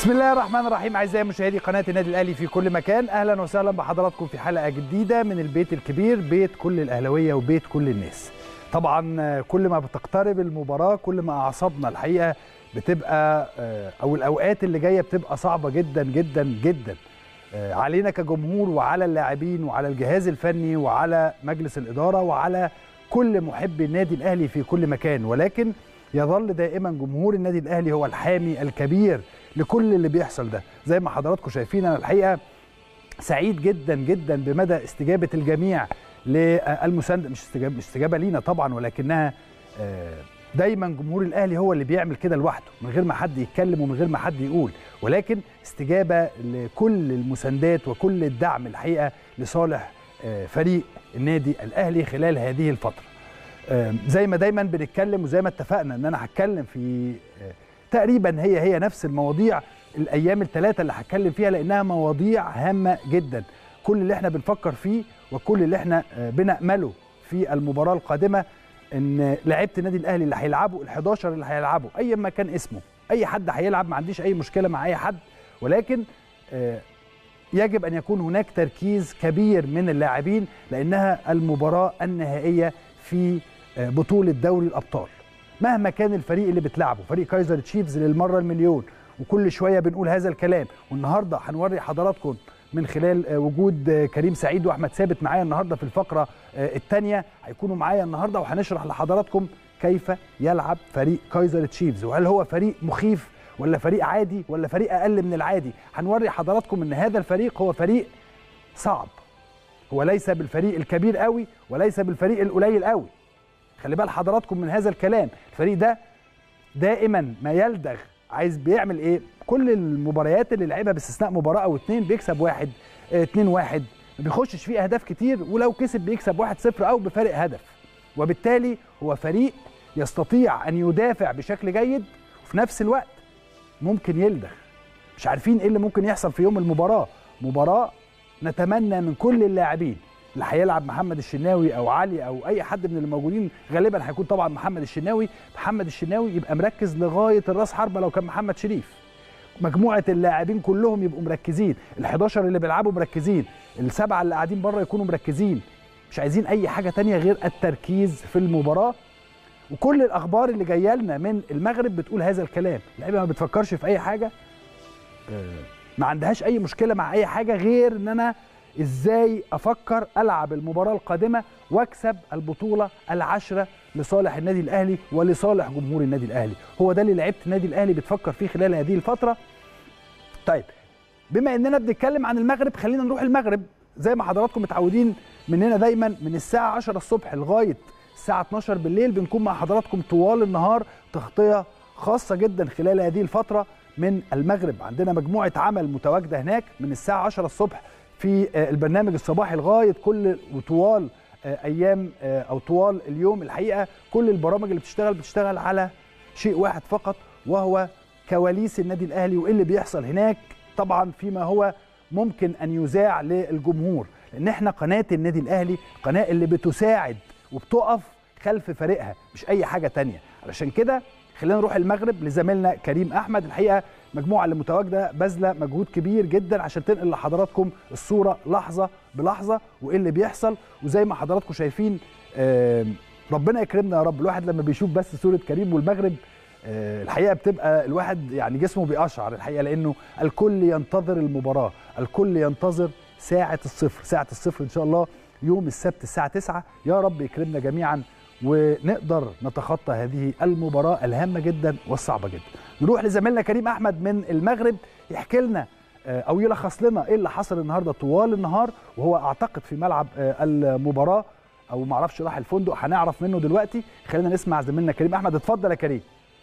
بسم الله الرحمن الرحيم اعزائي مشاهدي قناه النادي الاهلي في كل مكان اهلا وسهلا بحضراتكم في حلقه جديده من البيت الكبير بيت كل الاهلاويه وبيت كل الناس طبعا كل ما بتقترب المباراه كل ما اعصابنا الحقيقه بتبقى او الاوقات اللي جايه بتبقى صعبه جدا جدا جدا علينا كجمهور وعلى اللاعبين وعلى الجهاز الفني وعلى مجلس الاداره وعلى كل محبي النادي الاهلي في كل مكان ولكن يظل دائما جمهور النادي الاهلي هو الحامي الكبير لكل اللي بيحصل ده زي ما حضراتكم شايفين انا الحقيقه سعيد جدا جدا بمدى استجابه الجميع للمسانده مش استجابه مش استجابه لينا طبعا ولكنها دايما جمهور الاهلي هو اللي بيعمل كده لوحده من غير ما حد يتكلم ومن غير ما حد يقول ولكن استجابه لكل المساندات وكل الدعم الحقيقه لصالح فريق النادي الاهلي خلال هذه الفتره زي ما دايما بنتكلم وزي ما اتفقنا ان انا هتكلم في تقريبا هي هي نفس المواضيع الايام الثلاثه اللي هتكلم فيها لانها مواضيع هامه جدا كل اللي احنا بنفكر فيه وكل اللي احنا بنامله في المباراه القادمه ان لعيبه النادي الاهلي اللي هيلعبوا ال11 اللي هيلعبوا ايا ما كان اسمه اي حد هيلعب ما عنديش اي مشكله مع اي حد ولكن يجب ان يكون هناك تركيز كبير من اللاعبين لانها المباراه النهائيه في بطوله دوري الابطال مهما كان الفريق اللي بتلعبه فريق كايزر تشيفز للمره المليون وكل شويه بنقول هذا الكلام والنهارده هنوري حضراتكم من خلال وجود كريم سعيد واحمد ثابت معايا النهارده في الفقره الثانيه هيكونوا معايا النهارده وهنشرح لحضراتكم كيف يلعب فريق كايزر تشيفز وهل هو فريق مخيف ولا فريق عادي ولا فريق اقل من العادي هنوري حضراتكم ان هذا الفريق هو فريق صعب هو ليس بالفريق الكبير قوي وليس بالفريق القليل قوي خلي بال حضراتكم من هذا الكلام الفريق ده دائما ما يلدغ عايز بيعمل ايه كل المباريات اللي لعبها باستثناء مباراه او اتنين بيكسب واحد اه اتنين واحد ما بيخشش فيه اهداف كتير ولو كسب بيكسب واحد صفر او بفارق هدف وبالتالي هو فريق يستطيع ان يدافع بشكل جيد وفي نفس الوقت ممكن يلدغ مش عارفين ايه اللي ممكن يحصل في يوم المباراه مباراه نتمنى من كل اللاعبين اللي هيلعب محمد الشناوي او علي او اي حد من اللي موجودين غالبا هيكون طبعا محمد الشناوي محمد الشناوي يبقى مركز لغايه الراس حربه لو كان محمد شريف مجموعه اللاعبين كلهم يبقوا مركزين ال11 اللي بيلعبوا مركزين السبعه اللي قاعدين بره يكونوا مركزين مش عايزين اي حاجه تانية غير التركيز في المباراه وكل الاخبار اللي جايه لنا من المغرب بتقول هذا الكلام اللعيبه ما بتفكرش في اي حاجه ما عندهاش اي مشكله مع اي حاجه غير ان انا ازاي افكر العب المباراه القادمه واكسب البطوله العشره لصالح النادي الاهلي ولصالح جمهور النادي الاهلي هو ده اللي لعيبه النادي الاهلي بتفكر فيه خلال هذه الفتره طيب بما اننا بنتكلم عن المغرب خلينا نروح المغرب زي ما حضراتكم متعودين مننا دايما من الساعه 10 الصبح لغايه الساعه 12 بالليل بنكون مع حضراتكم طوال النهار تغطيه خاصه جدا خلال هذه الفتره من المغرب عندنا مجموعه عمل متواجده هناك من الساعه 10 الصبح في البرنامج الصباحي لغايه كل وطوال ايام او طوال اليوم الحقيقه كل البرامج اللي بتشتغل بتشتغل على شيء واحد فقط وهو كواليس النادي الاهلي وايه اللي بيحصل هناك طبعا فيما هو ممكن ان يذاع للجمهور لان احنا قناه النادي الاهلي قناه اللي بتساعد وبتقف خلف فريقها مش اي حاجه تانية علشان كده خلينا نروح المغرب لزميلنا كريم احمد الحقيقه المجموعه اللي متواجده باذله مجهود كبير جدا عشان تنقل لحضراتكم الصوره لحظه بلحظه وايه اللي بيحصل وزي ما حضراتكم شايفين ربنا يكرمنا يا رب الواحد لما بيشوف بس صوره كريم والمغرب الحقيقه بتبقى الواحد يعني جسمه بيقشعر الحقيقه لانه الكل ينتظر المباراه الكل ينتظر ساعه الصفر ساعه الصفر ان شاء الله يوم السبت الساعه 9 يا رب يكرمنا جميعا ونقدر نتخطى هذه المباراة الهامة جدا والصعبة جدا نروح لزميلنا كريم أحمد من المغرب يحكي لنا أو يلخص لنا إيه اللي حصل النهاردة طوال النهار وهو أعتقد في ملعب المباراة أو معرفش راح الفندق هنعرف منه دلوقتي خلينا نسمع زميلنا كريم أحمد اتفضل يا كريم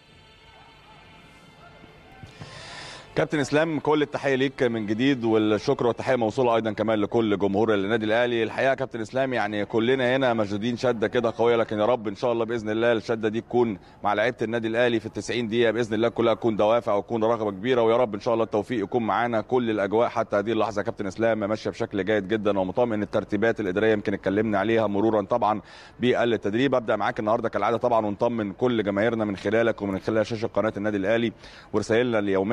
كابتن اسلام كل التحيه ليك من جديد والشكر والتحيه موصوله ايضا كمان لكل جمهور النادي الاهلي الحقيقه كابتن اسلام يعني كلنا هنا مشدودين شده كده قويه لكن يا رب ان شاء الله باذن الله الشده دي تكون مع لعيبه النادي الاهلي في ال 90 دقيقه باذن الله كلها تكون دوافع وتكون رغبه كبيره ويا رب ان شاء الله التوفيق يكون معانا كل الاجواء حتى هذه اللحظه يا كابتن اسلام ماشيه بشكل جيد جدا ومطمئن الترتيبات الاداريه يمكن اتكلمنا عليها مرورا طبعا بالتدريب ابدا معاك النهارده كالعاده طبعا ونطمن كل جماهيرنا من خلالك ومن خلال شاشه قناه النادي الاهلي ورسائلنا اليوميه والكواليس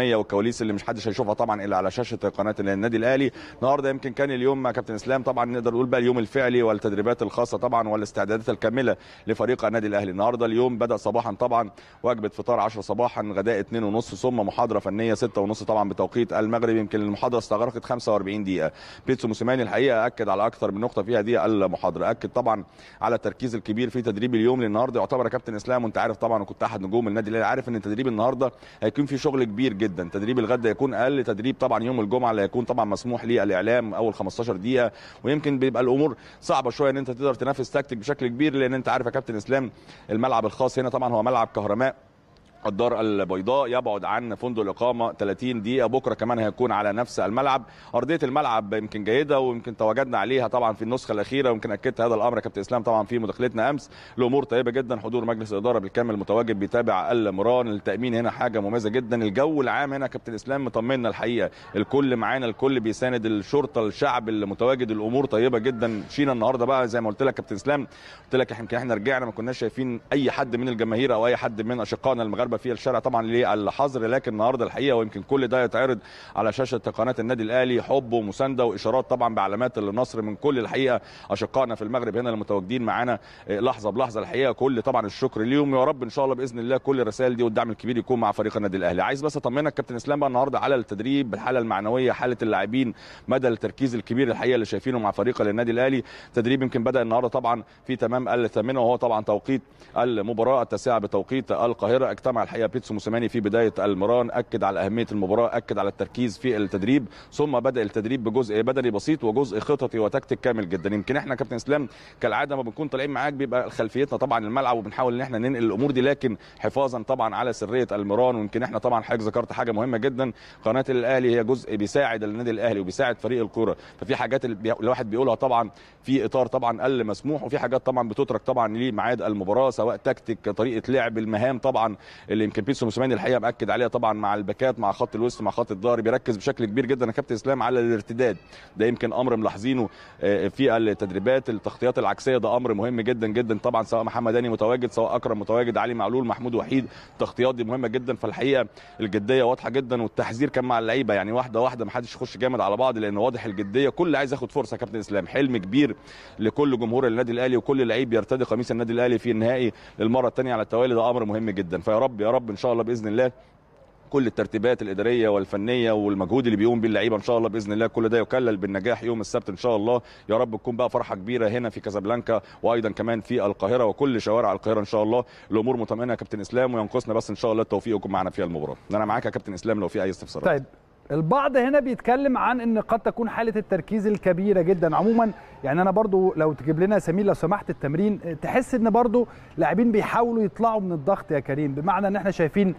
الكواليس اللي مش حدش هيشوفها طبعا الا على شاشه قناه النادي الاهلي النهارده يمكن كان اليوم مع كابتن اسلام طبعا نقدر نقول بقى اليوم الفعلي والتدريبات الخاصه طبعا والاستعدادات الكامله لفريق النادي الاهلي النهارده اليوم بدا صباحا طبعا وجبه فطار 10 صباحا غداء 2 ونص ثم محاضره فنيه 6 ونص طبعا بتوقيت المغرب يمكن المحاضره استغرقت 45 دقيقه بيتسو موسيماني الحقيقه اكد على اكثر من نقطه في هذه المحاضره اكد طبعا على التركيز الكبير في تدريب اليوم النهارده يعتبر يا كابتن اسلام وانت عارف طبعا وكنت احد نجوم النادي الاهلي عارف ان تدريب النهارده هيكون في شغل كبير جدا تدريب الغد هيكون اقل تدريب طبعا يوم الجمعه اللي هيكون طبعا مسموح للاعلام اول 15 دقيقه ويمكن بيبقى الامور صعبه شويه ان انت تقدر تنافس تكتيك بشكل كبير لان انت عارف يا كابتن اسلام الملعب الخاص هنا طبعا هو ملعب كهرماء الدار البيضاء يبعد عن فندق الاقامه 30 دقيقه بكره كمان هيكون على نفس الملعب ارضيه الملعب يمكن جيده ويمكن تواجدنا عليها طبعا في النسخه الاخيره ويمكن اكدت هذا الامر يا كابتن اسلام طبعا في مداخلتنا امس الامور طيبه جدا حضور مجلس الاداره بالكامل متواجد بيتابع المران التامين هنا حاجه مميزه جدا الجو العام هنا يا كابتن اسلام مطمنا الحقيقه الكل معانا الكل بيساند الشرطه الشعب اللي متواجد الامور طيبه جدا شينا النهارده بقى زي ما قلت لك كابتن اسلام قلت لك يمكن احنا رجعنا ما كناش شايفين اي حد من الجماهير او اي حد من اشقائنا المغاربه في الشارع طبعا للحظر لكن النهارده الحقيقه ويمكن كل ده يتعرض على شاشه قناه النادي الاهلي حب ومسانده واشارات طبعا بعلامات النصر من كل الحقيقه اشقائنا في المغرب هنا المتواجدين معانا لحظه بلحظه الحقيقه كل طبعا الشكر ليهم يا رب ان شاء الله باذن الله كل الرسائل دي والدعم الكبير يكون مع فريق النادي الاهلي عايز بس اطمنك كابتن اسلام بقى النهارده على التدريب الحاله المعنويه حاله اللاعبين مدى التركيز الكبير الحقيقه اللي شايفينه مع فريق النادي الاهلي تدريب يمكن بدا النهارده طبعا في تمام الثامنه وهو طبعا توقيت المباراه التاسعه بتوقيت القاهره اجتمع الحقيقه بيتسو موسيماني في بدايه المران اكد على اهميه المباراه اكد على التركيز في التدريب ثم بدا التدريب بجزء بدني بسيط وجزء خططي وتكتيك كامل جدا يمكن احنا كابتن اسلام كالعاده ما بنكون طالعين معاك بيبقى خلفيتنا طبعا الملعب وبنحاول ان احنا ننقل الامور دي لكن حفاظا طبعا على سريه المران ويمكن احنا طبعا حضرتك ذكرت حاجه مهمه جدا قناه الاهلي هي جزء بيساعد النادي الاهلي وبيساعد فريق الكوره ففي حاجات الواحد بيقولها طبعا في اطار طبعا المسموح وفي حاجات طبعا بتترك طبعا لميعاد المباراه سواء تكتيك طريقه لعب المهام طبعا اللي يمكن بيتسو موسيماني الحقيقه مأكد عليها طبعا مع الباكات مع خط الوسط مع خط الظهر بيركز بشكل كبير جدا يا كابتن اسلام على الارتداد ده يمكن امر ملاحظينه في التدريبات التغطيات العكسيه ده امر مهم جدا جدا طبعا سواء محمد هاني متواجد سواء اكرم متواجد علي معلول محمود وحيد التغطيات دي مهمه جدا فالحقيقه الجديه واضحه جدا والتحذير كان مع اللعيبه يعني واحده واحده ما حدش يخش جامد على بعض لان واضح الجديه كل عايز ياخد فرصه يا كابتن اسلام حلم كبير لكل جمهور النادي الاهلي وكل لعيب يرتدي قميص النادي الاهلي في النهائي للمره الثانيه على التوالي ده امر مهم جدا فيا رب يا رب ان شاء الله باذن الله كل الترتيبات الاداريه والفنيه والمجهود اللي بيقوم بيه اللعيبه ان شاء الله باذن الله كل ده يكلل بالنجاح يوم السبت ان شاء الله يا رب تكون بقى فرحه كبيره هنا في كازابلانكا وايضا كمان في القاهره وكل شوارع القاهره ان شاء الله الامور مطمئنه يا كابتن اسلام وينقصنا بس ان شاء الله التوفيق يكون معنا فيها المباراه انا معاك يا كابتن اسلام لو في اي استفسارات طيب البعض هنا بيتكلم عن ان قد تكون حاله التركيز الكبيره جدا عموما يعني انا برضو لو تجيب لنا سمير لو سمحت التمرين تحس ان برضو لاعبين بيحاولوا يطلعوا من الضغط يا كريم بمعنى ان احنا شايفين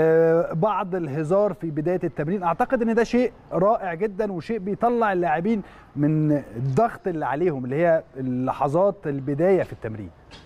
بعض الهزار في بدايه التمرين اعتقد ان ده شيء رائع جدا وشيء بيطلع اللاعبين من الضغط اللي عليهم اللي هي اللحظات البدايه في التمرين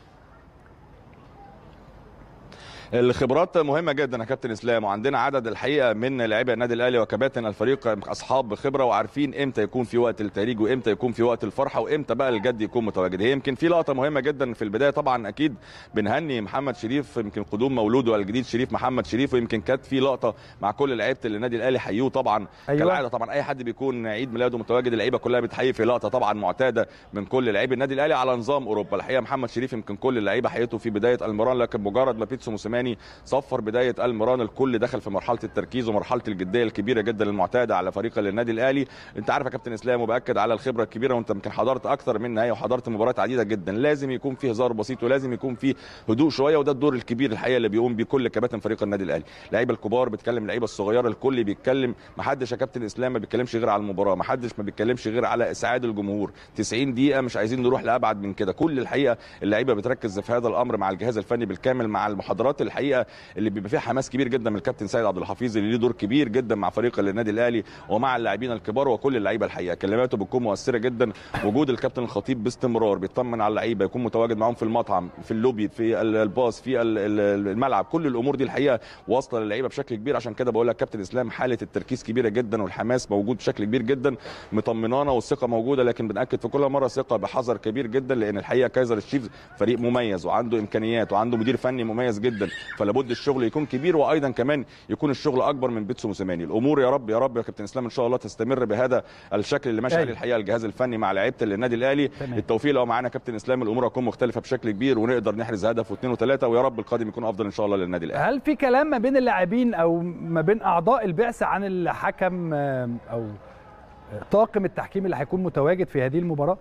الخبرات مهمه جدا يا كابتن اسلام وعندنا عدد الحقيقه من لاعبي النادي الاهلي وكباتن الفريق اصحاب خبره وعارفين امتى يكون في وقت التهريج وامتى يكون في وقت الفرحه وامتى بقى الجد يكون متواجد هي يمكن في لقطه مهمه جدا في البدايه طبعا اكيد بنهني محمد شريف يمكن قدوم مولوده الجديد شريف محمد شريف ويمكن كانت في لقطه مع كل لعيبه النادي الاهلي حيوه طبعا أيوة. كالعاده طبعا اي حد بيكون عيد ميلاده متواجد اللعيبه كلها بتحيي في لقطه طبعا معتاده من كل لعيبه النادي الاهلي على نظام اوروبا الحقيقه محمد شريف يمكن كل اللعيبه حيته في بدايه المران لكن مجرد ما بيتسو موسيماني صفر بدايه المران الكل دخل في مرحله التركيز ومرحله الجديه الكبيره جدا المعتاده على فريق النادي الاهلي انت عارف يا كابتن اسلام وباكد على الخبره الكبيره وانت يمكن حضرت اكثر من نهائي وحضرت مباريات عديده جدا لازم يكون في هزار بسيط ولازم يكون في هدوء شويه وده الدور الكبير الحقيقه اللي بيقوم بيه كل كباتن فريق النادي الاهلي اللعيبه الكبار بتكلم اللعيبه الصغيره الكل بيتكلم ما حدش يا كابتن اسلام ما بيتكلمش غير على المباراه ما حدش ما بيتكلمش غير على اسعاد الجمهور 90 دقيقه مش عايزين نروح لابعد من كده كل الحقيقه اللعيبه بتركز في هذا الامر مع الجهاز الفني بالكامل مع المحاضرات الحقيقه اللي بيبقى فيها حماس كبير جدا من الكابتن سيد عبد الحفيظ اللي ليه دور كبير جدا مع فريق النادي الاهلي ومع اللاعبين الكبار وكل اللعيبه الحقيقه كلماته بتكون مؤثره جدا وجود الكابتن الخطيب باستمرار بيطمن على اللعيبه يكون متواجد معاهم في المطعم في اللوبي في الباص في الملعب كل الامور دي الحقيقه واصله للعيبه بشكل كبير عشان كده بقول لك كابتن اسلام حاله التركيز كبيره جدا والحماس موجود بشكل كبير جدا مطمنانا والثقه موجوده لكن بناكد في كل مره ثقه بحذر كبير جدا لان الحقيقه كايزر الشيفز فريق مميز وعنده امكانيات وعنده مدير فني مميز جدا فلا بد الشغل يكون كبير وايضا كمان يكون الشغل اكبر من بيتسو موسيماني الامور يا رب يا رب يا كابتن اسلام ان شاء الله تستمر بهذا الشكل اللي ماشي أيوة. عليه الحقيقه الجهاز الفني مع لعيبه النادي الاهلي تمام. التوفيق لو معانا كابتن اسلام الامور هتكون مختلفه بشكل كبير ونقدر نحرز هدف واثنين وثلاثه ويا رب القادم يكون افضل ان شاء الله للنادي الاهلي هل في كلام ما بين اللاعبين او ما بين اعضاء البعثه عن الحكم آم، او آه، طاقم التحكيم اللي هيكون متواجد في هذه المباراه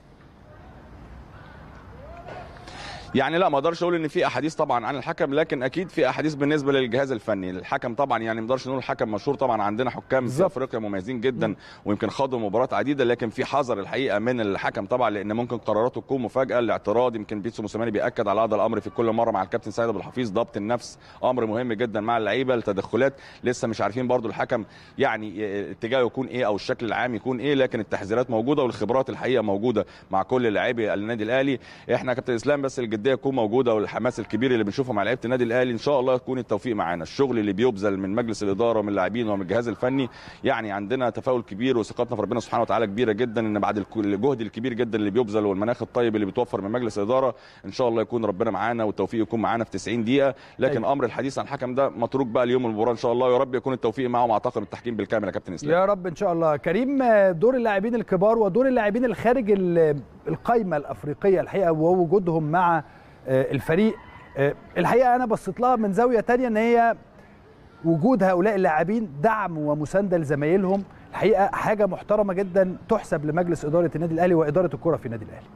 يعني لا ما اقدرش اقول ان في احاديث طبعا عن الحكم لكن اكيد في احاديث بالنسبه للجهاز الفني الحكم طبعا يعني ما نقدرش نقول الحكم مشهور طبعا عندنا حكام في بالظبط. افريقيا مميزين جدا ويمكن خاضوا مباريات عديده لكن في حذر الحقيقه من الحكم طبعا لان ممكن قراراته تكون مفاجاه الاعتراض يمكن بيتسو موسيماني بياكد على هذا الامر في كل مره مع الكابتن سيد ابو الحفيظ ضبط النفس امر مهم جدا مع اللعيبه التدخلات لسه مش عارفين برضو الحكم يعني اتجاهه يكون ايه او الشكل العام يكون ايه لكن التحذيرات موجوده والخبرات الحقيقه موجوده مع كل لاعبي النادي الاهلي احنا يا كابتن اسلام بس الجديه تكون موجوده والحماس الكبير اللي بنشوفه مع لعيبه النادي الاهلي ان شاء الله يكون التوفيق معانا الشغل اللي بيبذل من مجلس الاداره ومن اللاعبين ومن الجهاز الفني يعني عندنا تفاؤل كبير وثقتنا في ربنا سبحانه وتعالى كبيره جدا ان بعد الك- الجهد الكبير جدا اللي بيبذل والمناخ الطيب اللي بيتوفر من مجلس الاداره ان شاء الله يكون ربنا معانا والتوفيق يكون معانا في 90 دقيقه لكن أيوة. امر الحديث عن الحكم ده متروك بقى اليوم المباراه ان شاء الله يا رب يكون التوفيق معه مع طاقم التحكيم بالكامل يا كابتن اسلام يا رب ان شاء الله كريم آه، دور اللاعبين الكبار ودور اللاعبين الخارج ال- القايمه الافريقيه الحقيقه ووجودهم مع آه، الفريق آه، الحقيقه انا بصيت لها من زاويه تانية ان هي وجود هؤلاء اللاعبين دعم ومسانده لزمايلهم الحقيقه حاجه محترمه جدا تحسب لمجلس اداره النادي الاهلي واداره الكره في النادي الاهلي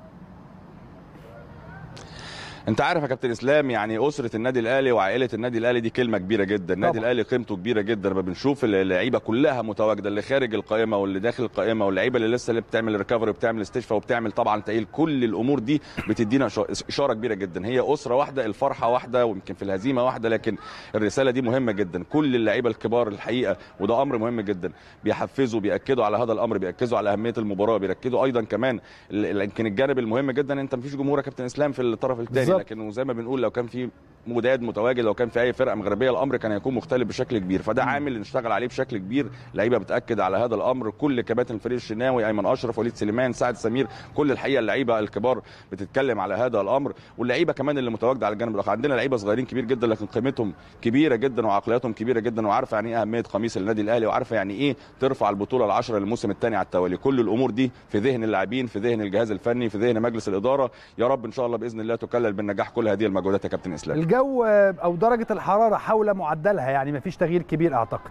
انت عارف يا كابتن اسلام يعني اسره النادي الاهلي وعائله النادي الاهلي دي كلمه كبيره جدا النادي طبعا. الاهلي قيمته كبيره جدا لما بنشوف اللعيبه كلها متواجده اللي خارج القائمه واللي داخل القائمه واللعيبه اللي لسه اللي بتعمل ريكفري وبتعمل استشفاء وبتعمل طبعا تقيل كل الامور دي بتدينا إش- اشاره كبيره جدا هي اسره واحده الفرحه واحده ويمكن في الهزيمه واحده لكن الرساله دي مهمه جدا كل اللعيبه الكبار الحقيقه وده امر مهم جدا بيحفزوا بياكدوا على هذا الامر بياكدوا على اهميه المباراه بيركزوا ايضا كمان ال- ال- يمكن الجانب المهم جدا انت مفيش جمهور يا كابتن اسلام في الطرف الثاني بالظبط. لكن زي ما بنقول لو كان في مداد متواجد لو كان في اي فرقه مغربيه الامر كان هيكون مختلف بشكل كبير فده عامل نشتغل عليه بشكل كبير لعيبه بتاكد على هذا الامر كل كباتن الفريق الشناوي ايمن اشرف وليد سليمان سعد سمير كل الحقيقه اللعيبه الكبار بتتكلم على هذا الامر واللعيبه كمان اللي متواجده على الجانب الاخر عندنا لعيبه صغيرين كبير جدا لكن قيمتهم كبيره جدا وعقلياتهم كبيره جدا وعارفه يعني ايه اهميه قميص النادي الاهلي وعارفه يعني ايه ترفع البطوله العشره للموسم الثاني على التوالي كل الامور دي في ذهن اللاعبين في ذهن الجهاز الفني في ذهن مجلس الاداره يا رب ان شاء الله باذن الله تكلل بالنجاح كل هذه المجهودات يا كابتن اسلام الجو آه، او درجه الحراره حول معدلها يعني مفيش تغيير كبير اعتقد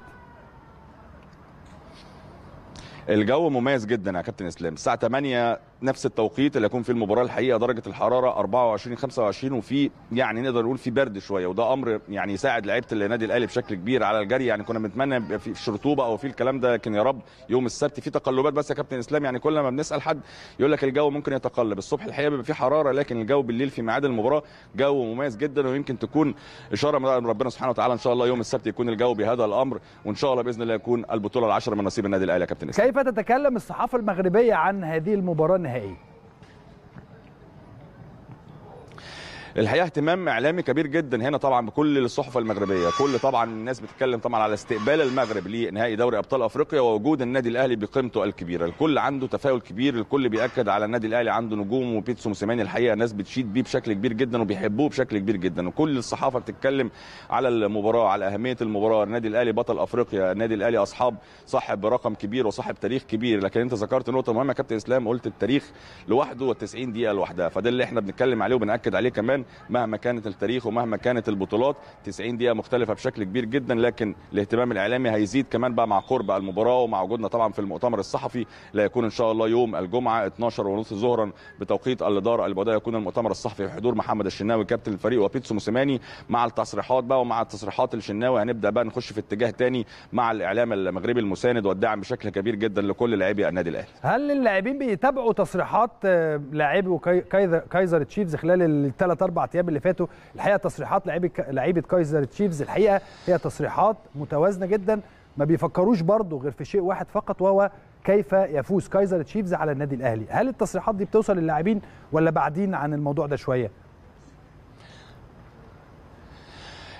الجو مميز جدا يا كابتن اسلام الساعه 8 نفس التوقيت اللي هيكون فيه المباراه الحقيقه درجه الحراره 24 25 وفي يعني نقدر نقول في برد شويه وده امر يعني يساعد لعيبه النادي الاهلي بشكل كبير على الجري يعني كنا بنتمنى يبقى في في رطوبه او في الكلام ده لكن يا رب يوم السبت في تقلبات بس يا كابتن اسلام يعني كل ما بنسال حد يقول لك الجو ممكن يتقلب الصبح الحقيقه بيبقى في حراره لكن الجو بالليل في ميعاد المباراه جو مميز جدا ويمكن تكون اشاره من ربنا سبحانه وتعالى ان شاء الله يوم السبت يكون الجو بهذا الامر وان شاء الله باذن الله يكون البطوله العشره من نصيب النادي الاهلي يا كابتن اسلام كيف تتكلم الصحافه المغربيه عن هذه المباراه النهائيه الحقيقه اهتمام اعلامي كبير جدا هنا طبعا بكل الصحف المغربيه كل طبعا الناس بتتكلم طبعا على استقبال المغرب لنهائي دوري ابطال افريقيا ووجود النادي الاهلي بقيمته الكبيره الكل عنده تفاؤل كبير الكل بياكد على النادي الاهلي عنده نجوم وبيتسو موسيماني الحقيقه ناس بتشيد بيه بشكل كبير جدا وبيحبوه بشكل كبير جدا وكل الصحافه بتتكلم على المباراه على اهميه المباراه النادي الاهلي بطل افريقيا النادي الاهلي اصحاب صاحب رقم كبير وصاحب تاريخ كبير لكن انت ذكرت نقطه مهمه يا كابتن اسلام قلت التاريخ لوحده وال90 دقيقه لوحدها فده اللي احنا بنتكلم عليه وبناكد عليه كمان مهما كانت التاريخ ومهما كانت البطولات 90 دقيقه مختلفه بشكل كبير جدا لكن الاهتمام الاعلامي هيزيد كمان بقى مع قرب المباراه ومع وجودنا طبعا في المؤتمر الصحفي اللي هيكون ان شاء الله يوم الجمعه 12 ونص ظهرا بتوقيت الاداره اللي بدأ يكون المؤتمر الصحفي في حضور محمد الشناوي كابتن الفريق وبيتسو موسيماني مع التصريحات بقى ومع التصريحات الشناوي هنبدا بقى نخش في اتجاه تاني مع الاعلام المغربي المساند والداعم بشكل كبير جدا لكل لاعبي النادي الاهلي هل اللاعبين بيتابعوا تصريحات آه، لاعبي وكاي- كايزر كايزر تشيفز خلال الثلاث اربع ايام اللي فاتوا الحقيقه تصريحات لاعبي لعيبه كايزر تشيفز الحقيقه هي تصريحات متوازنه جدا ما بيفكروش برضه غير في شيء واحد فقط وهو كيف يفوز كايزر تشيفز على النادي الاهلي هل التصريحات دي بتوصل للاعبين ولا بعدين عن الموضوع ده شويه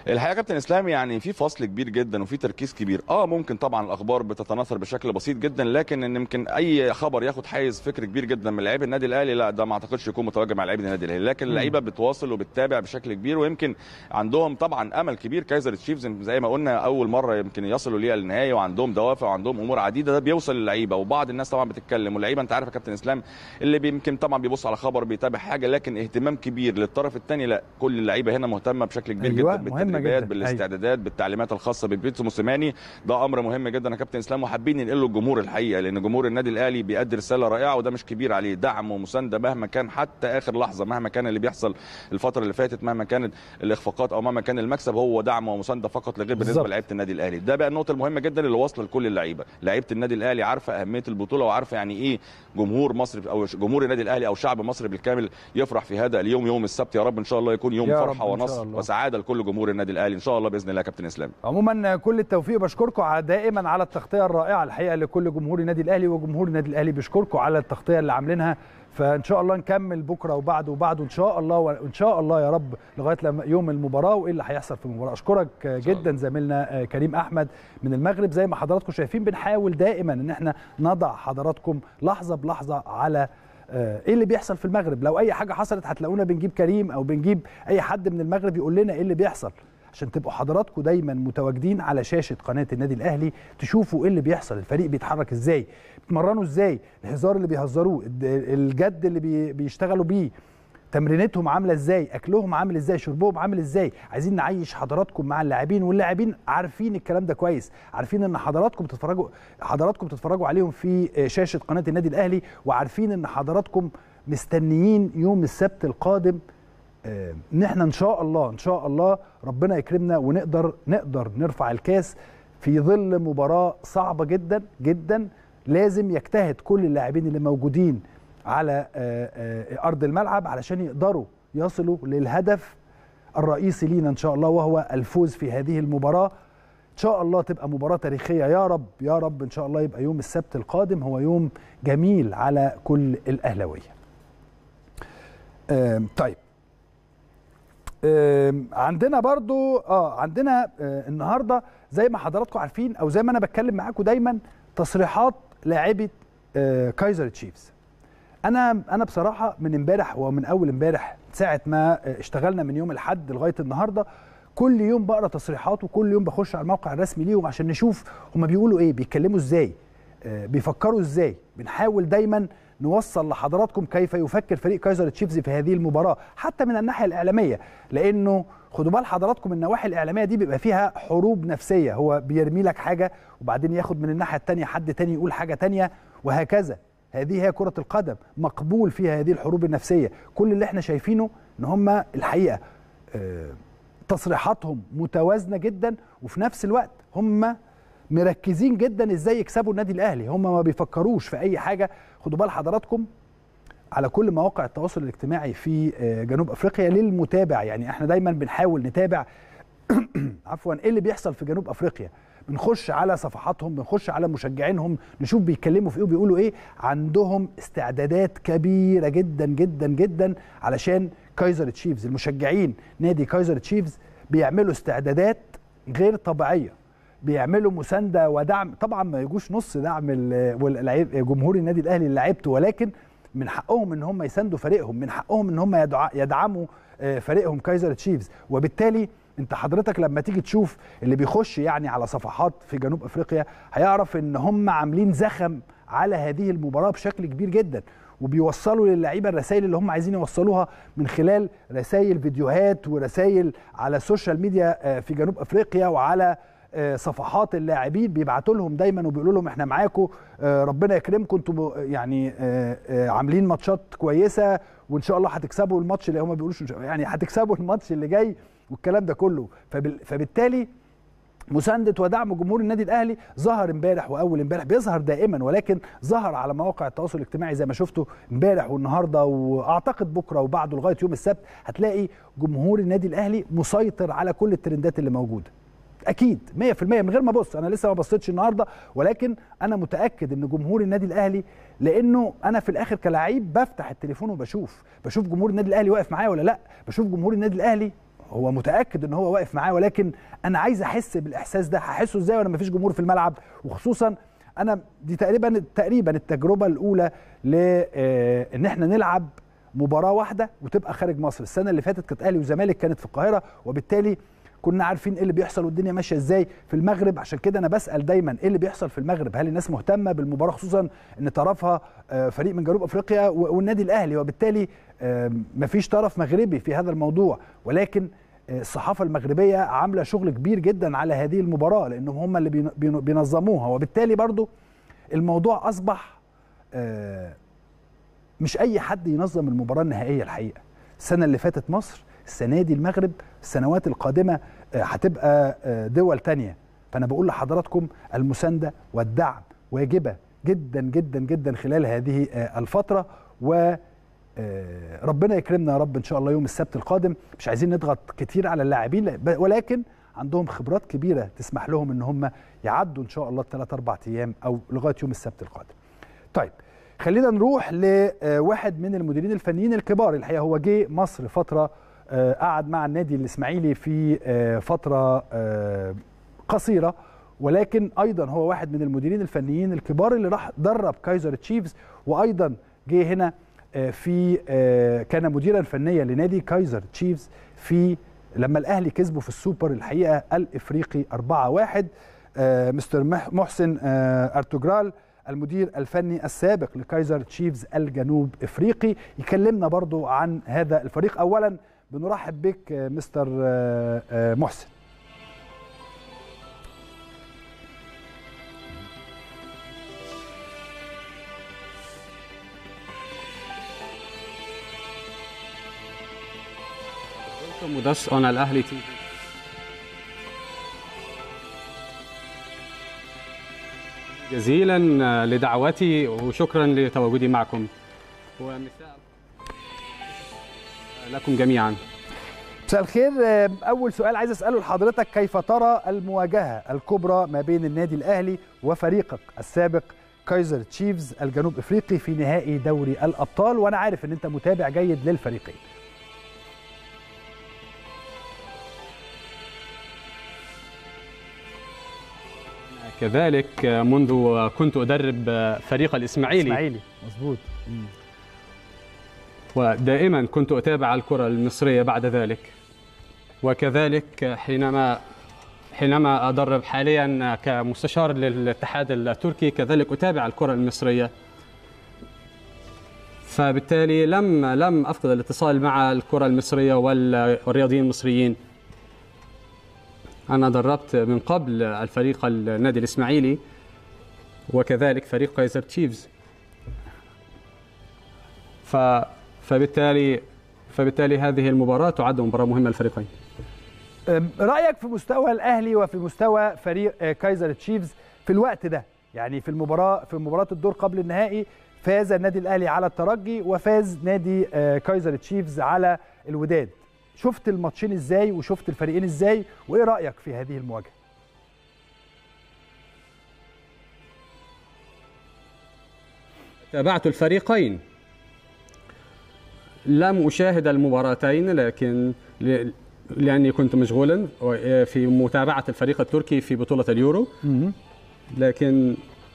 الحقيقه يا كابتن اسلام يعني في فصل كبير جدا وفي تركيز كبير اه ممكن طبعا الاخبار بتتناثر بشكل بسيط جدا لكن ان يمكن اي خبر ياخد حيز فكر كبير جدا من لاعبي النادي الاهلي لا ده ما اعتقدش يكون متواجد مع لاعبي النادي الاهلي لكن اللعيبه بتواصل وبتتابع بشكل كبير ويمكن عندهم طبعا امل كبير كايزر تشيفز زي ما قلنا اول مره يمكن يصلوا ليها للنهائي وعندهم دوافع وعندهم امور عديده ده بيوصل للعيبه وبعض الناس طبعا بتتكلم واللعيبه انت عارف يا كابتن اسلام اللي يمكن طبعا بيبص على خبر بيتابع حاجه لكن اهتمام كبير للطرف الثاني لا كل اللعيبه هنا مهتمه بشكل كبير أيوة، جدا مهمة بالتدريبات جداً. بالاستعدادات بالتعليمات الخاصه ببيتسو موسيماني ده امر مهم جدا يا كابتن اسلام وحابين ننقله للجمهور الحقيقه لان جمهور النادي الاهلي بيأدي رساله رائعه وده مش كبير عليه دعم ومسانده مهما كان حتى اخر لحظه مهما كان اللي بيحصل الفتره اللي فاتت مهما كانت الاخفاقات او مهما كان المكسب هو دعم ومسانده فقط لغير بالنسبه بالظبط. لعيبه النادي الاهلي ده بقى النقطه المهمه جدا اللي واصله لكل اللعيبه لعيبه النادي الاهلي عارفه اهميه البطوله وعارفه يعني ايه جمهور مصر او جمهور النادي الاهلي او شعب مصر بالكامل يفرح في هذا اليوم يوم السبت يا رب ان شاء الله يكون يوم يا فرحه رب إن شاء ونصر الله. وسعاده لكل جمهور النادي الاهلي ان شاء الله باذن الله يا كابتن اسلام عموما كل التوفيق بشكركم على- دائما على التغطيه الرائعه الحقيقه لكل جمهور النادي الاهلي وجمهور النادي الاهلي بيشكركم على التغطيه اللي عاملينها فان شاء الله نكمل بكره وبعده وبعده ان شاء الله وان شاء الله يا رب لغايه لما يوم المباراه وايه اللي هيحصل في المباراه اشكرك جدا زميلنا كريم احمد من المغرب زي ما حضراتكم شايفين بنحاول دائما ان احنا نضع حضراتكم لحظه بلحظه على آه، ايه اللي بيحصل في المغرب لو اي حاجه حصلت هتلاقونا بنجيب كريم او بنجيب اي حد من المغرب يقول لنا ايه اللي بيحصل عشان تبقوا حضراتكم دايما متواجدين على شاشه قناه النادي الاهلي تشوفوا ايه اللي بيحصل الفريق بيتحرك ازاي بيتمرنوا ازاي الهزار اللي بيهزروه الد- الجد اللي بي- بيشتغلوا بيه تمرينتهم عامله ازاي اكلهم عامل ازاي شربهم عامل ازاي عايزين نعيش حضراتكم مع اللاعبين واللاعبين عارفين الكلام ده كويس عارفين ان حضراتكم بتتفرجوا حضراتكم بتتفرجوا عليهم في شاشه قناه النادي الاهلي وعارفين ان حضراتكم مستنيين يوم السبت القادم آه، ان احنا ان شاء الله ان شاء الله ربنا يكرمنا ونقدر نقدر نرفع الكاس في ظل مباراه صعبه جدا جدا لازم يجتهد كل اللاعبين اللي موجودين على آه، آه، ارض الملعب علشان يقدروا يصلوا للهدف الرئيسي لينا ان شاء الله وهو الفوز في هذه المباراه ان شاء الله تبقى مباراه تاريخيه يا رب يا رب ان شاء الله يبقى يوم السبت القادم هو يوم جميل على كل الاهلاويه آم، طيب آم، عندنا برضو اه عندنا آه النهارده زي ما حضراتكم عارفين او زي ما انا بتكلم معاكم دايما تصريحات لاعيبه آه كايزر تشيفز انا انا بصراحه من امبارح ومن اول امبارح ساعه ما اشتغلنا من يوم الاحد لغايه النهارده كل يوم بقرا تصريحات وكل يوم بخش على الموقع الرسمي ليهم عشان نشوف هما بيقولوا ايه بيتكلموا ازاي آه، بيفكروا ازاي بنحاول دايما نوصل لحضراتكم كيف يفكر فريق كايزر تشيفز في هذه المباراه حتى من الناحيه الاعلاميه لانه خدوا بال حضراتكم النواحي الاعلاميه دي بيبقى فيها حروب نفسيه هو بيرمي لك حاجه وبعدين ياخد من الناحيه الثانيه حد تاني يقول حاجه تانيه وهكذا هذه هي كرة القدم مقبول فيها هذه الحروب النفسية كل اللي احنا شايفينه ان هم الحقيقة آه، تصريحاتهم متوازنة جدا وفي نفس الوقت هم مركزين جدا ازاي يكسبوا النادي الاهلي هم ما بيفكروش في اي حاجة خدوا بال حضراتكم على كل مواقع التواصل الاجتماعي في آه، جنوب افريقيا للمتابع يعني احنا دايما بنحاول نتابع عفوا ايه اللي بيحصل في جنوب افريقيا بنخش على صفحاتهم بنخش على مشجعينهم نشوف بيتكلموا في ايه وبيقولوا ايه عندهم استعدادات كبيره جدا جدا جدا علشان كايزر تشيفز المشجعين نادي كايزر تشيفز بيعملوا استعدادات غير طبيعيه بيعملوا مسانده ودعم طبعا ما يجوش نص دعم ال- واللعيب- جمهور النادي الاهلي لعيبته ولكن من حقهم ان هم يساندوا فريقهم من حقهم ان هم يدع- يدعموا آه، فريقهم كايزر تشيفز وبالتالي انت حضرتك لما تيجي تشوف اللي بيخش يعني على صفحات في جنوب افريقيا هيعرف ان هم عاملين زخم على هذه المباراه بشكل كبير جدا وبيوصلوا للعيبه الرسائل اللي هم عايزين يوصلوها من خلال رسائل فيديوهات ورسائل على السوشيال ميديا آه، في جنوب افريقيا وعلى آه، صفحات اللاعبين بيبعتوا لهم دايما وبيقولوا لهم احنا معاكم آه، ربنا يكرمكم انتوا ب- يعني آه، آه، عاملين ماتشات كويسه وان شاء الله هتكسبوا الماتش اللي هم بيقولوش إن شاء- يعني هتكسبوا الماتش اللي جاي والكلام ده كله فبال- فبالتالي مساندة ودعم جمهور النادي الاهلي ظهر امبارح واول امبارح بيظهر دائما ولكن ظهر على مواقع التواصل الاجتماعي زي ما شفتوا امبارح والنهارده واعتقد بكره وبعده لغايه يوم السبت هتلاقي جمهور النادي الاهلي مسيطر على كل الترندات اللي موجوده اكيد 100% من غير ما ابص انا لسه ما بصيتش النهارده ولكن انا متاكد ان جمهور النادي الاهلي لانه انا في الاخر كلاعب بفتح التليفون وبشوف بشوف جمهور النادي الاهلي واقف معايا ولا لا بشوف جمهور النادي الاهلي هو متاكد ان هو واقف معاه ولكن انا عايز احس بالاحساس ده هحسه ازاي وانا مفيش جمهور في الملعب وخصوصا انا دي تقريبا تقريبا التجربه الاولى ل آه، ان احنا نلعب مباراه واحده وتبقى خارج مصر السنه اللي فاتت كانت اهلي وزمالك كانت في القاهره وبالتالي كنا عارفين ايه اللي بيحصل والدنيا ماشيه ازاي في المغرب عشان كده انا بسال دايما ايه اللي بيحصل في المغرب هل الناس مهتمه بالمباراه خصوصا ان طرفها آه، فريق من جنوب افريقيا و- والنادي الاهلي وبالتالي آه، مفيش طرف مغربي في هذا الموضوع ولكن آه، الصحافه المغربيه عامله شغل كبير جدا على هذه المباراه لانهم هم اللي بين- بين- بينظموها وبالتالي برضو الموضوع اصبح آه، مش اي حد ينظم المباراه النهائيه الحقيقه السنه اللي فاتت مصر السنه دي المغرب السنوات القادمه آه، هتبقى آه، دول تانية فانا بقول لحضراتكم المسانده والدعم واجبه جدا جدا جدا خلال هذه آه، الفتره و آه، ربنا يكرمنا يا رب ان شاء الله يوم السبت القادم مش عايزين نضغط كتير على اللاعبين لا، ب- ولكن عندهم خبرات كبيره تسمح لهم ان هم يعدوا ان شاء الله الثلاث اربع ايام او لغايه يوم السبت القادم. طيب خلينا نروح لواحد من المديرين الفنيين الكبار الحقيقه هو جه مصر فتره آه، قعد مع النادي الاسماعيلي في آه، فتره آه، قصيره ولكن ايضا هو واحد من المديرين الفنيين الكبار اللي راح درب كايزر تشيفز وايضا جه هنا آه، في آه، كان مديرا فنيا لنادي كايزر تشيفز في لما الاهلي كسبوا في السوبر الحقيقه الافريقي 4-1 آه، مستر مح- محسن آه، ارتوجرال المدير الفني السابق لكايزر تشيفز الجنوب افريقي يكلمنا برضو عن هذا الفريق اولا بنرحب بك آه، مستر آه، آه، محسن Welcome with us on Al Ahli TV. جزيلا لدعوتي وشكرا لتواجدي معكم ومساء لكم جميعا مساء الخير آه، اول سؤال عايز اساله لحضرتك كيف ترى المواجهه الكبرى ما بين النادي الاهلي وفريقك السابق كايزر تشيفز الجنوب افريقي في نهائي دوري الابطال وانا عارف ان انت متابع جيد للفريقين كذلك منذ كنت أدرب فريق الإسماعيلي اسماعيلي مظبوط ودائما كنت أتابع الكرة المصرية بعد ذلك وكذلك حينما حينما أدرب حاليا كمستشار للاتحاد التركي كذلك أتابع الكرة المصرية فبالتالي لم لم أفقد الاتصال مع الكرة المصرية وال- والرياضيين المصريين أنا دربت من قبل الفريق النادي الإسماعيلي وكذلك فريق كايزر تشيفز ف فبالتالي فبالتالي هذه المباراة تعد مباراة مهمة للفريقين. أم، رايك في مستوى الاهلي وفي مستوى فريق آه، كايزر تشيفز في الوقت ده يعني في المباراه في مباراه الدور قبل النهائي فاز النادي الاهلي على الترجي وفاز نادي آه، كايزر تشيفز على الوداد شفت الماتشين ازاي وشفت الفريقين ازاي وايه رايك في هذه المواجهه تابعت الفريقين لم أشاهد المباراتين لكن ل- لأني كنت مشغولا في متابعة الفريق التركي في بطولة اليورو لكن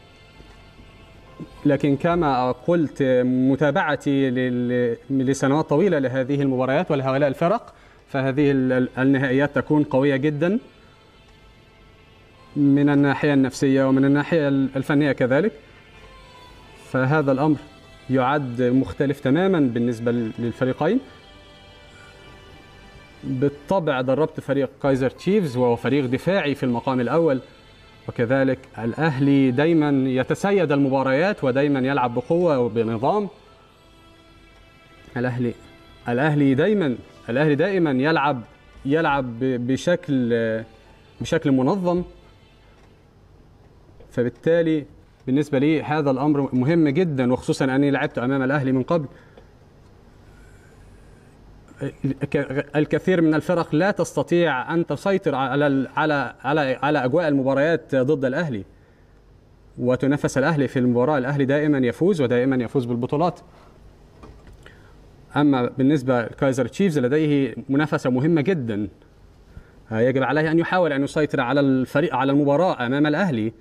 لكن كما قلت متابعتي لل- لسنوات طويلة لهذه المباريات ولهؤلاء الفرق فهذه ال- النهائيات تكون قوية جدا من الناحية النفسية ومن الناحية الفنية كذلك فهذا الأمر يعد مختلف تماما بالنسبة للفريقين بالطبع دربت فريق كايزر تشيفز وهو فريق دفاعي في المقام الأول وكذلك الأهلي دايما يتسيد المباريات ودايما يلعب بقوة وبنظام الأهلي الأهلي دايما الأهلي دائما يلعب يلعب ب- بشكل بشكل منظم فبالتالي بالنسبة لي هذا الأمر مهم جدا وخصوصا أني لعبت أمام الأهلي من قبل الك- الكثير من الفرق لا تستطيع أن تسيطر على ال- على على على أجواء المباريات ضد الأهلي وتنافس الأهلي في المباراة الأهلي دائما يفوز ودائما يفوز بالبطولات اما بالنسبه لكايزر تشيفز لديه منافسه مهمه جدا آه، يجب عليه ان يحاول ان يسيطر على الفريق على المباراه امام الاهلي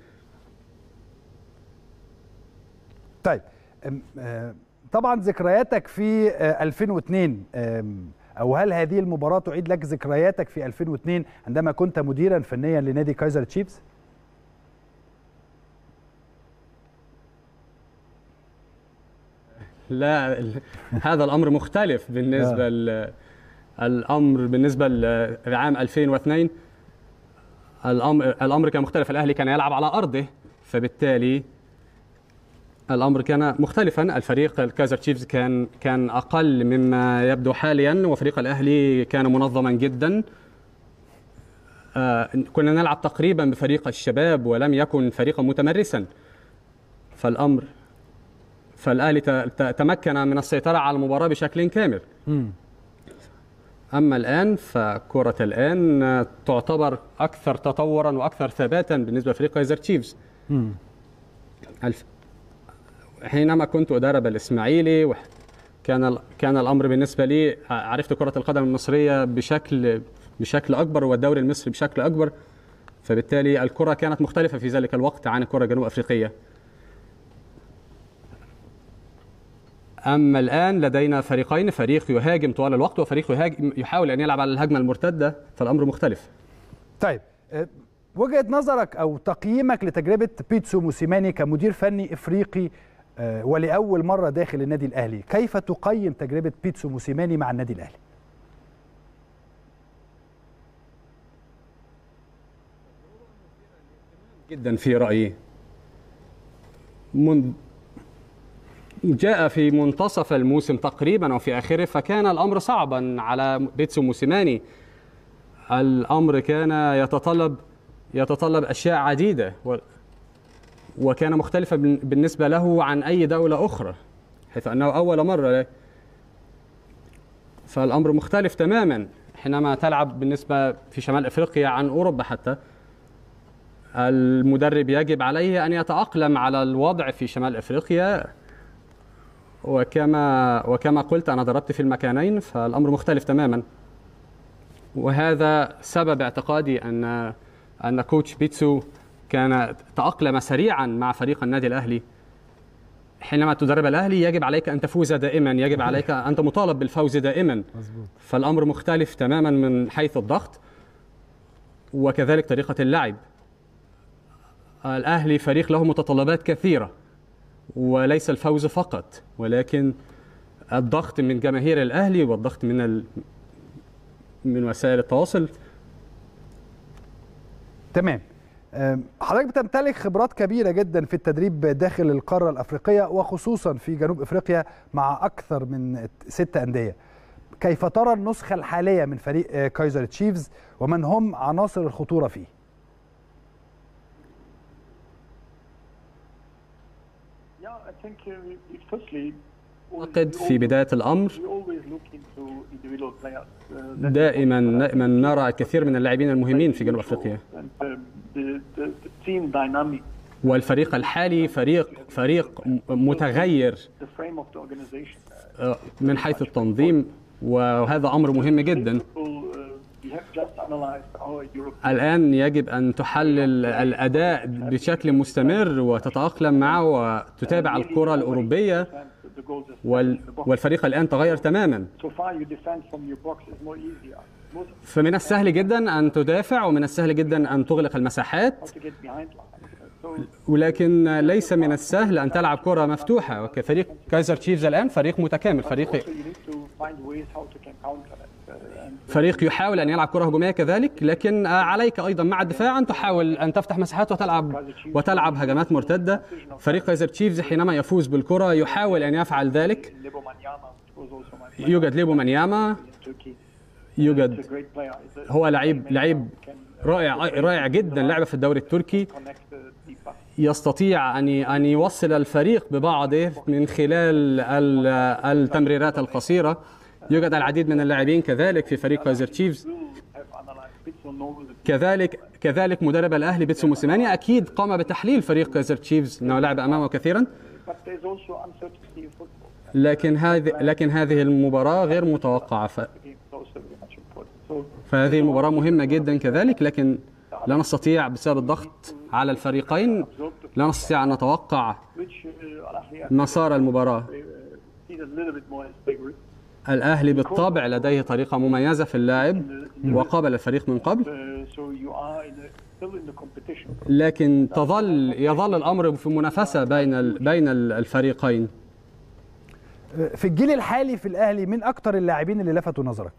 طيب أم، آه، طبعا ذكرياتك في آه، 2002 آم، او هل هذه المباراه تعيد لك ذكرياتك في 2002 عندما كنت مديرا فنيا لنادي كايزر تشيفز لا ال- هذا الامر مختلف بالنسبه ل- الامر بالنسبه ل- لعام 2002 الامر الامر كان مختلف الاهلي كان يلعب على ارضه فبالتالي الامر كان مختلفا الفريق الكايزر تشيفز كان كان اقل مما يبدو حاليا وفريق الاهلي كان منظما جدا آه، كنا نلعب تقريبا بفريق الشباب ولم يكن فريقا متمرسا فالامر فالاهلي ت- ت- تمكن من السيطره على المباراه بشكل كامل اما الان فكره الان آه، تعتبر اكثر تطورا واكثر ثباتا بالنسبه لفريق كايزر تشيفز الف... حينما كنت ادرب الاسماعيلي وح- كان ال... كان الامر بالنسبه لي ع- عرفت كره القدم المصريه بشكل بشكل اكبر والدوري المصري بشكل اكبر فبالتالي الكره كانت مختلفه في ذلك الوقت عن الكره الجنوب افريقيه اما الان لدينا فريقين فريق يهاجم طوال الوقت وفريق يهاجم يحاول ان يلعب على الهجمه المرتده فالامر مختلف طيب آه، وجهه نظرك او تقييمك لتجربه بيتسو موسيماني كمدير فني افريقي آه، ولاول مره داخل النادي الاهلي كيف تقيم تجربه بيتسو موسيماني مع النادي الاهلي جدا في رايي من جاء في منتصف الموسم تقريبا او في اخره فكان الامر صعبا على بيتسو موسيماني الامر كان يتطلب يتطلب اشياء عديده و- وكان مختلفا بال- بالنسبه له عن اي دوله اخرى حيث انه اول مره فالامر مختلف تماما حينما تلعب بالنسبه في شمال افريقيا عن اوروبا حتى المدرب يجب عليه ان يتاقلم على الوضع في شمال افريقيا وكما وكما قلت انا ضربت في المكانين فالامر مختلف تماما وهذا سبب اعتقادي ان ان كوتش بيتسو كان تاقلم سريعا مع فريق النادي الاهلي حينما تدرب الاهلي يجب عليك ان تفوز دائما يجب عليك انت مطالب بالفوز دائما مظبوط فالامر مختلف تماما من حيث الضغط وكذلك طريقه اللعب الاهلي فريق له متطلبات كثيره وليس الفوز فقط ولكن الضغط من جماهير الاهلي والضغط من ال... من وسائل التواصل تمام أم، حضرتك بتمتلك خبرات كبيرة جدا في التدريب داخل القارة الأفريقية وخصوصا في جنوب أفريقيا مع أكثر من ست أندية كيف ترى النسخة الحالية من فريق آه، كايزر تشيفز ومن هم عناصر الخطورة فيه Yeah, I think uh, it- firstly, أعتقد في بداية الأمر we always look into individual players. uh, that- دائما دائما نرى الكثير من اللاعبين المهمين في جنوب أفريقيا And, um, the, the, the team dynamic, والفريق الحالي فريق فريق م- متغير the frame of the organization. Uh, آه، من حيث التنظيم وهذا أمر مهم جدا people, uh, we have just analyzed our European الآن يجب أن تحلل الأداء بشكل مستمر وتتأقلم معه وتتابع الكرة الأوروبية defense, the goals is وال in the box. والفريق الآن تغير تماما So far, you defend from your box is more easier. Most فمن السهل جدا أن تدافع ومن السهل جدا أن تغلق المساحات how to get behind line. Uh, So ولكن ليس من السهل أن تلعب كرة مفتوحة وكفريق كايزر تشيفز الآن فريق متكامل فريق also you need to find ways how to can counter it. Uh, and فريق يحاول أن يلعب كرة هجومية كذلك لكن عليك أيضا مع الدفاع أن تحاول أن تفتح مساحات وتلعب وتلعب هجمات مرتدة فريق كايزر تشيفز حينما يفوز بالكرة يحاول أن يفعل ذلك Lebo Manyama was also my player يوجد ليبو منياما in Turkey. He's يوجد a great player. He's a- هو لعيب لعيب رائع رائع جدا لعب في الدوري التركي connect the deep pass. يستطيع ان ان يوصل الفريق ببعضه من خلال ال- التمريرات القصيره يوجد العديد من اللاعبين كذلك في فريق كايزر تشيفز Will have analyzed Pitso knows the كذلك كذلك مدرب الاهلي بيتسو موسيماني اكيد قام بتحليل فريق كايزر تشيفز انه لعب امامه كثيرا but there's also uncertainty in football. لكن هذه لكن هذه المباراة غير متوقعة ف- The game is also very much important. So فهذه المباراة مهمة جدا كذلك لكن لا نستطيع بسبب الضغط على الفريقين لا نستطيع أن نتوقع which uh, Al Ahly are مسار المباراة uh, seen a little bit more as favorites. الأهلي بالطبع لديه طريقة مميزة في اللعب وقابل الفريق من قبل Uh, so you are in the, still in the competition. لكن تظل يظل الأمر في منافسة بين ال- بين ال- الفريقين في الجيل الحالي في الاهلي مين اكتر اللاعبين اللي لفتوا نظرك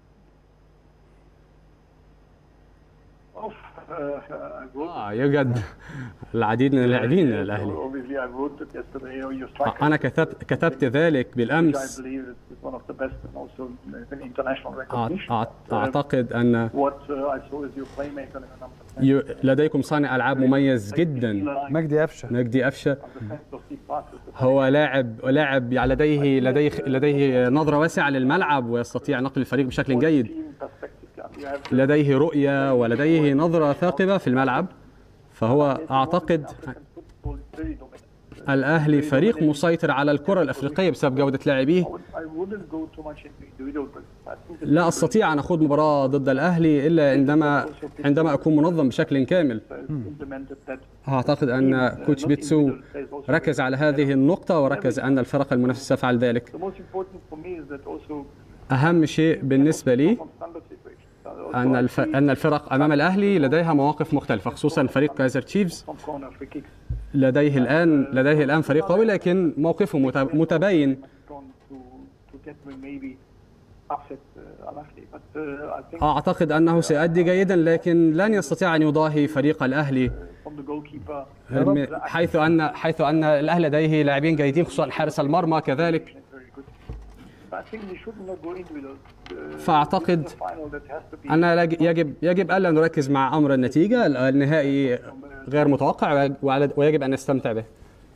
Oh, uh, I wrote آه يوجد العديد من اللاعبين So الأهلي obviously I wrote it yesterday. Oh, your striker. أنا كتبت كتبت ذلك which I بالأمس believe is one of the best and also an international أع- recognition. أع- Uh, أعتقد أن what uh, I saw is your playmaker in the number 10. يو- لديكم صانع ألعاب مميز جدا مجدي قفشه مجدي أفشة Defense of deep passes. هو لاعب لاعب لديه لديه لديه نظرة واسعة للملعب ويستطيع نقل الفريق بشكل جيد Team perspective. Yeah, you have لديه رؤية ولديه نظرة ثاقبة في الملعب فهو أعتقد African football is very dominant. الأهلي فريق مسيطر على الكرة الأفريقية بسبب جودة لاعبيه I would- I wouldn't go too much into individual, but I think it's لا أستطيع أن أخوض مباراة ضد الأهلي إلا عندما عندما أكون منظم بشكل كامل implemented that أعتقد أن كوتش بيتسو ركز على هذه النقطة وركز أن الفرق المنافسة تفعل ذلك The most important for me is that also أهم شيء بالنسبة لي from standard situations. Also أن I الف... see أن الفرق أمام الأهلي لديها مواقف مختلفة خصوصا فريق كايزر تشيفز from corner free kicks لديه الآن لديه الآن فريق قوي لكن موقفه مت- متباين gone to to get me maybe upset uh, Al Ahly, but uh, I think أعتقد أنه سيؤدي جيدا لكن لن يستطيع أن يضاهي فريق الأهلي from the goalkeeper م- حيث أن حيث أن الأهلي لديه لاعبين جيدين خصوصا حارس المرمى كذلك is very good. But I think we should not go individual. Uh, فأعتقد this is a final that has to be أن لج- يجب يجب ألا نركز مع أمر النتيجة النهائي غير متوقع وعلى- ويجب أن نستمتع به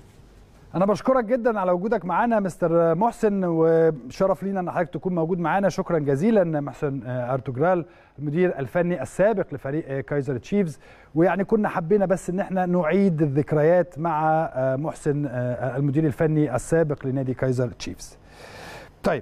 انا بشكرك جدا على وجودك معانا مستر محسن وشرف لينا ان حضرتك تكون موجود معانا شكرا جزيلا محسن آه، ارتجرال المدير الفني السابق لفريق آه، كايزر تشيفز ويعني كنا حبينا بس ان احنا نعيد الذكريات مع آه، محسن آه، المدير الفني السابق لنادي كايزر تشيفز طيب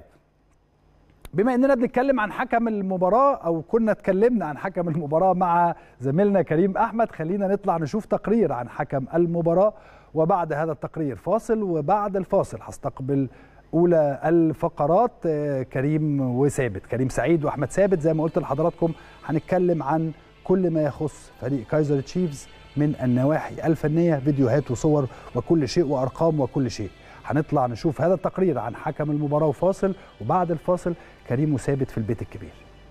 بما اننا بنتكلم عن حكم المباراه او كنا اتكلمنا عن حكم المباراه مع زميلنا كريم احمد خلينا نطلع نشوف تقرير عن حكم المباراه وبعد هذا التقرير فاصل وبعد الفاصل هستقبل اولى الفقرات آه، كريم وثابت كريم سعيد واحمد ثابت زي ما قلت لحضراتكم هنتكلم عن كل ما يخص فريق كايزر تشيفز من النواحي الفنيه فيديوهات وصور وكل شيء وارقام وكل شيء هنطلع نشوف هذا التقرير عن حكم المباراه وفاصل وبعد الفاصل كريم وثابت في البيت الكبير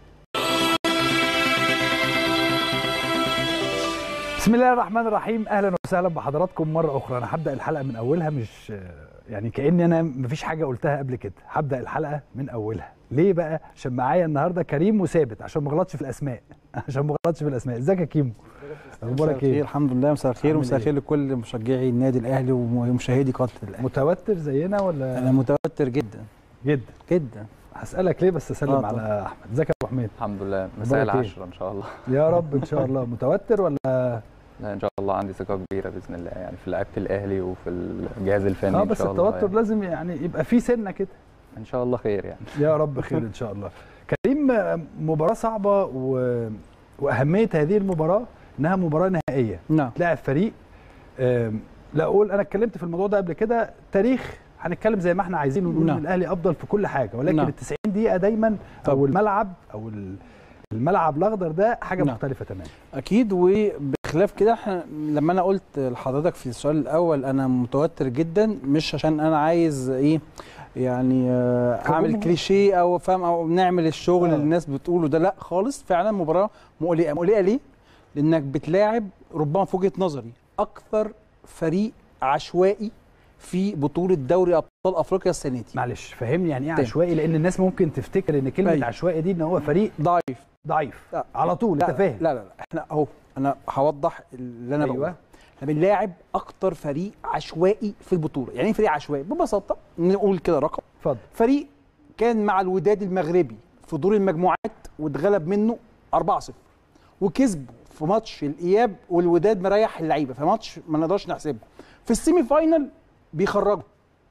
بسم الله الرحمن الرحيم اهلا وسهلا بحضراتكم مره اخرى انا هبدا الحلقه من اولها مش يعني كاني انا مفيش حاجه قلتها قبل كده هبدا الحلقه من اولها ليه بقى عشان معايا النهارده كريم وثابت عشان ما اغلطش في الاسماء عشان ما اغلطش في الاسماء ازيك يا كيمو اخبارك خير ايه الحمد لله مساء الخير عامل ومساء إيه؟ الخير لكل مشجعي النادي الاهلي ومشاهدي قناه الاهلي متوتر زينا ولا انا متوتر جدا جدا جدا هسالك ليه بس اسلم آه، على احمد ازيك يا ابو حميد الحمد لله أخبارك مساء إيه؟ العشرة ان شاء الله يا رب ان شاء الله متوتر ولا لا ان شاء الله عندي ثقة كبيرة باذن الله يعني في لعيبة الاهلي وفي الجهاز الفني اه ان بس شاء الله التوتر يعني. لازم يعني يبقى فيه سنه كده ان شاء الله خير يعني يا رب خير ان شاء الله كريم آه، مباراه صعبه و... واهميه هذه المباراه انها مباراه نهائيه نعم تلاعب فريق آم، لا اقول انا اتكلمت في الموضوع ده قبل كده تاريخ هنتكلم زي ما احنا عايزين ونقول نعم. ان الاهلي افضل في كل حاجه ولكن نعم. ال 90 دقيقه دايما او طبعا. الملعب او ال- الملعب الاخضر ده حاجه نعم. مختلفه تماما اكيد وبخلاف كده احنا لما انا قلت لحضرتك في السؤال الاول انا متوتر جدا مش عشان انا عايز ايه يعني آه، اعمل كجمهور. كليشيه او فاهم او نعمل الشغل آه. اللي الناس بتقوله ده لا خالص فعلا مباراه مقلقه مقلقه ليه؟ لانك بتلاعب ربما في وجهه نظري اكثر فريق عشوائي في بطوله دوري ابطال افريقيا السنه دي معلش فهمني يعني ايه تاني. عشوائي لان الناس ممكن تفتكر ان كلمه أيوة. عشوائي دي ان هو فريق ضعيف ضعيف لا. على طول لا انت فاهم لا لا لا احنا اهو انا هوضح اللي انا أيوة. بقوله احنا بنلاعب اكتر فريق عشوائي في البطوله يعني ايه فريق عشوائي ببساطه نقول كده رقم اتفضل فريق كان مع الوداد المغربي في دور المجموعات واتغلب منه 4-0 وكسبه في ماتش الاياب والوداد مريح اللعيبه في ماتش ما نقدرش نحسبه في السيمي فاينل بيخرجوا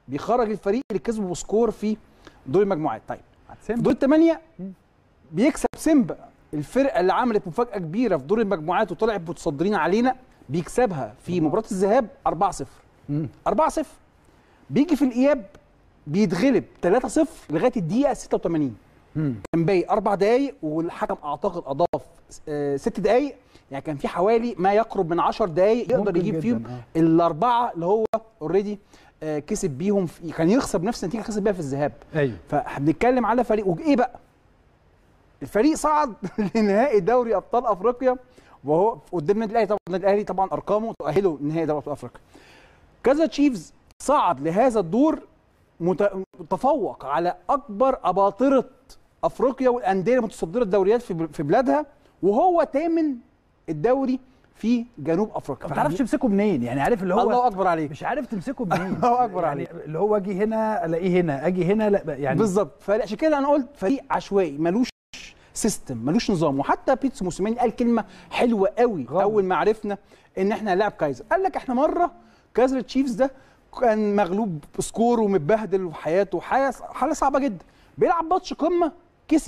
بيخرج الفريق اللي كسبه بسكور في دور المجموعات طيب في سيمبا دور الثمانيه بيكسب سيمبا الفرقه اللي عملت مفاجاه كبيره في دور المجموعات وطلعت متصدرين علينا بيكسبها في مباراه الذهاب 4-0 مم. 4-0 بيجي في الاياب بيتغلب 3-0 لغايه الدقيقه 86 مم. كان باقي اربع دقائق والحكم اعتقد اضاف آه، ست دقائق يعني كان في حوالي ما يقرب من 10 دقائق يقدر ممكن يجيب جداً، فيهم آه. الاربعه اللي هو اوريدي كسب بيهم في كان يخسر بنفس النتيجه اللي خسر بيها في الذهاب ايوه فبنتكلم على فريق وايه بقى الفريق صعد لنهائي دوري ابطال افريقيا وهو قدام النادي الاهلي طبعا النادي الاهلي طبعا ارقامه تؤهله لنهائي دوري ابطال افريقيا كذا تشيفز صعد لهذا الدور مت- متفوق على اكبر اباطره افريقيا والانديه المتصدره الدوريات في ب- في بلادها وهو تامن الدوري في جنوب افريقيا ما تعرفش تمسكه منين يعني عارف اللي هو الله اكبر عليك مش عارف تمسكه منين الله أكبر يعني اللي هو اجي هنا الاقيه هنا اجي هنا لا يعني بالظبط فعشان كده انا قلت فريق عشوائي ملوش سيستم ملوش نظام وحتى بيتس موسيماني قال كلمه حلوه قوي غلط. اول ما عرفنا ان احنا هنلاعب كايزر قال لك احنا مره كايزر تشيفز ده كان مغلوب سكور ومتبهدل وحياته حاله حاله صعبه جدا بيلعب ماتش قمه كسب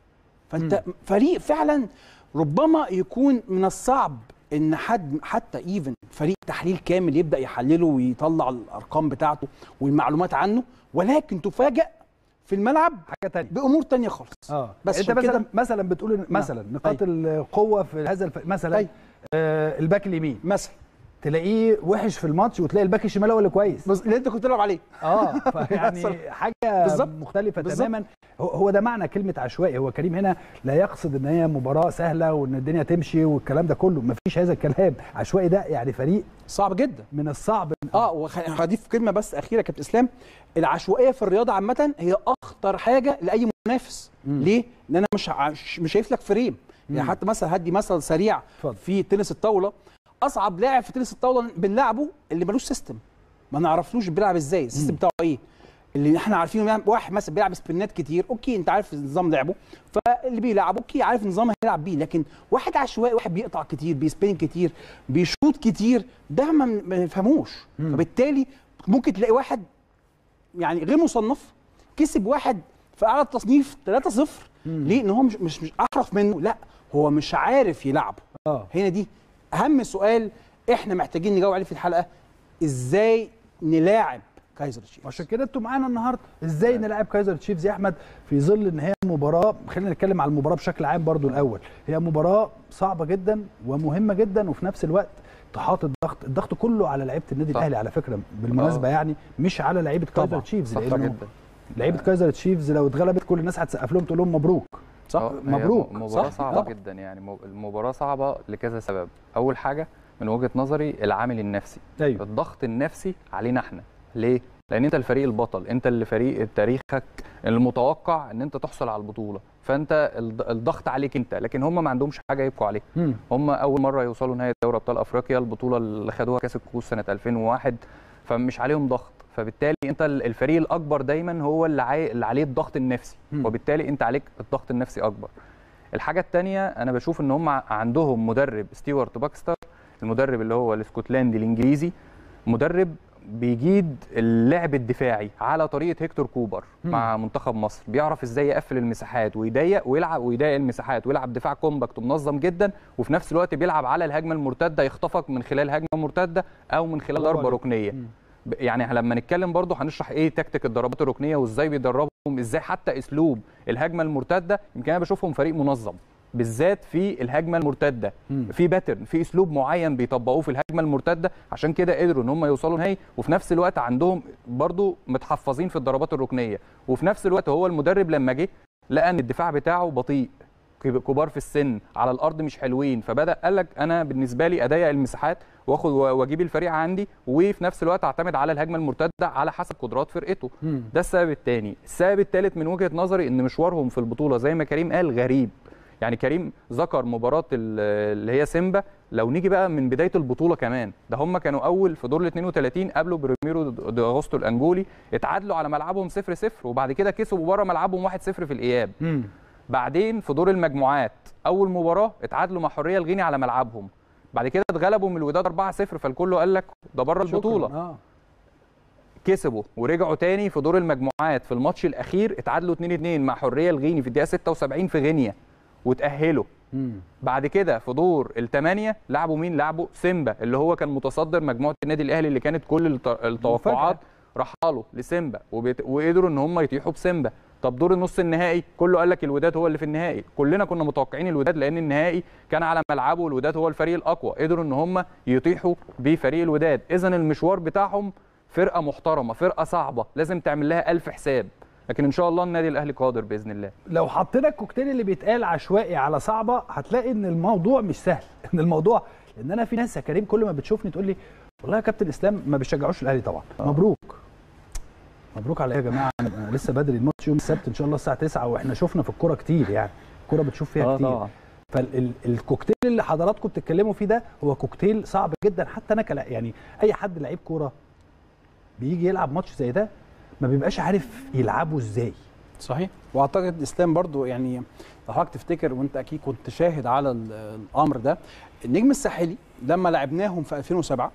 فانت فريق فعلا ربما يكون من الصعب ان حد حتى ايفن فريق تحليل كامل يبدا يحلله ويطلع الارقام بتاعته والمعلومات عنه ولكن تفاجأ في الملعب حاجه تانية بامور تانية خالص اه بس بس انت عشان مثلا كده- مثلا بتقول إن- مثلا نقاط القوه في هذا الف... مثلا أيوة. آه الباك اليمين مثلا تلاقيه وحش في الماتش وتلاقي الباك الشمال هو اللي كويس بس اللي انت كنت بتلعب عليه اه فيعني حاجه بالظبط. مختلفه بالظبط. تماما هو- هو ده معنى كلمه عشوائي هو كريم هنا لا يقصد ان هي مباراه سهله وان الدنيا تمشي والكلام ده كله مفيش هذا الكلام عشوائي ده يعني فريق صعب جدا من الصعب اه وهضيف كلمه بس اخيره يا كابتن اسلام العشوائيه في الرياضه عامه هي اخطر حاجه لاي منافس ليه لان انا مش ع- مش شايف لك فريم يعني حتى مثلا هدي مثل سريع اتفضل. في تنس الطاوله اصعب لاعب في تنس الطاوله بنلعبه اللي ملوش سيستم ما نعرفلوش بيلعب ازاي السيستم بتاعه ايه اللي احنا عارفينه بيعمل- واحد مثلا بيلعب سبينات كتير اوكي انت عارف نظام لعبه فاللي بيلعب اوكي عارف نظام هيلعب بيه لكن واحد عشوائي واحد بيقطع كتير بيسبين كتير بيشوط كتير ده ما ما نفهموش فبالتالي ممكن تلاقي واحد يعني غير مصنف كسب واحد في اعلى التصنيف 3-0 ليه؟ ان هو مش مش مش احرف منه لا هو مش عارف يلعبه اه هنا دي اهم سؤال احنا محتاجين نجاوب عليه في الحلقه ازاي نلاعب كايزر تشيفز عشان كده انتوا معانا النهارده ازاي نلعب كايزر تشيفز يا احمد في ظل ان هي مباراه خلينا نتكلم على المباراه بشكل عام برضو الاول هي مباراه صعبه جدا ومهمه جدا وفي نفس الوقت تحاط الضغط الضغط كله على لعيبه النادي صح. الاهلي على فكره بالمناسبه آه. يعني مش على لعيبه كايزر طبعاً. تشيفز صح لانه جدا لعيبه كايزر تشيفز لو اتغلبت كل الناس هتسقف لهم تقول لهم مبروك صح آه، هي مبروك. م- مباراة صح، صعبة طبعا. جدا يعني م- المباراة صعبة لكذا سبب أول حاجة من وجهة نظري العامل النفسي ايوه الضغط النفسي علينا احنا ليه؟ لأن أنت الفريق البطل أنت اللي فريق تاريخك المتوقع أن أنت تحصل على البطولة فأنت الض- الضغط عليك أنت لكن هم ما عندهمش حاجة يبقوا عليها مم. هم اول مره يوصلوا نهائي دوري ابطال افريقيا البطوله اللي خدوها كاس الكؤوس سنه 2001 فمش عليهم ضغط فبالتالي انت ال- الفريق الاكبر دايما هو اللي, عاي... اللي عليه الضغط النفسي مم. وبالتالي انت عليك الضغط النفسي اكبر الحاجه الثانيه انا بشوف ان هم عندهم مدرب ستيوارت باكستر المدرب اللي هو الاسكتلندي الانجليزي مدرب بيجيد اللعب الدفاعي على طريقه هيكتور كوبر مم. مع منتخب مصر بيعرف ازاي يقفل المساحات ويضيق ويلعب ويضيق المساحات ويلعب دفاع كومباكت ومنظم جدا وفي نفس الوقت بيلعب على الهجمه المرتده يخطفك من خلال هجمه مرتده او من خلال برافو ضربه عليك. ركنيه مم. ب- يعني لما نتكلم برضه هنشرح ايه تكتيك الضربات الركنيه وازاي بيدربهم ازاي حتى اسلوب الهجمه المرتده يمكن انا بشوفهم فريق منظم بالذات في الهجمه المرتده مم. في باترن في اسلوب معين بيطبقوه في الهجمه المرتده عشان كده قدروا ان هم يوصلوا نهائي وفي نفس الوقت عندهم برضو متحفظين في الضربات الركنيه وفي نفس الوقت هو المدرب لما جه لقى ان الدفاع بتاعه بطيء كب- كبار في السن على الارض مش حلوين فبدا قال لك انا بالنسبه لي اضيق المساحات واخد واجيب الفريق عندي وفي نفس الوقت اعتمد على الهجمه المرتده على حسب قدرات فرقته مم. ده السبب الثاني السبب الثالث من وجهه نظري ان مشوارهم في البطوله زي ما كريم قال غريب يعني كريم ذكر مباراه ال- اللي هي سيمبا لو نيجي بقى من بدايه البطوله كمان ده هم كانوا اول في دور ال 32 قابلوا بريميرو دي اغوستو الانجولي اتعادلوا على ملعبهم 0 0 وبعد كده كسبوا بره ملعبهم 1 0 في الاياب مم. بعدين في دور المجموعات اول مباراه اتعادلوا مع حريه الغيني على ملعبهم بعد كده اتغلبوا من الوداد 4 0 فالكل قال لك ده بره شكراً. البطوله اه كسبوا ورجعوا تاني في دور المجموعات في الماتش الاخير اتعادلوا 2 2 مع حريه الغيني في الدقيقه 76 في غينيا وتاهلوا بعد كده في دور الثمانيه لعبوا مين لعبوا سيمبا اللي هو كان متصدر مجموعه النادي الاهلي اللي كانت كل الت- التوقعات رحلوا لسيمبا وبيت... وقدروا ان هم يطيحوا بسيمبا طب دور النص النهائي كله قال لك الوداد هو اللي في النهائي كلنا كنا متوقعين الوداد لان النهائي كان على ملعبه والوداد هو الفريق الاقوى قدروا ان هم يطيحوا بفريق الوداد اذا المشوار بتاعهم فرقه محترمه فرقه صعبه لازم تعمل لها ألف حساب لكن ان شاء الله النادي الاهلي قادر باذن الله لو حطينا الكوكتيل اللي بيتقال عشوائي على صعبه هتلاقي ان الموضوع مش سهل ان الموضوع لان انا في ناس يا كريم كل ما بتشوفني تقول لي والله يا كابتن اسلام ما بيشجعوش الاهلي طبعا مبروك مبروك على ايه يا جماعه أنا لسه بدري الماتش يوم السبت ان شاء الله الساعه 9 واحنا شفنا في الكوره كتير يعني الكوره بتشوف فيها آه كتير طبعا. فالكوكتيل اللي حضراتكم بتتكلموا فيه ده هو كوكتيل صعب جدا حتى انا كلا يعني اي حد لعيب كوره بيجي يلعب ماتش زي ده ما بيبقاش عارف يلعبه ازاي صحيح واعتقد اسلام برضو يعني لو حضرتك تفتكر وانت اكيد كنت شاهد على ال- الامر ده النجم الساحلي لما لعبناهم في 2007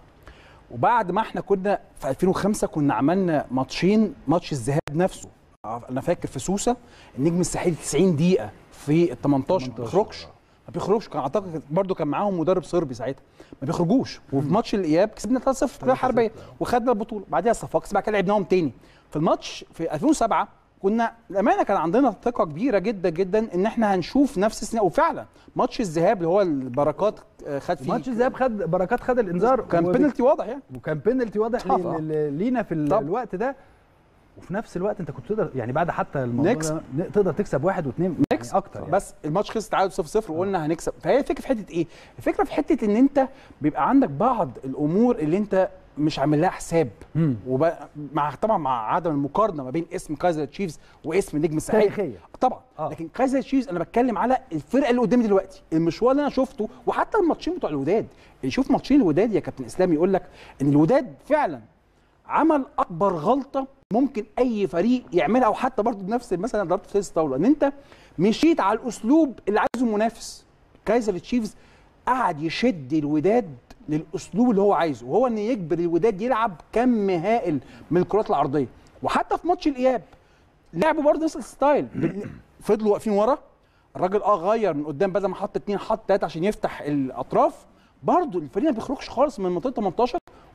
وبعد ما احنا كنا في 2005 كنا عملنا ماتشين ماتش الذهاب نفسه انا فاكر في سوسه النجم الساحلي 90 دقيقه في ال 18 ما بيخرجش ما بيخرجش كان اعتقد برضو كان معاهم مدرب صربي ساعتها ما بيخرجوش وفي ماتش الاياب كسبنا 3-0 في كليه حربيه وخدنا البطوله بعدها صفاقس بعد كده لعبناهم تاني في الماتش في 2007 كنا الامانه كان عندنا ثقه كبيره جدا جدا ان احنا هنشوف نفس السنه وفعلا ماتش الذهاب اللي هو البركات آه، خد فيه ماتش الذهاب خد بركات خد الانذار كان وب- بينالتي واضح يعني وكان بينالتي واضح طبعا. لي- لي- لينا في ال- طبعا. الوقت ده وفي نفس الوقت انت كنت تقدر يعني بعد حتى الموضوع نكسب. ده تقدر تكسب واحد واثنين نكسب اكتر يعني. بس الماتش خلص تعادل 0 0 وقلنا هنكسب فهي الفكره في حته ايه؟ الفكره في حته ان انت بيبقى عندك بعض الامور اللي انت مش عامل لها حساب مم. وب... مع طبعا مع عدم المقارنه ما بين اسم كايزر تشيفز واسم نجم الساحل تاريخية. طبعا آه. آه. لكن كايزر تشيفز انا بتكلم على الفرقه اللي قدامي دلوقتي المشوار اللي انا شفته وحتى الماتشين بتوع الوداد اللي يشوف ماتشين الوداد يا كابتن اسلام يقول لك ان الوداد فعلا عمل اكبر غلطه ممكن اي فريق يعملها او حتى برضه بنفس مثلا ضربه تنس الطاوله ان انت مشيت على الاسلوب اللي عايزه المنافس كايزر تشيفز قعد يشد الوداد للاسلوب اللي هو عايزه وهو ان يجبر الوداد يلعب كم هائل من الكرات العرضيه وحتى في ماتش الاياب لعبوا برضه نفس الستايل بال- فضلوا واقفين ورا الراجل اه غير من قدام بدل ما حط اتنين حط تلاته عشان يفتح الاطراف برضه الفريق ما بيخرجش خالص من منطقه 18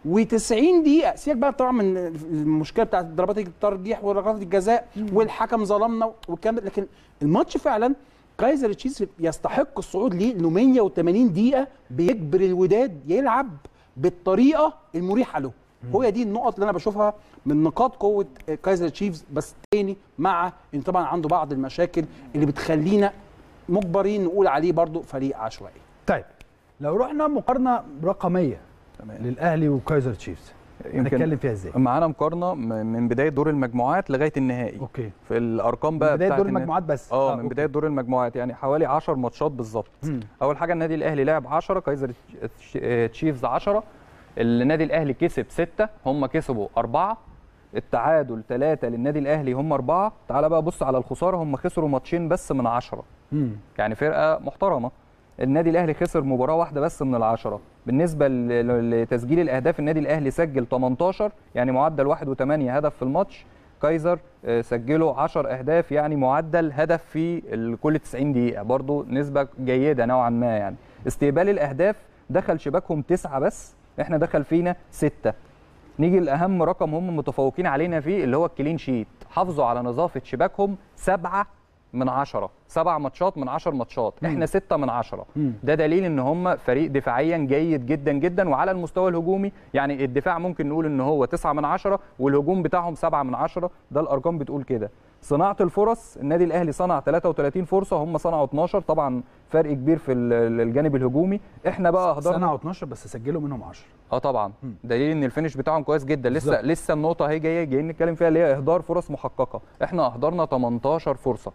و90 دقيقه سيبك بقى طبعا من المشكله بتاعت ضربات الترجيح وركلات الجزاء والحكم ظلمنا والكلام ده لكن الماتش فعلا كايزر تشيفز يستحق الصعود ليه انه 180 دقيقه بيجبر الوداد يلعب بالطريقه المريحه له هو دي النقط اللي انا بشوفها من نقاط قوه كايزر تشيفز بس تاني مع ان طبعا عنده بعض المشاكل اللي بتخلينا مجبرين نقول عليه برضو فريق عشوائي طيب لو رحنا مقارنه رقميه للاهلي وكايزر تشيفز هنتكلم فيها ازاي معانا مقارنه م- من بدايه دور المجموعات لغايه النهائي اوكي في الارقام بقى بدايه بتاعت دور النا- المجموعات بس اه من أوكي. بدايه دور المجموعات يعني حوالي 10 ماتشات بالظبط مم. اول حاجه النادي الاهلي لعب 10 كايزر تش- آه، تشيفز 10 النادي الاهلي كسب 6 هم كسبوا 4 التعادل 3 للنادي الاهلي هم 4 تعال بقى بص على الخساره هم خسروا ماتشين بس من 10 مم. يعني فرقه محترمه النادي الاهلي خسر مباراه واحده بس من العشره بالنسبه ل- ل- لتسجيل الاهداف النادي الاهلي سجل 18 يعني معدل 1.8 هدف في الماتش كايزر آه، سجلوا 10 اهداف يعني معدل هدف في ال- كل 90 دقيقه برضو نسبه جيده نوعا ما يعني استقبال الاهداف دخل شباكهم تسعة بس احنا دخل فينا ستة نيجي لاهم رقم هم متفوقين علينا فيه اللي هو الكلين شيت حافظوا على نظافه شباكهم سبعة من عشرة سبع ماتشات من عشر ماتشات احنا ستة من عشرة مم. ده دليل ان هم فريق دفاعيا جيد جدا جدا وعلى المستوى الهجومي يعني الدفاع ممكن نقول ان هو تسعة من عشرة والهجوم بتاعهم سبعة من عشرة ده الارقام بتقول كده صناعه الفرص النادي الاهلي صنع 33 فرصه هم صنعوا 12 طبعا فرق كبير في ال- الجانب الهجومي احنا بقى اهدرنا سنه 12 بس سجلوا منهم 10 اه طبعا مم. دليل ان الفينش بتاعهم كويس جدا لسه بالظبط. لسه النقطه اهي جايه جايين نتكلم فيها اللي هي اهدار فرص محققه احنا اهدرنا 18 فرصه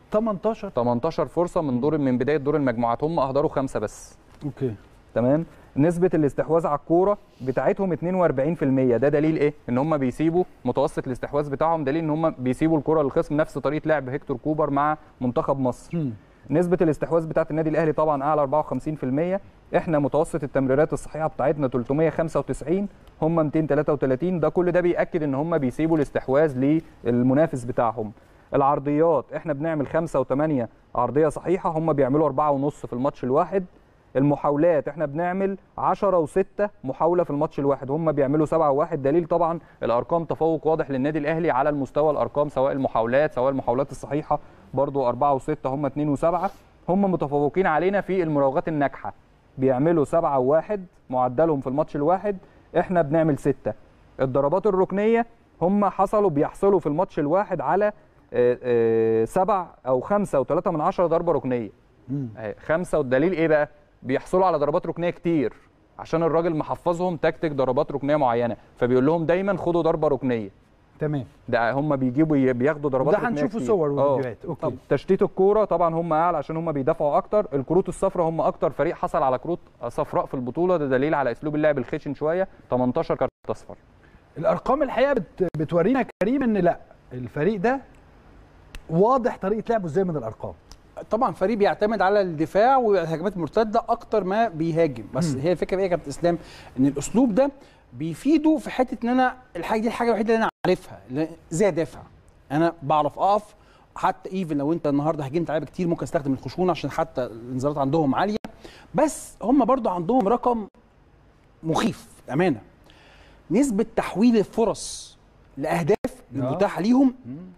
18 18 فرصه من دور من بدايه دور المجموعات هم اهدروا خمسه بس اوكي تمام نسبه الاستحواذ على الكوره بتاعتهم 42% ده دليل ايه ان هم بيسيبوا متوسط الاستحواذ بتاعهم دليل ان هم بيسيبوا الكره للخصم نفس طريقه لعب هيكتور كوبر مع منتخب مصر مم. نسبه الاستحواذ بتاعه النادي الاهلي طبعا اعلى 54% احنا متوسط التمريرات الصحيحه بتاعتنا 395 هم 233 ده كل ده بياكد ان هم بيسيبوا الاستحواذ للمنافس بتاعهم العرضيات احنا بنعمل 5 و8 عرضيه صحيحه هم بيعملوا 4 ونص في الماتش الواحد المحاولات احنا بنعمل 10 و6 محاوله في الماتش الواحد هم بيعملوا 7 و1 دليل طبعا الارقام تفوق واضح للنادي الاهلي على المستوى الارقام سواء المحاولات سواء المحاولات الصحيحه برضو 4 و6 هم 2 و7 هم متفوقين علينا في المراوغات الناجحه بيعملوا 7 و1 معدلهم في الماتش الواحد احنا بنعمل 6 الضربات الركنيه هم حصلوا بيحصلوا في الماتش الواحد على آه، آه، سبع او خمسة وثلاثة من عشرة ضربة ركنية أهي، خمسة والدليل ايه بقى بيحصلوا على ضربات ركنية كتير عشان الراجل محفظهم تكتيك ضربات ركنية معينة فبيقول لهم دايما خدوا ضربة ركنية تمام ده هم بيجيبوا بياخدوا ضربات ده ركنية هنشوفه كتير. صور آه. وفيديوهات اوكي طب تشتيت الكوره طبعا هم اعلى عشان هم بيدافعوا اكتر الكروت الصفراء هم اكتر فريق حصل على كروت صفراء في البطوله ده دليل على اسلوب اللعب الخشن شويه 18 كارت اصفر الارقام الحقيقه بت... بتورينا يا كريم ان لا الفريق ده واضح طريقه لعبه ازاي من الارقام طبعا فريق بيعتمد على الدفاع والهجمات المرتده اكتر ما بيهاجم بس مم. هي الفكره ايه يا كابتن اسلام ان الاسلوب ده بيفيده في حته ان انا الحاجه دي الحاجه الوحيده اللي انا عارفها اللي- ازاي ادافع انا بعرف اقف حتى ايفن لو انت النهارده هاجمت لعيبه كتير ممكن استخدم الخشونه عشان حتى الانذارات عندهم عاليه بس هم برضو عندهم رقم مخيف امانه نسبه تحويل الفرص لاهداف المتاحه ليهم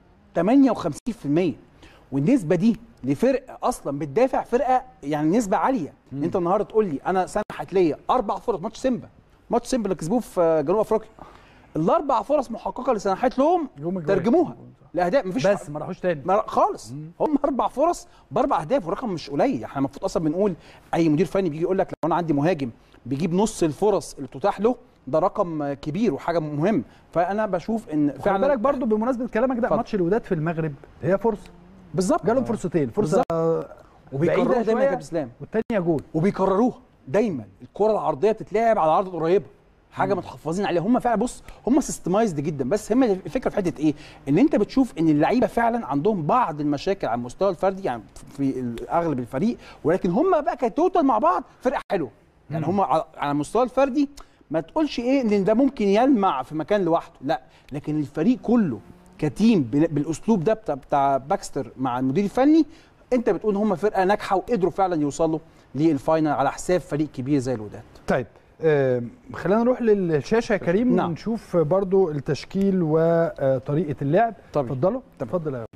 58% والنسبه دي لفرقه اصلا بتدافع فرقه يعني نسبه عاليه مم. انت النهارده تقول لي انا سنحت ليا اربع فرص ماتش سيمبا ماتش سيمبا اللي كسبوه في جنوب افريقيا الاربع فرص محققه اللي سنحت لهم يوم الجوال. ترجموها لاهداف مفيش بس ما راحوش تاني ما خالص هم اربع فرص باربع اهداف ورقم مش قليل احنا المفروض اصلا بنقول اي مدير فني بيجي يقول لك لو انا عندي مهاجم بيجيب نص الفرص اللي تتاح له ده رقم كبير وحاجه مهم فانا بشوف ان خد فعلا بالك برضو بمناسبه كلامك ده اتفضل. ماتش الوداد في المغرب هي فرصه بالظبط جالهم فرصتين فرصه وبيكرروها بعيدة دايما يا شوية. كابتن اسلام والتانيه جول وبيكرروها دايما الكره العرضيه بتتلعب على عرض قريبه حاجه متحفظين عليها هم فعلا بص هم سيستمايزد جدا بس هم الفكره في حته ايه ان انت بتشوف ان اللعيبه فعلا عندهم بعض المشاكل على المستوى الفردي يعني في اغلب الفريق ولكن هم بقى كتوتال مع بعض فرقه حلوه يعني هم على على المستوى الفردي ما تقولش ايه ان ده ممكن يلمع في مكان لوحده لا لكن الفريق كله كتيم بال- بالاسلوب ده بتاع, بتاع باكستر مع المدير الفني انت بتقول هم فرقه ناجحه وقدروا فعلا يوصلوا للفاينل على حساب فريق كبير زي الوداد طيب آم، خلينا نروح للشاشه يا كريم نعم. ونشوف برضو التشكيل وطريقه اللعب طبيعي. اتفضلوا اتفضل يا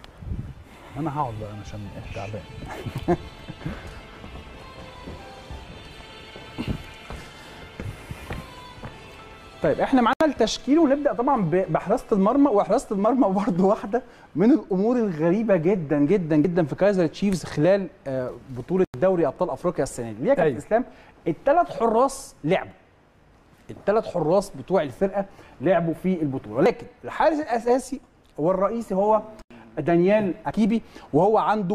انا هقعد بقى أنا عشان تعبان طيب احنا معانا التشكيل ونبدا طبعا ب- بحراسه المرمى وحراسه المرمى برضه واحده من الامور الغريبه جدا جدا جدا في كايزر تشيفز خلال آه، بطوله دوري ابطال افريقيا السنه دي ليه يا كابتن أيوة. اسلام الثلاث حراس لعبوا الثلاث حراس بتوع الفرقه لعبوا في البطوله لكن الحارس الاساسي والرئيسي هو دانيال اكيبي وهو عنده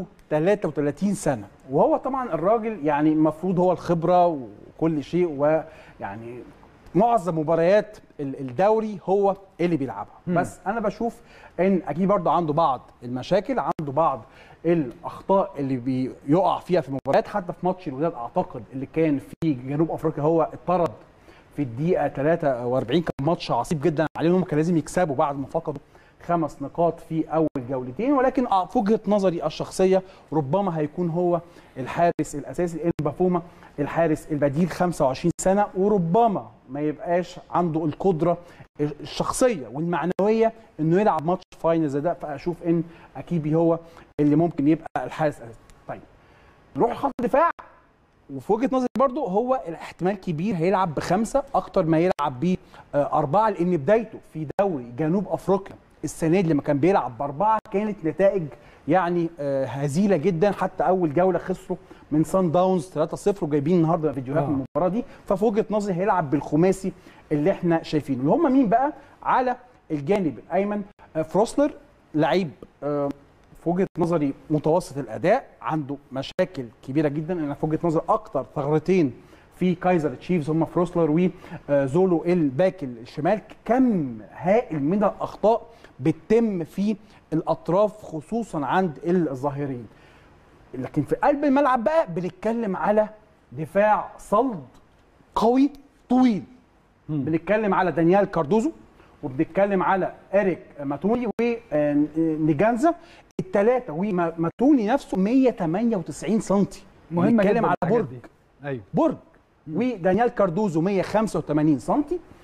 33 سنه وهو طبعا الراجل يعني المفروض هو الخبره وكل شيء ويعني معظم مباريات ال- الدوري هو اللي بيلعبها بس انا بشوف ان اكيد برضه عنده بعض المشاكل عنده بعض الاخطاء اللي بيقع فيها في المباريات حتى في ماتش الوداد اعتقد اللي كان في جنوب افريقيا هو اتطرد في الدقيقه 43 كان ماتش عصيب جدا عليهم كان لازم يكسبوا بعد ما فقدوا خمس نقاط في اول جولتين ولكن آه، في وجهه نظري الشخصيه ربما هيكون هو الحارس الاساسي ان بافوما الحارس البديل 25 سنه وربما ما يبقاش عنده القدره الشخصيه والمعنويه انه يلعب ماتش فاينل زي ده فاشوف ان اكيبي هو اللي ممكن يبقى الحارس الاساسي طيب نروح خط الدفاع وفي وجهه نظري برضو هو الاحتمال كبير هيلعب بخمسه اكتر ما يلعب باربعه لان بدايته في دوري جنوب افريقيا السنه دي لما كان بيلعب باربعه كانت نتائج يعني آه، هزيله جدا حتى اول جوله خسروا من سان داونز 3-0 وجايبين النهارده فيديوهات آه. من المباراه دي ففي وجهه نظري هيلعب بالخماسي اللي احنا شايفينه اللي هم مين بقى على الجانب الايمن آه، فروسلر لعيب آه، في وجهه نظري متوسط الاداء عنده مشاكل كبيره جدا انا في وجهه نظري اكتر ثغرتين في كايزر تشيفز هم فروسلر وزولو الباك الشمال كم هائل من الاخطاء بتتم في الاطراف خصوصا عند الظاهرين لكن في قلب الملعب بقى بنتكلم على دفاع صلد قوي طويل بنتكلم على دانيال كاردوزو وبنتكلم على اريك ماتوني ونيجانزا الثلاثه وماتوني نفسه 198 سم مهمه بنتكلم جدا على الحاجات برج دي. ايوه برج ودانيال كاردوزو 185 سم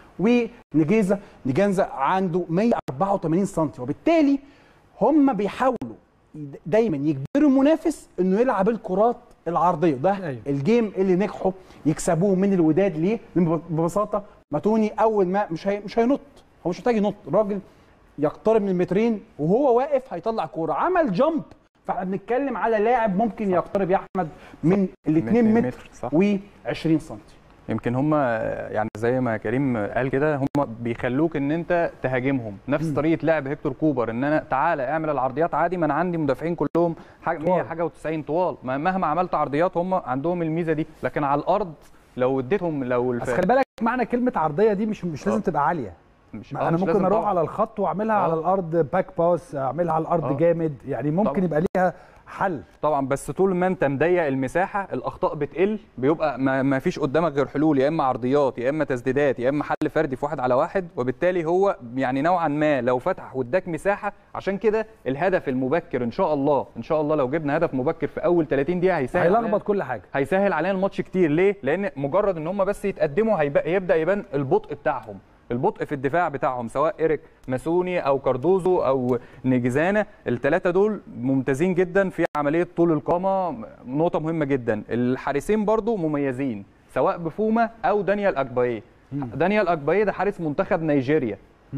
ونجيزا نيجانزا عنده 184 سم وبالتالي هم بيحاولوا دايما يجبروا المنافس انه يلعب الكرات العرضيه ده أيوة. أيوه. الجيم اللي نجحوا يكسبوه من الوداد ليه؟ لان ببساطه ماتوني اول ما مش هي مش هينط هو مش محتاج ينط الراجل يقترب من المترين وهو واقف هيطلع كوره عمل جامب فاحنا بنتكلم على لاعب ممكن يقترب يا احمد من ال 2 من متر, متر، صح. و20 سم يمكن هم يعني زي ما كريم قال كده هم بيخلوك ان انت تهاجمهم نفس طريقه لعب هيكتور كوبر ان انا تعالى اعمل العرضيات عادي ما انا عندي مدافعين كلهم حاجه 100 حاجه و90 طوال ما- مهما عملت عرضيات هم عندهم الميزه دي لكن على الارض لو اديتهم لو الف... بس خلي بالك معنى كلمه عرضيه دي مش مش لازم آه. تبقى عاليه مش ما آه، انا مش ممكن لازم اروح طبعاً. على الخط واعملها آه. على الارض باك باس اعملها على الارض آه. جامد يعني ممكن طبعاً. يبقى ليها حل طبعا بس طول ما انت مضيق المساحه الاخطاء بتقل بيبقى ما, ما فيش قدامك غير حلول يا اما عرضيات يا اما تسديدات يا اما حل فردي في واحد على واحد وبالتالي هو يعني نوعا ما لو فتح واداك مساحه عشان كده الهدف المبكر ان شاء الله ان شاء الله لو جبنا هدف مبكر في اول 30 دقيقه هيسهل علينا- هيلخبط كل حاجه هيسهل علينا الماتش كتير ليه؟ لان مجرد ان هم بس يتقدموا هيبقى يبدا يبان البطء بتاعهم البطء في الدفاع بتاعهم سواء ايريك ماسوني او كاردوزو او نيجيزانا الثلاثه دول ممتازين جدا في عمليه طول القامه نقطه مهمه جدا الحارسين برضو مميزين سواء بفوما او دانيال اكبايه دانيال اكبايه ده حارس منتخب نيجيريا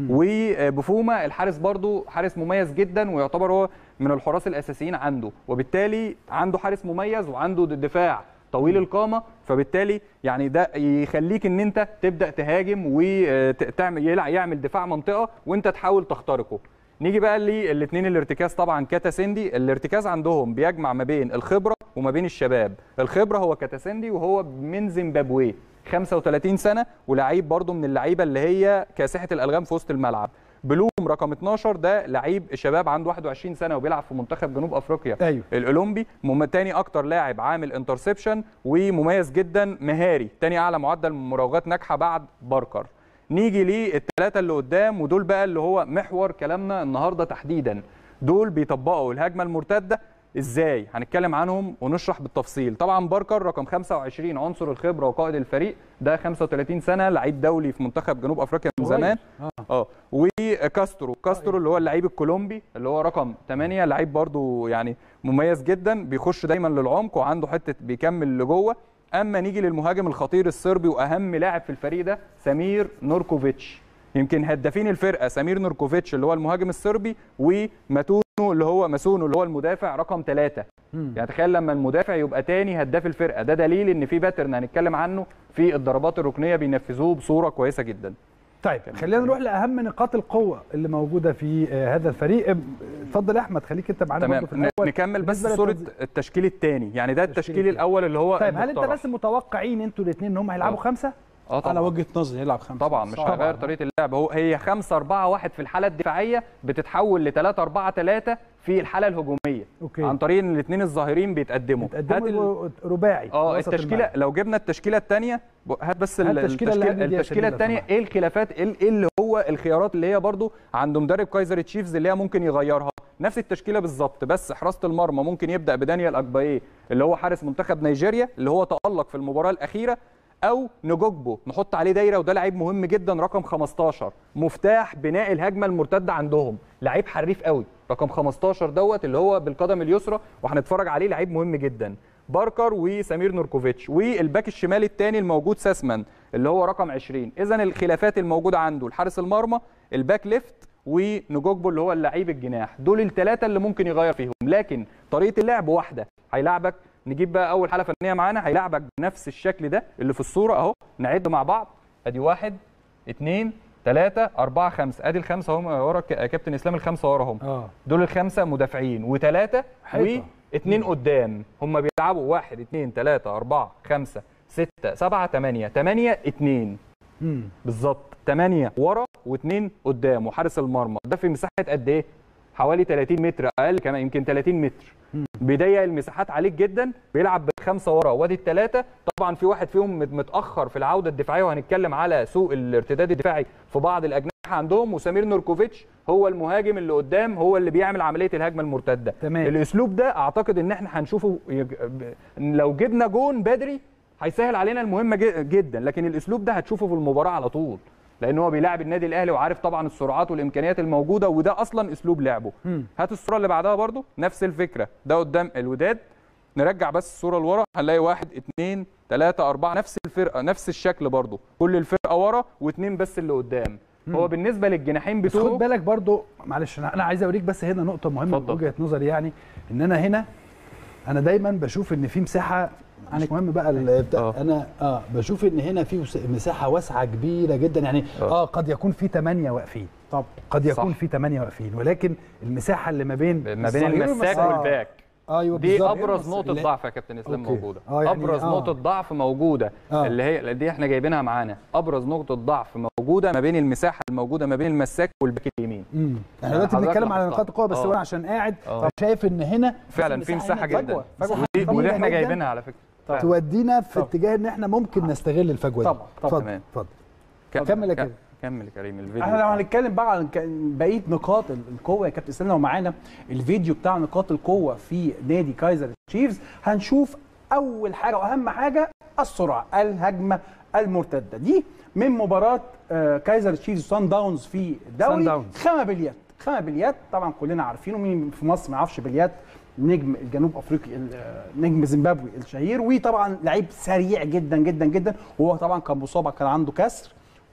وبفوما الحارس برضو حارس مميز جدا ويعتبر هو من الحراس الاساسيين عنده وبالتالي عنده حارس مميز وعنده دفاع طويل القامه فبالتالي يعني ده يخليك ان انت تبدا تهاجم وتعمل يعمل دفاع منطقه وانت تحاول تخترقه نيجي بقى للاثنين الارتكاز طبعا كاتاسندي الارتكاز عندهم بيجمع ما بين الخبره وما بين الشباب الخبره هو كاتاسندي وهو من زيمبابوي 35 سنه ولعيب برضو من اللعيبه اللي هي كاسحه الالغام في وسط الملعب بلوم رقم 12 ده لعيب شباب عنده 21 سنه وبيلعب في منتخب جنوب افريقيا ايوه الاولمبي مم- تاني اكتر لاعب عامل انترسبشن ومميز جدا مهاري تاني اعلى معدل مراوغات ناجحه بعد باركر نيجي للثلاثه اللي قدام ودول بقى اللي هو محور كلامنا النهارده تحديدا دول بيطبقوا الهجمه المرتده ازاي هنتكلم عنهم ونشرح بالتفصيل طبعا باركر رقم 25 عنصر الخبره وقائد الفريق ده 35 سنه لعيب دولي في منتخب جنوب افريقيا من صغير. زمان آه. اه وكاسترو كاسترو اللي هو اللعيب الكولومبي اللي هو رقم 8 لعيب برضو يعني مميز جدا بيخش دايما للعمق وعنده حته بيكمل لجوه اما نيجي للمهاجم الخطير الصربي واهم لاعب في الفريق ده سمير نوركوفيتش يمكن هدافين الفرقه سمير نوركوفيتش اللي هو المهاجم الصربي وماتونو اللي هو ماسونو اللي هو المدافع رقم ثلاثة يعني تخيل لما المدافع يبقى تاني هداف الفرقه ده دليل ان في باترن هنتكلم عنه في الضربات الركنيه بينفذوه بصوره كويسه جدا طيب خلينا نروح لاهم نقاط القوه اللي موجوده في آه، هذا الفريق آه، اتفضل يا احمد خليك انت معانا تمام برضه في ن- الاول نكمل بس بالنسبة صوره للتنظيم. التشكيل الثاني يعني ده التشكيل التشكيل التاني. الاول اللي هو طيب هل انت المقترح. بس متوقعين انتوا الاثنين ان هم هيلعبوا آه. خمسه اه على طبعا وجهه نظري يلعب خمسه طبعا مش طبعاً. هيغير طريقه اللعب هو هي 5 4 1 في الحاله الدفاعيه بتتحول ل 3 4 3 في الحاله الهجوميه أوكي. عن طريق ان الاثنين الظاهرين بيتقدموا تقدموا هات ال- يبقوا رباعي اه وسط التشكيله الملعب. لو جبنا التشكيله الثانيه هات بس هات ال- التشكيلة اللي قبل دي يا التشكيله شريف لو الثانيه سمحت. ايه الخلافات ايه إيه اللي هو الخيارات اللي هي برضو عند مدرب كايزر تشيفز اللي هي ممكن يغيرها نفس التشكيله بالظبط بس حراسه المرمى ممكن يبدا بدانيال اكبايه اللي هو حارس منتخب نيجيريا اللي هو تالق في المباراه الاخيره او نجوجبو نحط عليه دايره وده لعيب مهم جدا رقم 15 مفتاح بناء الهجمه المرتده عندهم لعيب حريف قوي رقم 15 دوت اللي هو بالقدم اليسرى وهنتفرج عليه لعيب مهم جدا باركر وسمير نوركوفيتش والباك الشمالي الثاني الموجود ساسمان اللي هو رقم 20 اذا الخلافات الموجوده عنده الحارس المرمى الباك ليفت ونجوجبو اللي هو اللعيب الجناح دول الثلاثه اللي ممكن يغير فيهم لكن طريقه اللعب واحده هيلعبك نجيب بقى اول حاله فنيه معانا هيلعبك بنفس الشكل ده اللي في الصوره اهو نعد مع بعض ادي واحد اثنين ثلاثة أربعة خمسة أدي الخمسة هم ورا ك- كابتن إسلام الخمسة وراهم اه دول الخمسة مدافعين وثلاثة حيطة. واثنين قدام هم بيلعبوا واحد اثنين ثلاثة أربعة خمسة ستة سبعة ثمانية ثمانية اثنين مم. بالظبط ثمانية ورا واثنين قدام وحارس المرمى ده في مساحة قد إيه؟ حوالي 30 متر أقل كمان يمكن 30 متر بيضيق المساحات عليك جدا بيلعب بخمسه ورا وادي الثلاثه طبعا في واحد فيهم مت- متاخر في العوده الدفاعيه وهنتكلم على سوء الارتداد الدفاعي في بعض الاجنحه عندهم وسمير نوركوفيتش هو المهاجم اللي قدام هو اللي بيعمل عمليه الهجمه المرتده تمام. الاسلوب ده اعتقد ان احنا هنشوفه يج... ب- لو جبنا جون بدري هيسهل علينا المهمه ج- جدا لكن الاسلوب ده هتشوفه في المباراه على طول لان هو بيلاعب النادي الاهلي وعارف طبعا السرعات والامكانيات الموجوده وده اصلا اسلوب لعبه هات الصوره اللي بعدها برضو نفس الفكره ده قدام الوداد نرجع بس الصوره لورا هنلاقي واحد اتنين تلاته اربعه نفس الفرقه نفس الشكل برضو كل الفرقه ورا واتنين بس اللي قدام هو بالنسبه للجناحين بس خد بتوعه بالك برضو معلش انا أنا عايز اوريك بس هنا نقطه مهمه من اتفضل. وجهه نظري يعني ان انا هنا انا دايما بشوف ان في مساحه مش مهم بقى ال- بتاع آه. انا اه بشوف ان هنا في وس- مساحه واسعه كبيره جدا يعني اه, قد يكون في 8 واقفين طب قد يكون صح. في 8 واقفين ولكن المساحه اللي ما بين ما بين الظهير المساك والمساك- والباك ايوه دي بالظبط. ابرز نقطه لا، ضعف يا كابتن اسلام أوكي. موجوده آه، يعني ابرز آه. نقطه ضعف موجوده آه. اللي هي دي احنا جايبينها معانا ابرز نقطه ضعف موجوده ما بين المساحه الموجوده ما بين المساك والباك اليمين امم احنا دلوقتي حضرتك بنتكلم على لاحظتها. نقاط القوه بس آه. هو انا عشان قاعد آه. شايف ان هنا فعلا في مساحه هنا جدا فجوة. فجوة ودي, كبيرة ودي احنا جداً. جايبينها على فكره فعلا. تودينا في طب. اتجاه ان احنا ممكن نستغل الفجوه دي طبعا، طبعا. اتفضل تمام. اتفضل ك- كمل يا ك- كريم. كمل يا كريم الفيديو احنا لو هنتكلم بقى عن ك- بقيه نقاط ال- القوه يا كابتن اسلام لو معانا الفيديو بتاع نقاط القوه في نادي كايزر تشيفز هنشوف اول حاجه واهم حاجه السرعه الهجمه المرتده دي من مباراه آه، كايزر تشيفز سان داونز في سان الدوري داونز. خمسه بليات خمسه بليات طبعا كلنا عارفينه مين في مصر ما يعرفش بليات نجم الجنوب افريقي ال- آه، نجم زيمبابوي الشهير وطبعا لعيب سريع جدا جدا جدا وهو طبعا كان مصاب كان عنده كسر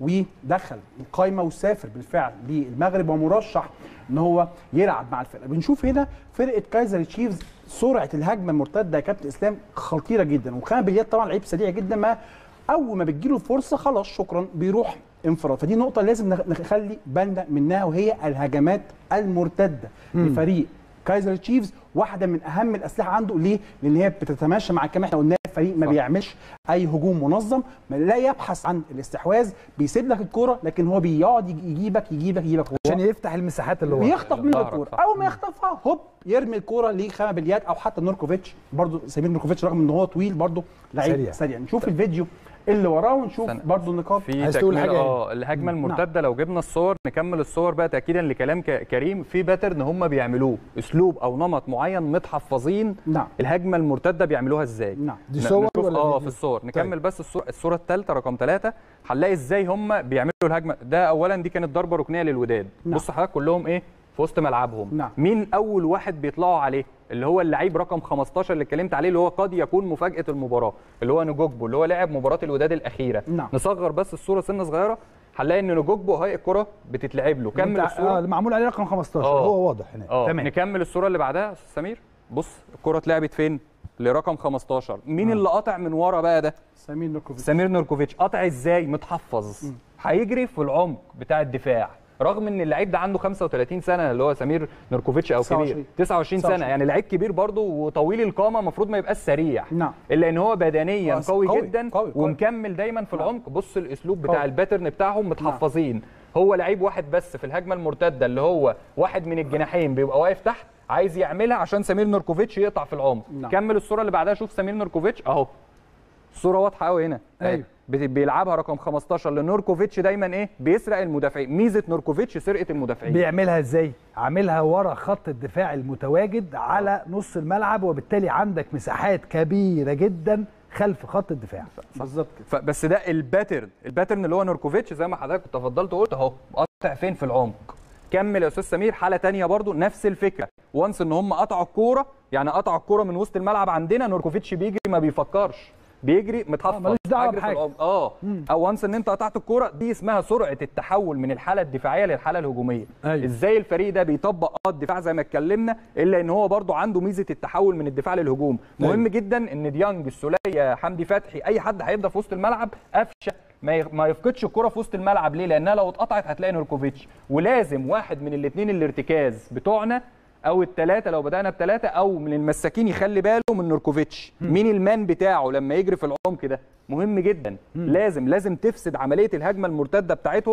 ودخل القايمه وسافر بالفعل للمغرب ومرشح ان هو يلعب مع الفرقه بنشوف هنا فرقه كايزر تشيفز سرعه الهجمه المرتده يا كابتن اسلام خطيره جدا وخان بليات طبعا لعيب سريع جدا ما اول ما بتجيله الفرصه خلاص شكرا بيروح انفراد فدي نقطه لازم نخ- نخلي بالنا منها وهي الهجمات المرتده لفريق كايزر تشيفز واحده من اهم الاسلحه عنده ليه؟ لان هي بتتماشى مع كما احنا قلنا فريق ما صح. بيعملش اي هجوم منظم ما لا يبحث عن الاستحواذ بيسيب لك الكوره لكن هو بيقعد يجي- يجيبك يجيبك يجيبك هو عشان يفتح المساحات اللي ورا بيخطف منه ظهرك، الكوره صح. اول ما يخطفها هوب يرمي الكوره لخامه بليات او حتى نوركوفيتش برضو سمير نوركوفيتش رغم ان هو طويل برضو لعيب سريع. سريع, سريع. نشوف الفيديو اللي وراه ونشوف استنى. برضو النقاط في عايز تقول تكمله حاجة إيه؟ اه الهجمه المرتده لو جبنا الصور نكمل الصور بقى تاكيدا لكلام ك- كريم في باترن هم بيعملوه اسلوب او نمط معين متحفظين نعم. الهجمه المرتده بيعملوها ازاي نعم دي ن- صور نشوف ولا اه فيديو؟ في الصور نكمل طيب. بس الصوره الصوره الثالثه رقم ثلاثة هنلاقي ازاي هم بيعملوا الهجمه ده اولا دي كانت ضربه ركنيه للوداد نعم. بص حضرتك كلهم ايه في وسط ملعبهم نعم. مين اول واحد بيطلعوا عليه اللي هو اللعيب رقم 15 اللي اتكلمت عليه اللي هو قد يكون مفاجاه المباراه اللي هو نجوجبو اللي هو لاعب مباراه الوداد الاخيره نعم. نصغر بس الصوره سنه صغيره هنلاقي ان نجوجبو هاي الكره بتتلعب له كمل بتاع- الصوره اه اللي معمول عليه رقم 15 آه. هو واضح هنا اه تمام نكمل الصوره اللي بعدها يا استاذ سمير بص الكره اتلعبت فين لرقم 15 مين اللي قاطع من ورا بقى ده سمير نوركوفيتش سمير نوركوفيتش قطع ازاي متحفظ هيجري في العمق بتاع الدفاع رغم ان اللعيب ده عنده 35 سنه اللي هو سمير نوركوفيتش او 29. كبير 29 سنه 29. يعني لعيب كبير برضه وطويل القامه المفروض ما يبقاش سريع نعم. الا ان هو بدنيا آه، قوي, قوي، جدا قوي، قوي. ومكمل دايما في نعم. العمق بص الاسلوب بتاع قوي. الباترن بتاعهم متحفظين هو لعيب واحد بس في الهجمه المرتده اللي هو واحد من الجناحين بيبقى واقف تحت عايز يعملها عشان سمير نوركوفيتش يقطع في العمق نعم. كمل الصوره اللي بعدها شوف سمير نوركوفيتش اهو الصوره واضحه قوي هنا أيوة. بت- بيلعبها رقم 15 لنوركوفيتش دايما ايه بيسرق المدافعين ميزه نوركوفيتش سرقه المدافعين بيعملها ازاي عاملها ورا خط الدفاع المتواجد على نص الملعب وبالتالي عندك مساحات كبيره جدا خلف خط الدفاع بالظبط كده فبس ده الباترن الباترن اللي هو نوركوفيتش زي ما حضرتك كنت تفضلت وقلت اهو قطع فين في العمق كمل يا استاذ سمير حاله تانية برضو نفس الفكره وانس ان هم قطعوا الكوره يعني قطعوا الكوره من وسط الملعب عندنا نوركوفيتش بيجري ما بيفكرش بيجري متحفظ ملوش دعوة أجري في بحاجة. العمق. اه او وانس ان انت قطعت الكوره دي اسمها سرعه التحول من الحاله الدفاعيه للحاله الهجوميه أيوة. ازاي الفريق ده بيطبق اه الدفاع زي ما اتكلمنا الا ان هو برضو عنده ميزه التحول من الدفاع للهجوم مهم جدا ان ديانج السوليه حمدي فتحي اي حد هيبدا في وسط الملعب قفشه ما ي- ما يفقدش الكره في وسط الملعب ليه لانها لو اتقطعت هتلاقي نوركوفيتش ولازم واحد من الاثنين الارتكاز بتوعنا او الثلاثه لو بدانا بثلاثه او من المساكين يخلي باله من نوركوفيتش مين المان بتاعه لما يجري في العمق ده مهم جدا لازم لازم تفسد عمليه الهجمه المرتده بتاعتهم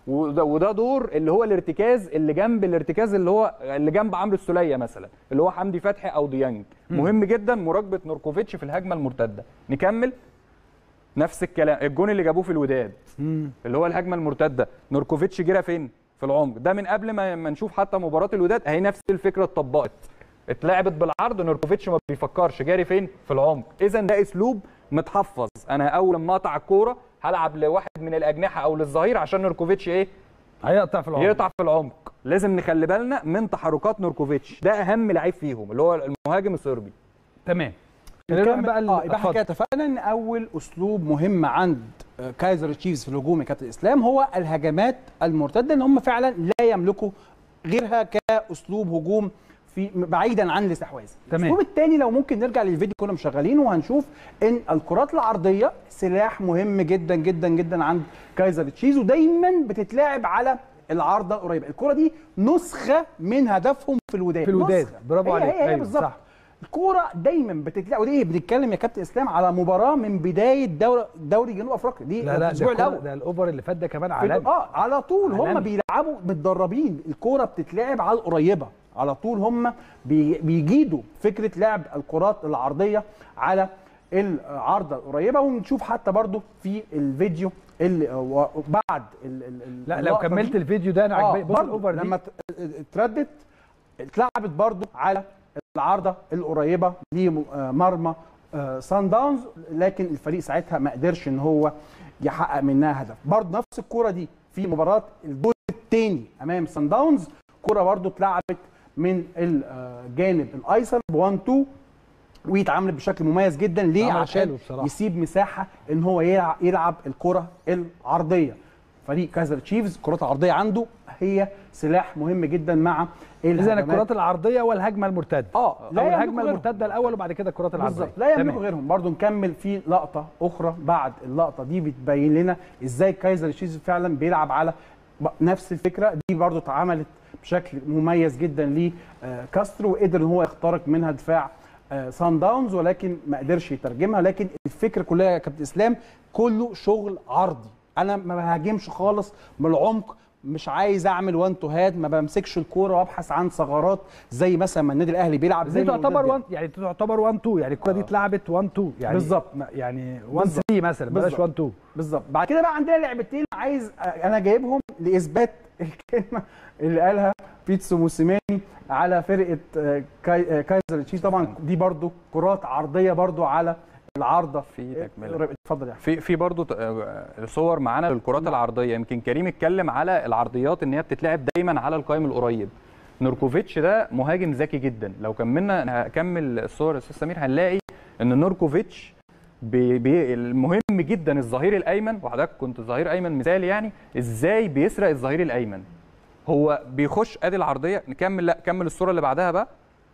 وده, وده دور اللي هو الارتكاز اللي جنب الارتكاز اللي هو اللي جنب عمرو السوليه مثلا اللي هو حمدي فتحي او ديانج مهم جدا مراقبه نوركوفيتش في الهجمه المرتده نكمل نفس الكلام الجون اللي جابوه في الوداد اللي هو الهجمه المرتده نوركوفيتش جرى فين في العمق ده من قبل ما ما نشوف حتى مباراه الوداد اهي نفس الفكره اتطبقت اتلعبت بالعرض نوركوفيتش ما بيفكرش جاري فين في العمق اذا ده اسلوب متحفظ انا اول ما اقطع الكوره هلعب لواحد من الاجنحه او للظهير عشان نوركوفيتش ايه هيقطع في العمر يقطع في العمق لازم نخلي بالنا من تحركات نوركوفيتش ده اهم لعيب فيهم اللي هو المهاجم الصربي تمام خلينا نروح بقى ال- اه يبقى احنا اتفضل. كده اتفقنا ان اول اسلوب مهم عند آه، كايزر تشيفز في الهجوم يا كابتن اسلام هو الهجمات المرتده ان هم فعلا لا يملكوا غيرها كاسلوب هجوم في بعيدا عن الاستحواذ تمام. الاسلوب الثاني لو ممكن نرجع للفيديو كنا مشغلينه وهنشوف ان الكرات العرضيه سلاح مهم جدا جدا جدا عند كايزر تشيفز ودايما بتتلعب على العارضه القريبه الكره دي نسخه من هدفهم في الوداد في الوداد. نسخة. برافو هي عليك. هي, هي أيوة، بالظبط صح. الكوره دايما بتتلعب ودي بنتكلم يا كابتن اسلام على مباراه من بدايه دوري دوري جنوب افريقيا دي لا لا ده, الاسبوع الكرة- الاول ده الاوفر اللي فات ده كمان في عالمي ال- اه على طول هم عالمي. بيلعبوا متدربين الكوره بتتلعب على القريبه على طول هم بي بيجيدوا فكره لعب الكرات العرضيه على العارضه القريبه ونشوف حتى برضو في الفيديو اللي و- بعد ال ال لا لو اللقطة كملت دي. الفيديو ده انا اه عجبني بص برضو الاوفر دي لما ت- اتردت اتلعبت برضو على العارضه القريبه لمرمى سان داونز لكن الفريق ساعتها ما قدرش ان هو يحقق منها هدف برضو نفس الكره دي في مباراه الدور الثاني امام سان داونز كره برضو اتلعبت من الجانب الايسر ب 1 2 واتعاملت بشكل مميز جدا ليه عملت عشان حلو بصراحة. يسيب مساحه ان هو يلعب, يلعب الكره العرضيه فريق كايزر تشيفز الكرات العرضيه عنده هي سلاح مهم جدا مع اذا الهجمات. الكرات العرضيه والهجمه المرتده اه او لا يملكوا الهجمه غيرهم. المرتده الاول وبعد كده الكرات العرضيه بالظبط لا يملكوا تمام. غيرهم برضو نكمل في لقطه اخرى بعد اللقطه دي بتبين لنا ازاي كايزر تشيفز فعلا بيلعب على ب- نفس الفكره دي برضو اتعملت بشكل مميز جدا لكاسترو وقدر ان هو يخترق منها دفاع آه، سان داونز ولكن ما قدرش يترجمها لكن الفكره كلها يا كابتن اسلام كله شغل عرضي انا ما بهاجمش خالص من العمق مش عايز اعمل وان تو هاد ما بمسكش الكوره وابحث عن ثغرات زي مثلا ما النادي الاهلي بيلعب بس زي دي ما تعتبر الوداد 1 يعني تعتبر 1 2 يعني الكره دي اتلعبت 1 2 يعني بالظبط. ما- يعني 1 بالظبط. 3 مثلا بلاش بالظبط. 1 2 بالظبط بعد كده بقى عندنا لعبتين عايز انا جايبهم لاثبات الكلمه اللي قالها بيتسو موسيماني على فرقه آه، كاي- آه، كايزر تشيفز طبعا دي برضو كرات عرضيه برضو على العارضه في تكملة. اتفضل يا احمد في في برضه ت- آه، صور معانا للكرات العرضيه يمكن كريم اتكلم على العرضيات ان هي بتتلعب دايما على القائم القريب نوركوفيتش ده مهاجم ذكي جدا لو كملنا أنا هكمل الصور يا استاذ سمير هنلاقي ان نوركوفيتش بي بي المهم جدا الظهير الايمن وحضرتك كنت ظهير ايمن مثالي يعني ازاي بيسرق الظهير الايمن هو بيخش ادي العرضيه نكمل لا كمل الصوره اللي بعدها بقى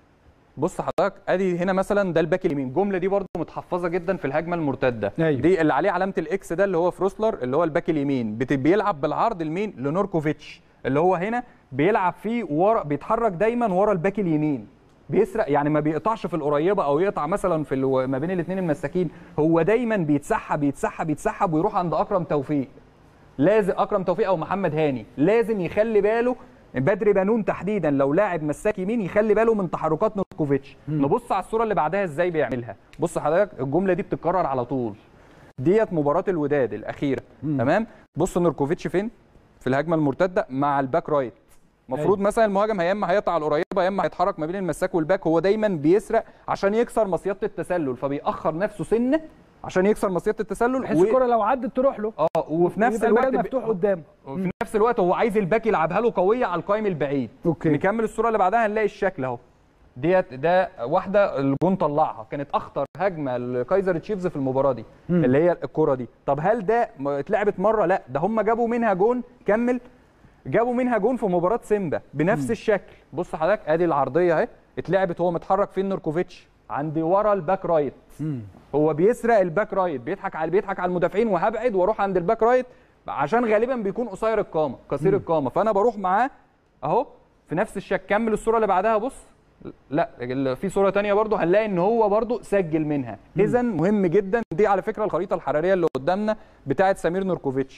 بص حضرتك ادي هنا مثلا ده الباك اليمين الجمله دي برضو متحفظه جدا في الهجمه المرتده أيوة. دي اللي عليه علامه الاكس ده اللي هو فروسلر اللي هو الباك اليمين بت- بيلعب بالعرض لمين لنوركوفيتش اللي هو هنا بيلعب فيه ورا بيتحرك دايما ورا الباك اليمين بيسرق يعني ما بيقطعش في القريبه او يقطع مثلا في الو... ما بين الاثنين المساكين هو دايما بيتسحب يتسحب يتسحب ويروح عند اكرم توفيق لازم اكرم توفيق او محمد هاني لازم يخلي باله بدري بنون تحديدا لو لاعب مساك يمين يخلي باله من تحركات نوركوفيتش نبص على الصوره اللي بعدها ازاي بيعملها بص حضرتك الجمله دي بتتكرر على طول ديت مباراه الوداد الاخيره تمام بص نوركوفيتش فين في الهجمه المرتده مع الباك رايت المفروض مثلا المهاجم يا اما هيقطع القريبه يا اما هيتحرك ما بين المساك والباك هو دايما بيسرق عشان يكسر مصيده التسلل فبيأخر نفسه سنه عشان يكسر مصيده التسلل بحيث الكره لو عدت تروح له اه وفي نفس يبقى الوقت المجال بي- مفتوح قدامه وفي نفس الوقت هو عايز الباك يلعبها له قويه على القائم البعيد أوكي. نكمل الصوره اللي بعدها هنلاقي الشكل اهو ديت ده واحده الجون طلعها كانت اخطر هجمه لكايزر تشيفز في المباراه دي اللي هي الكره دي طب هل ده م- اتلعبت مره لا ده هم جابوا منها جون كمل جابوا منها جون في مباراه سيمبا بنفس الشكل بص حضرتك ادي العرضيه اهي اتلعبت هو متحرك فين نوركوفيتش عند ورا الباك رايت هو بيسرق الباك رايت بيضحك على بيضحك على المدافعين وهبعد واروح عند الباك رايت عشان غالبا بيكون قصير القامه قصير القامه فانا بروح معاه اهو في نفس الشكل كمل الصوره اللي بعدها بص لا ال- في صوره تانية برضو هنلاقي ان هو برضو سجل منها اذا مهم جدا دي على فكره الخريطه الحراريه اللي قدامنا بتاعه سمير نوركوفيتش في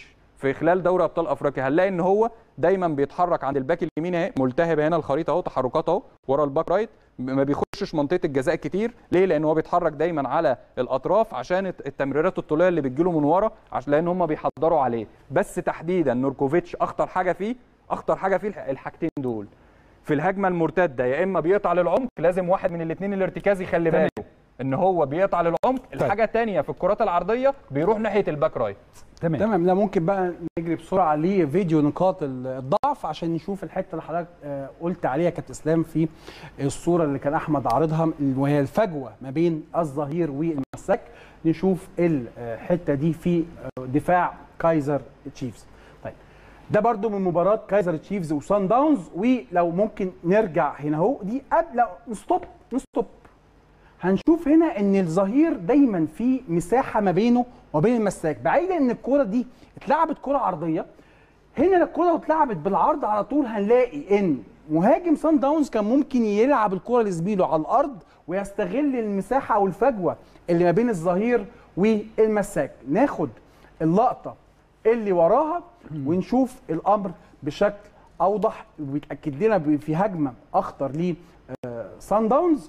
في خلال دوري ابطال افريقيا هنلاقي ان هو دايما بيتحرك عند الباك اليمين اهي ملتهبه هنا الخريطه اهو تحركات اهو ورا الباك رايت ما بيخشش منطقه الجزاء كتير ليه لان هو بيتحرك دايما على الاطراف عشان الت- التمريرات الطوليه اللي بتجيله من ورا عشان لان هم بيحضروا عليه بس تحديدا نوركوفيتش اخطر حاجه فيه اخطر حاجه فيه الح- الحاجتين دول في الهجمه المرتده يا اما بيقطع للعمق لازم واحد من الاثنين الارتكاز يخلي تمام. باله ان هو بيقطع للعمق الحاجه الثانيه في الكرات العرضيه بيروح ناحيه الباك رايت تمام تمام لا ممكن بقى نجري بسرعه لفيديو نقاط الضعف عشان نشوف الحته اللي حضرتك آه، قلت عليها كابتن اسلام في الصوره اللي كان احمد عارضها وهي الفجوه ما بين الظهير والمساك نشوف الحته دي في آه، دفاع كايزر تشيفز طيب ده برضو من مباراه كايزر تشيفز وسان داونز ولو ممكن نرجع هنا اهو دي قبل لا نستوب نستوب هنشوف هنا ان الظهير دايما في مساحه ما بينه وبين المساك بعيدا ان الكوره دي اتلعبت كره عرضيه هنا الكوره لو اتلعبت بالعرض على طول هنلاقي ان مهاجم سان داونز كان ممكن يلعب الكوره لزميله على الارض ويستغل المساحه او الفجوه اللي ما بين الظهير والمساك ناخد اللقطه اللي وراها ونشوف الامر بشكل اوضح ويتاكد لنا ب- في هجمه اخطر ل سان داونز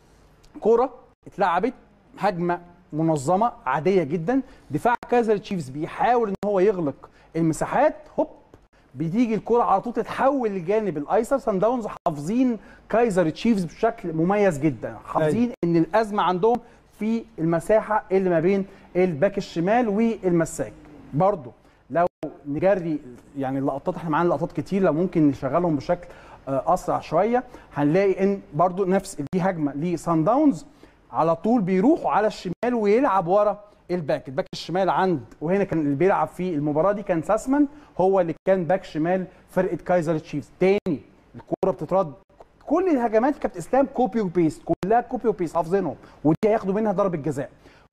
كرة اتلعبت هجمة منظمة عادية جدا دفاع كايزر تشيفز بيحاول ان هو يغلق المساحات هوب بتيجي الكرة على طول تتحول للجانب الايسر سان داونز حافظين كايزر تشيفز بشكل مميز جدا حافظين ان الازمة عندهم في المساحة اللي ما بين الباك الشمال والمساك برضو لو نجري يعني اللقطات احنا معانا لقطات كتير لو ممكن نشغلهم بشكل آه، اسرع شويه هنلاقي ان برضو نفس دي هجمه لسان داونز على طول بيروحوا على الشمال ويلعب ورا الباك الباك الشمال عند وهنا كان اللي بيلعب في المباراه دي كان ساسمان هو اللي كان باك شمال فرقه كايزر تشيفز تاني الكوره بتترد كل الهجمات كابتن اسلام كوبي وبيست كلها كوبي وبيست حافظينهم ودي هياخدوا منها ضربه جزاء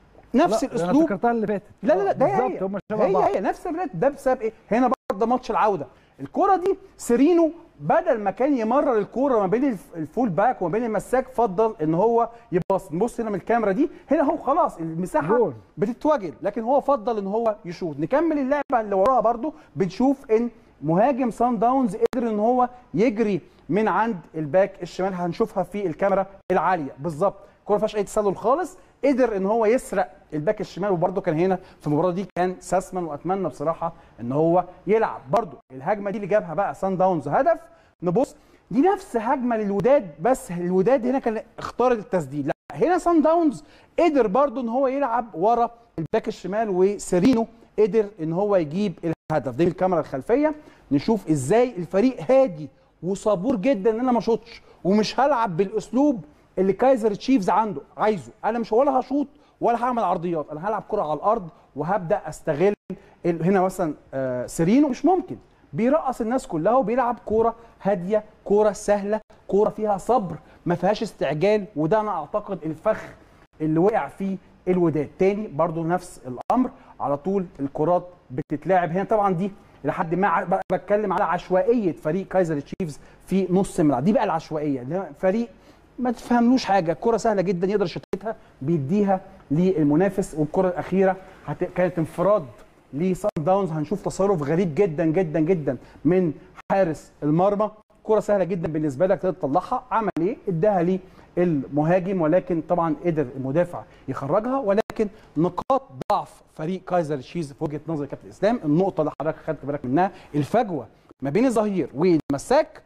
نفس لا، انا الاسلوب فكرتها اللي فاتت لا لا لا ده بالظبط هي هم شبه هي, بعض هي نفس الريت ده بسبب ايه؟ هنا برضه ماتش العوده الكره دي سيرينو بدل ما كان يمرر الكوره ما بين الف- الفول باك وما بين المساك فضل ان هو يباص نبص هنا من الكاميرا دي هنا هو خلاص المساحه جول. بتتوجد لكن هو فضل ان هو يشوط نكمل اللعبه اللي وراها برضه بنشوف ان مهاجم سان داونز قدر ان هو يجري من عند الباك الشمال هنشوفها في الكاميرا العاليه بالظبط الكوره ما فيهاش اي تسلل خالص قدر ان هو يسرق الباك الشمال وبرده كان هنا في المباراه دي كان ساسمان واتمنى بصراحه ان هو يلعب برده الهجمه دي اللي جابها بقى سان داونز هدف نبص دي نفس هجمه للوداد بس الوداد هنا كان اختار التسديد لا هنا سان داونز قدر برده ان هو يلعب ورا الباك الشمال وسيرينو قدر ان هو يجيب الهدف دي الكاميرا الخلفيه نشوف ازاي الفريق هادي وصبور جدا ان انا ما اشوطش ومش هلعب بالاسلوب اللي كايزر تشيفز عنده عايزه انا مش ولا هشوط ولا هعمل عرضيات انا هلعب كره على الارض وهبدا استغل ال- هنا مثلا آه، سيرينو مش ممكن بيرقص الناس كلها وبيلعب كوره هاديه كوره سهله كوره فيها صبر ما فيهاش استعجال وده انا اعتقد الفخ اللي وقع فيه الوداد تاني برضو نفس الامر على طول الكرات بتتلعب هنا طبعا دي لحد ما ع- بقى بتكلم على عشوائيه فريق كايزر تشيفز في نص الملعب دي بقى العشوائيه اللي هو فريق ما تفهملوش حاجه كره سهله جدا يقدر يشتتها بيديها للمنافس والكره الاخيره هت... كانت انفراد لسان داونز هنشوف تصرف غريب جدا جدا جدا من حارس المرمى كره سهله جدا بالنسبه لك تقدر تطلعها عمل ايه اداها للمهاجم ولكن طبعا قدر المدافع يخرجها ولكن نقاط ضعف فريق كايزر تشيز في وجهه نظر كابتن اسلام النقطه اللي حضرتك خدت بالك منها الفجوه ما بين الظهير والمساك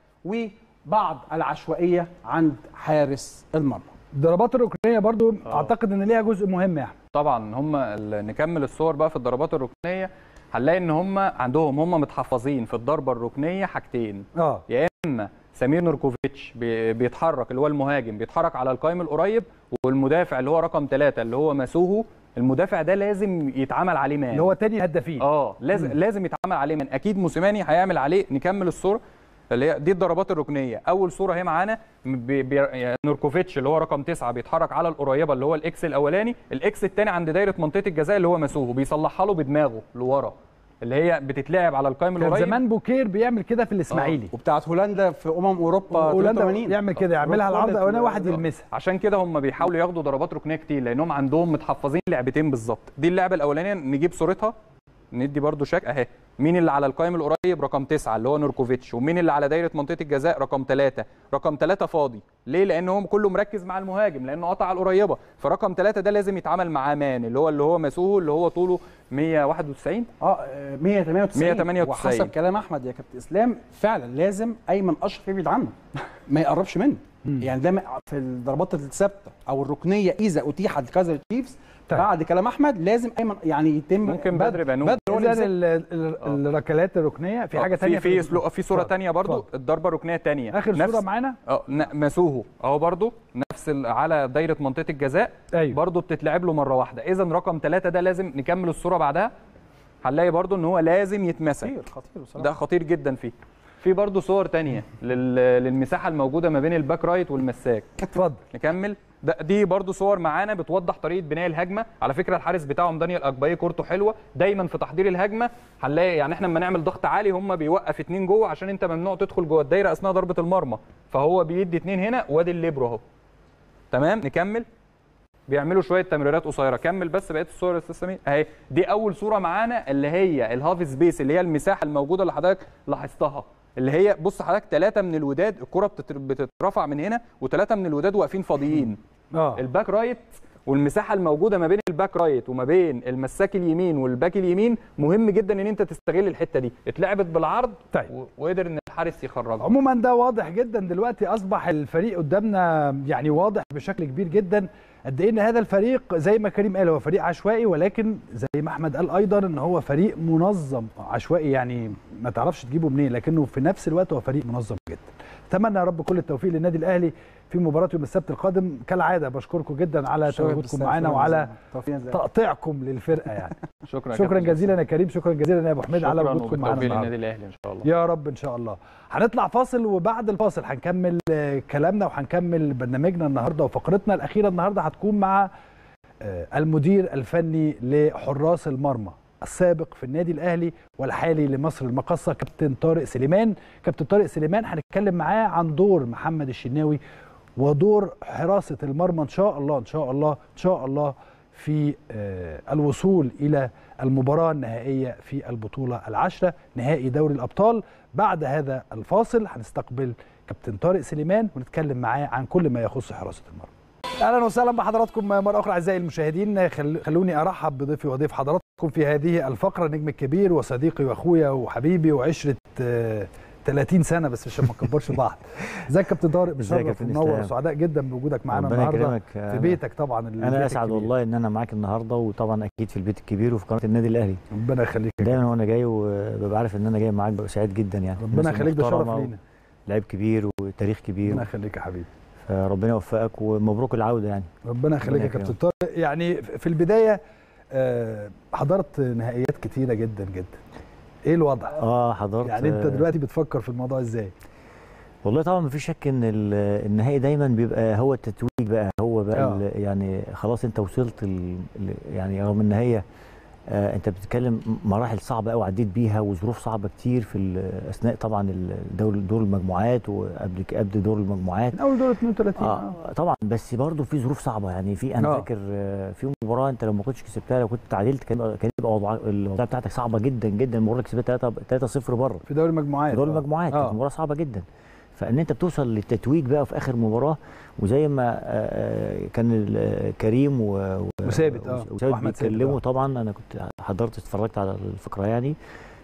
وبعض العشوائيه عند حارس المرمى الضربات الركنيه برضو اعتقد ان ليها جزء مهم يا احمد طبعا هم ال- نكمل الصور بقى في الضربات الركنيه هنلاقي ان هم عندهم هم متحفظين في الضربه الركنيه حاجتين اه يا اما سمير نوركوفيتش بي- بيتحرك اللي هو المهاجم بيتحرك على القائم القريب والمدافع اللي هو رقم ثلاثة اللي هو مسوهو المدافع ده لازم يتعمل عليه مان اللي هو تاني الهدافين اه لازم مم. لازم يتعمل عليه من اكيد موسيماني هيعمل عليه نكمل الصوره اللي هي دي الضربات الركنيه اول صوره اهي معانا بي بي يعني نوركوفيتش اللي هو رقم تسعة بيتحرك على القريبه اللي هو الاكس الاولاني الاكس الثاني عند دايره منطقه الجزاء اللي هو مسوهو بيصلحها له بدماغه لورا اللي هي بتتلعب على القائم كان القريب زمان بوكير بيعمل كده في الاسماعيلي وبتاعت هولندا في امم اوروبا هولندا 83 يعمل كده يعملها العرض هولندا الاولاني واحد يلمسها عشان كده هم بيحاولوا ياخدوا ضربات ركنيه كتير لانهم عندهم متحفظين لعبتين بالظبط دي اللعبه الاولانيه نجيب صورتها ندي برضو شك اهي مين اللي على القائم القريب رقم تسعة اللي هو نوركوفيتش ومين اللي على دايره منطقه الجزاء رقم ثلاثة رقم ثلاثة فاضي ليه لان هو كله مركز مع المهاجم لانه قطع على القريبه فرقم ثلاثة ده لازم يتعامل معاه مان اللي هو اللي هو مسوه اللي هو طوله 191 اه آه، 198 198. وحسب كلام احمد يا كابتن اسلام فعلا لازم ايمن اشرف يبعد عنه ما يقربش منه يعني ده م- في الضربات الثابته او الركنيه اذا اتيحت لكايزر تشيفز طيب. بعد كلام احمد لازم ايمن يعني يتم ممكن بدر بنون. بدر هو اللي اذا يمسك. ال- ال- الركلات الركنيه في حاجه ثانيه في في سلو- في صوره ثانيه برضو اتفضل. الضربه الركنيه الثانيه اخر صوره معانا اه ن- مسوهو اهو برضو نفس ال- على دايره منطقه الجزاء أيوة. برضو بتتلعب له مره واحده اذا رقم ثلاثة ده لازم نكمل الصوره بعدها هنلاقي برضو ان هو لازم يتمسك خطير خطير بصراحه ده خطير جدا فيه في برضو صور تانية لل... للمساحه الموجوده ما بين الباك رايت والمساك اتفضل نكمل ده دي برضو صور معانا بتوضح طريقه بناء الهجمه على فكره الحارس بتاعهم دانيال اجباي كورته حلوه دايما في تحضير الهجمه هنلاقي يعني احنا لما نعمل ضغط عالي هم بيوقف اتنين جوه عشان انت ممنوع تدخل جوه الدايره اثناء ضربه المرمى فهو بيدي اتنين هنا وادي الليبرو اهو تمام نكمل بيعملوا شويه تمريرات قصيره كمل بس بقيه الصور يا استاذ سمير اهي دي اول صوره معانا اللي هي الهاف سبيس اللي هي المساحه الموجوده اللي حضرتك لاحظتها اللي هي بص حضرتك ثلاثه من الوداد الكره بتتر- بتترفع من هنا وثلاثه من الوداد واقفين فاضيين اه الباك رايت والمساحه الموجوده ما بين الباك رايت وما بين المساك اليمين والباك اليمين مهم جدا ان انت تستغل الحته دي اتلعبت بالعرض طيب. و- وقدر ان الحارس يخرجها عموما ده واضح جدا دلوقتي اصبح الفريق قدامنا يعني واضح بشكل كبير جدا قد ايه ان هذا الفريق زي ما كريم قال هو فريق عشوائي ولكن زي ما احمد قال ايضا ان هو فريق منظم عشوائي يعني ما تعرفش تجيبه منين لكنه في نفس الوقت هو فريق منظم جدا اتمنى يا رب كل التوفيق للنادي الاهلي في مباراه يوم السبت القادم كالعاده بشكركم جدا على شكراً تواجدكم بالسلام، معانا شكراً وعلى توفيق زي- تقطيعكم للفرقه يعني شكرا يا شكرا كابتن جزيلا يا كريم شكرا جزيلا يا ابو حميد على شكراً وجودكم معانا وبالتوفيق النهارده للنادي الاهلي ان شاء الله يا رب ان شاء الله هنطلع فاصل وبعد الفاصل هنكمل آه، كلامنا وهنكمل برنامجنا النهارده وفقرتنا الاخيره النهارده هتكون مع آه، المدير الفني لحراس المرمى السابق في النادي الاهلي والحالي لمصر المقاصه كابتن طارق سليمان كابتن طارق سليمان هنتكلم معاه عن دور محمد الشناوي ودور حراسه المرمى ان شاء الله ان شاء الله ان شاء الله في آه، الوصول الى المباراه النهائيه في البطوله العاشره نهائي دوري الابطال بعد هذا الفاصل هنستقبل كابتن طارق سليمان ونتكلم معاه عن كل ما يخص حراسه المرمى اهلا وسهلا بحضراتكم مره اخرى اعزائي المشاهدين خل... خلوني ارحب بضيفي وضيف حضراتكم في هذه الفقره النجم الكبير وصديقي واخويا وحبيبي وعشره آه، 30 سنه بس عشان ما نكبرش بعض ازيك يا كابتن طارق ازيك يا مشرف كابتن ومنور اسلام؟ سعداء جدا بوجودك معانا ربنا النهارده يكرمك. في أنا- بيتك طبعا البيت انا اسعد الكبير. والله ان انا معاك النهارده وطبعا اكيد في البيت الكبير وفي قناه النادي الاهلي ربنا يخليك يا دايما وانا جاي وببقى عارف ان انا جاي معاك ببقى سعيد جدا يعني ربنا الناس يخليك ده شرف المحترمة لينا لعيب كبير وتاريخ كبير ربنا يخليك يا حبيبي فربنا يوفقك ومبروك العوده يعني ربنا يخليك يا ربنا كابتن طارق يعني في البدايه آه، حضرت نهائيات كتيره جدا جدا ايه الوضع اه حضرت يعني انت آه، دلوقتي بتفكر في الموضوع ازاي والله طبعا مفيش شك ان ال- النهائي دايما بيبقى هو التتويج بقى هو بقى آه. ال- يعني خلاص انت وصلت ال- ال- يعني رغم ان هي آه انت بتتكلم مراحل صعبه قوي عديت بيها وظروف صعبه كتير في ال- اثناء طبعا الدور دور المجموعات وقبل ك- قبل دور المجموعات من اول دور 32 آه. اه طبعا بس برضه في ظروف صعبه يعني في انا آه. فاكر آه، في مباراه انت لو ما كنتش كسبتها لو كنت تعادلت كان كان يبقى وضع الوضع بتاعتك صعبه جدا جدا المباراه اللي كسبتها 3 3 0 بره في دوري المجموعات في دور آه. المجموعات آه. كانت مباراه صعبه جدا فان انت بتوصل للتتويج بقى في اخر مباراه وزي ما آه، آه، كان ال- آه، كريم و- و- وثابت، آه. وثابت وأحمد ثابت، بيتكلموا آه. طبعا انا كنت حضرت اتفرجت على الفقره يعني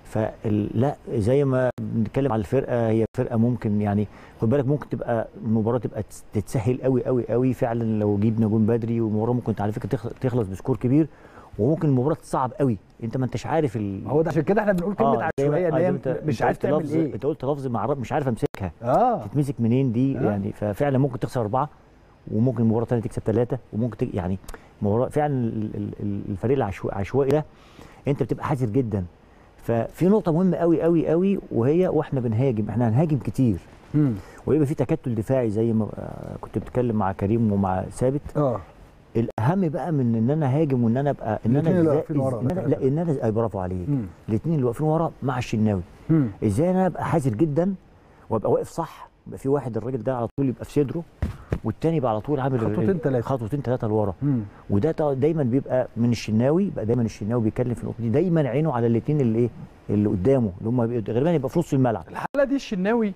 فلا زي ما بنتكلم على الفرقه هي فرقه ممكن يعني خد بالك ممكن تبقى المباراه تبقى تس- تتسهل قوي قوي قوي فعلا لو جبنا جون بدري والمباراه ممكن على فكره تخ- تخلص بسكور كبير وممكن المباراه تصعب قوي انت ما انتش عارف ال... هو ده عشان كده احنا بنقول كلمه آه، زي ما- عشوائيه ان آه، هي زي ما أنت- مش أنت عارف قلت تعمل لفظ- ايه انت قلت لفظ مع مش عارف امسكها اه تتمسك منين دي آه. يعني ففعلا ممكن تخسر اربعه وممكن المباراه الثانيه تكسب ثلاثه وممكن تك... يعني مباراه فعلا ال- ال- ال- الفريق العشوائي العشوائي ده انت بتبقى حذر جدا ففي نقطه مهمه قوي قوي قوي وهي واحنا بنهاجم احنا هنهاجم كتير مم. ويبقى في تكتل دفاعي زي ما آه، كنت بتتكلم مع كريم ومع ثابت اه الاهم بقى من ان انا هاجم وان انا ابقى ان الاتنين انا اللي إزاي- واقفين ورا إن أنا لا ان انا أي برافو عليك مم. الاثنين اللي واقفين ورا مع الشناوي مم. ازاي انا ابقى حذر جدا وابقى واقف صح يبقى في واحد الراجل ده على طول يبقى في صدره والتاني يبقى على طول عامل خطوتين ال- تلاتة. خطوتين ثلاثه لورا مم. وده طا- دايما بيبقى من الشناوي يبقى دايما الشناوي بيتكلم في النقطه دي دايما عينه على الاثنين اللي ايه اللي قدامه اللي هم بيبقوا- غالبا يبقى في نص الملعب الحاله دي الشناوي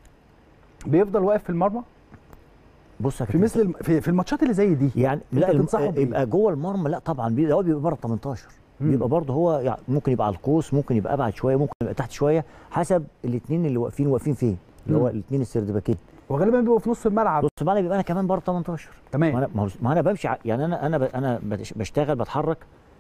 بيفضل واقف في المرمى بص يا في كابتن مثل الم- في, في الماتشات اللي زي دي يعني أنت لا الم- تنصحه بإيه؟ يبقى جوه المرمى لا طبعا بي- هو بيبقى بره 18 مم. بيبقى برضه هو يعني ممكن يبقى على القوس ممكن يبقى ابعد شويه ممكن يبقى تحت شويه حسب الاثنين اللي واقفين واقفين فين اللي هو مم. الاثنين السردباكين وغالبا بيبقوا في نص الملعب نص الملعب يبقى انا كمان بره 18 ما تمام انا ما هو- ما انا بمشي ع- يعني انا انا ب- انا بتش- بشتغل بتحرك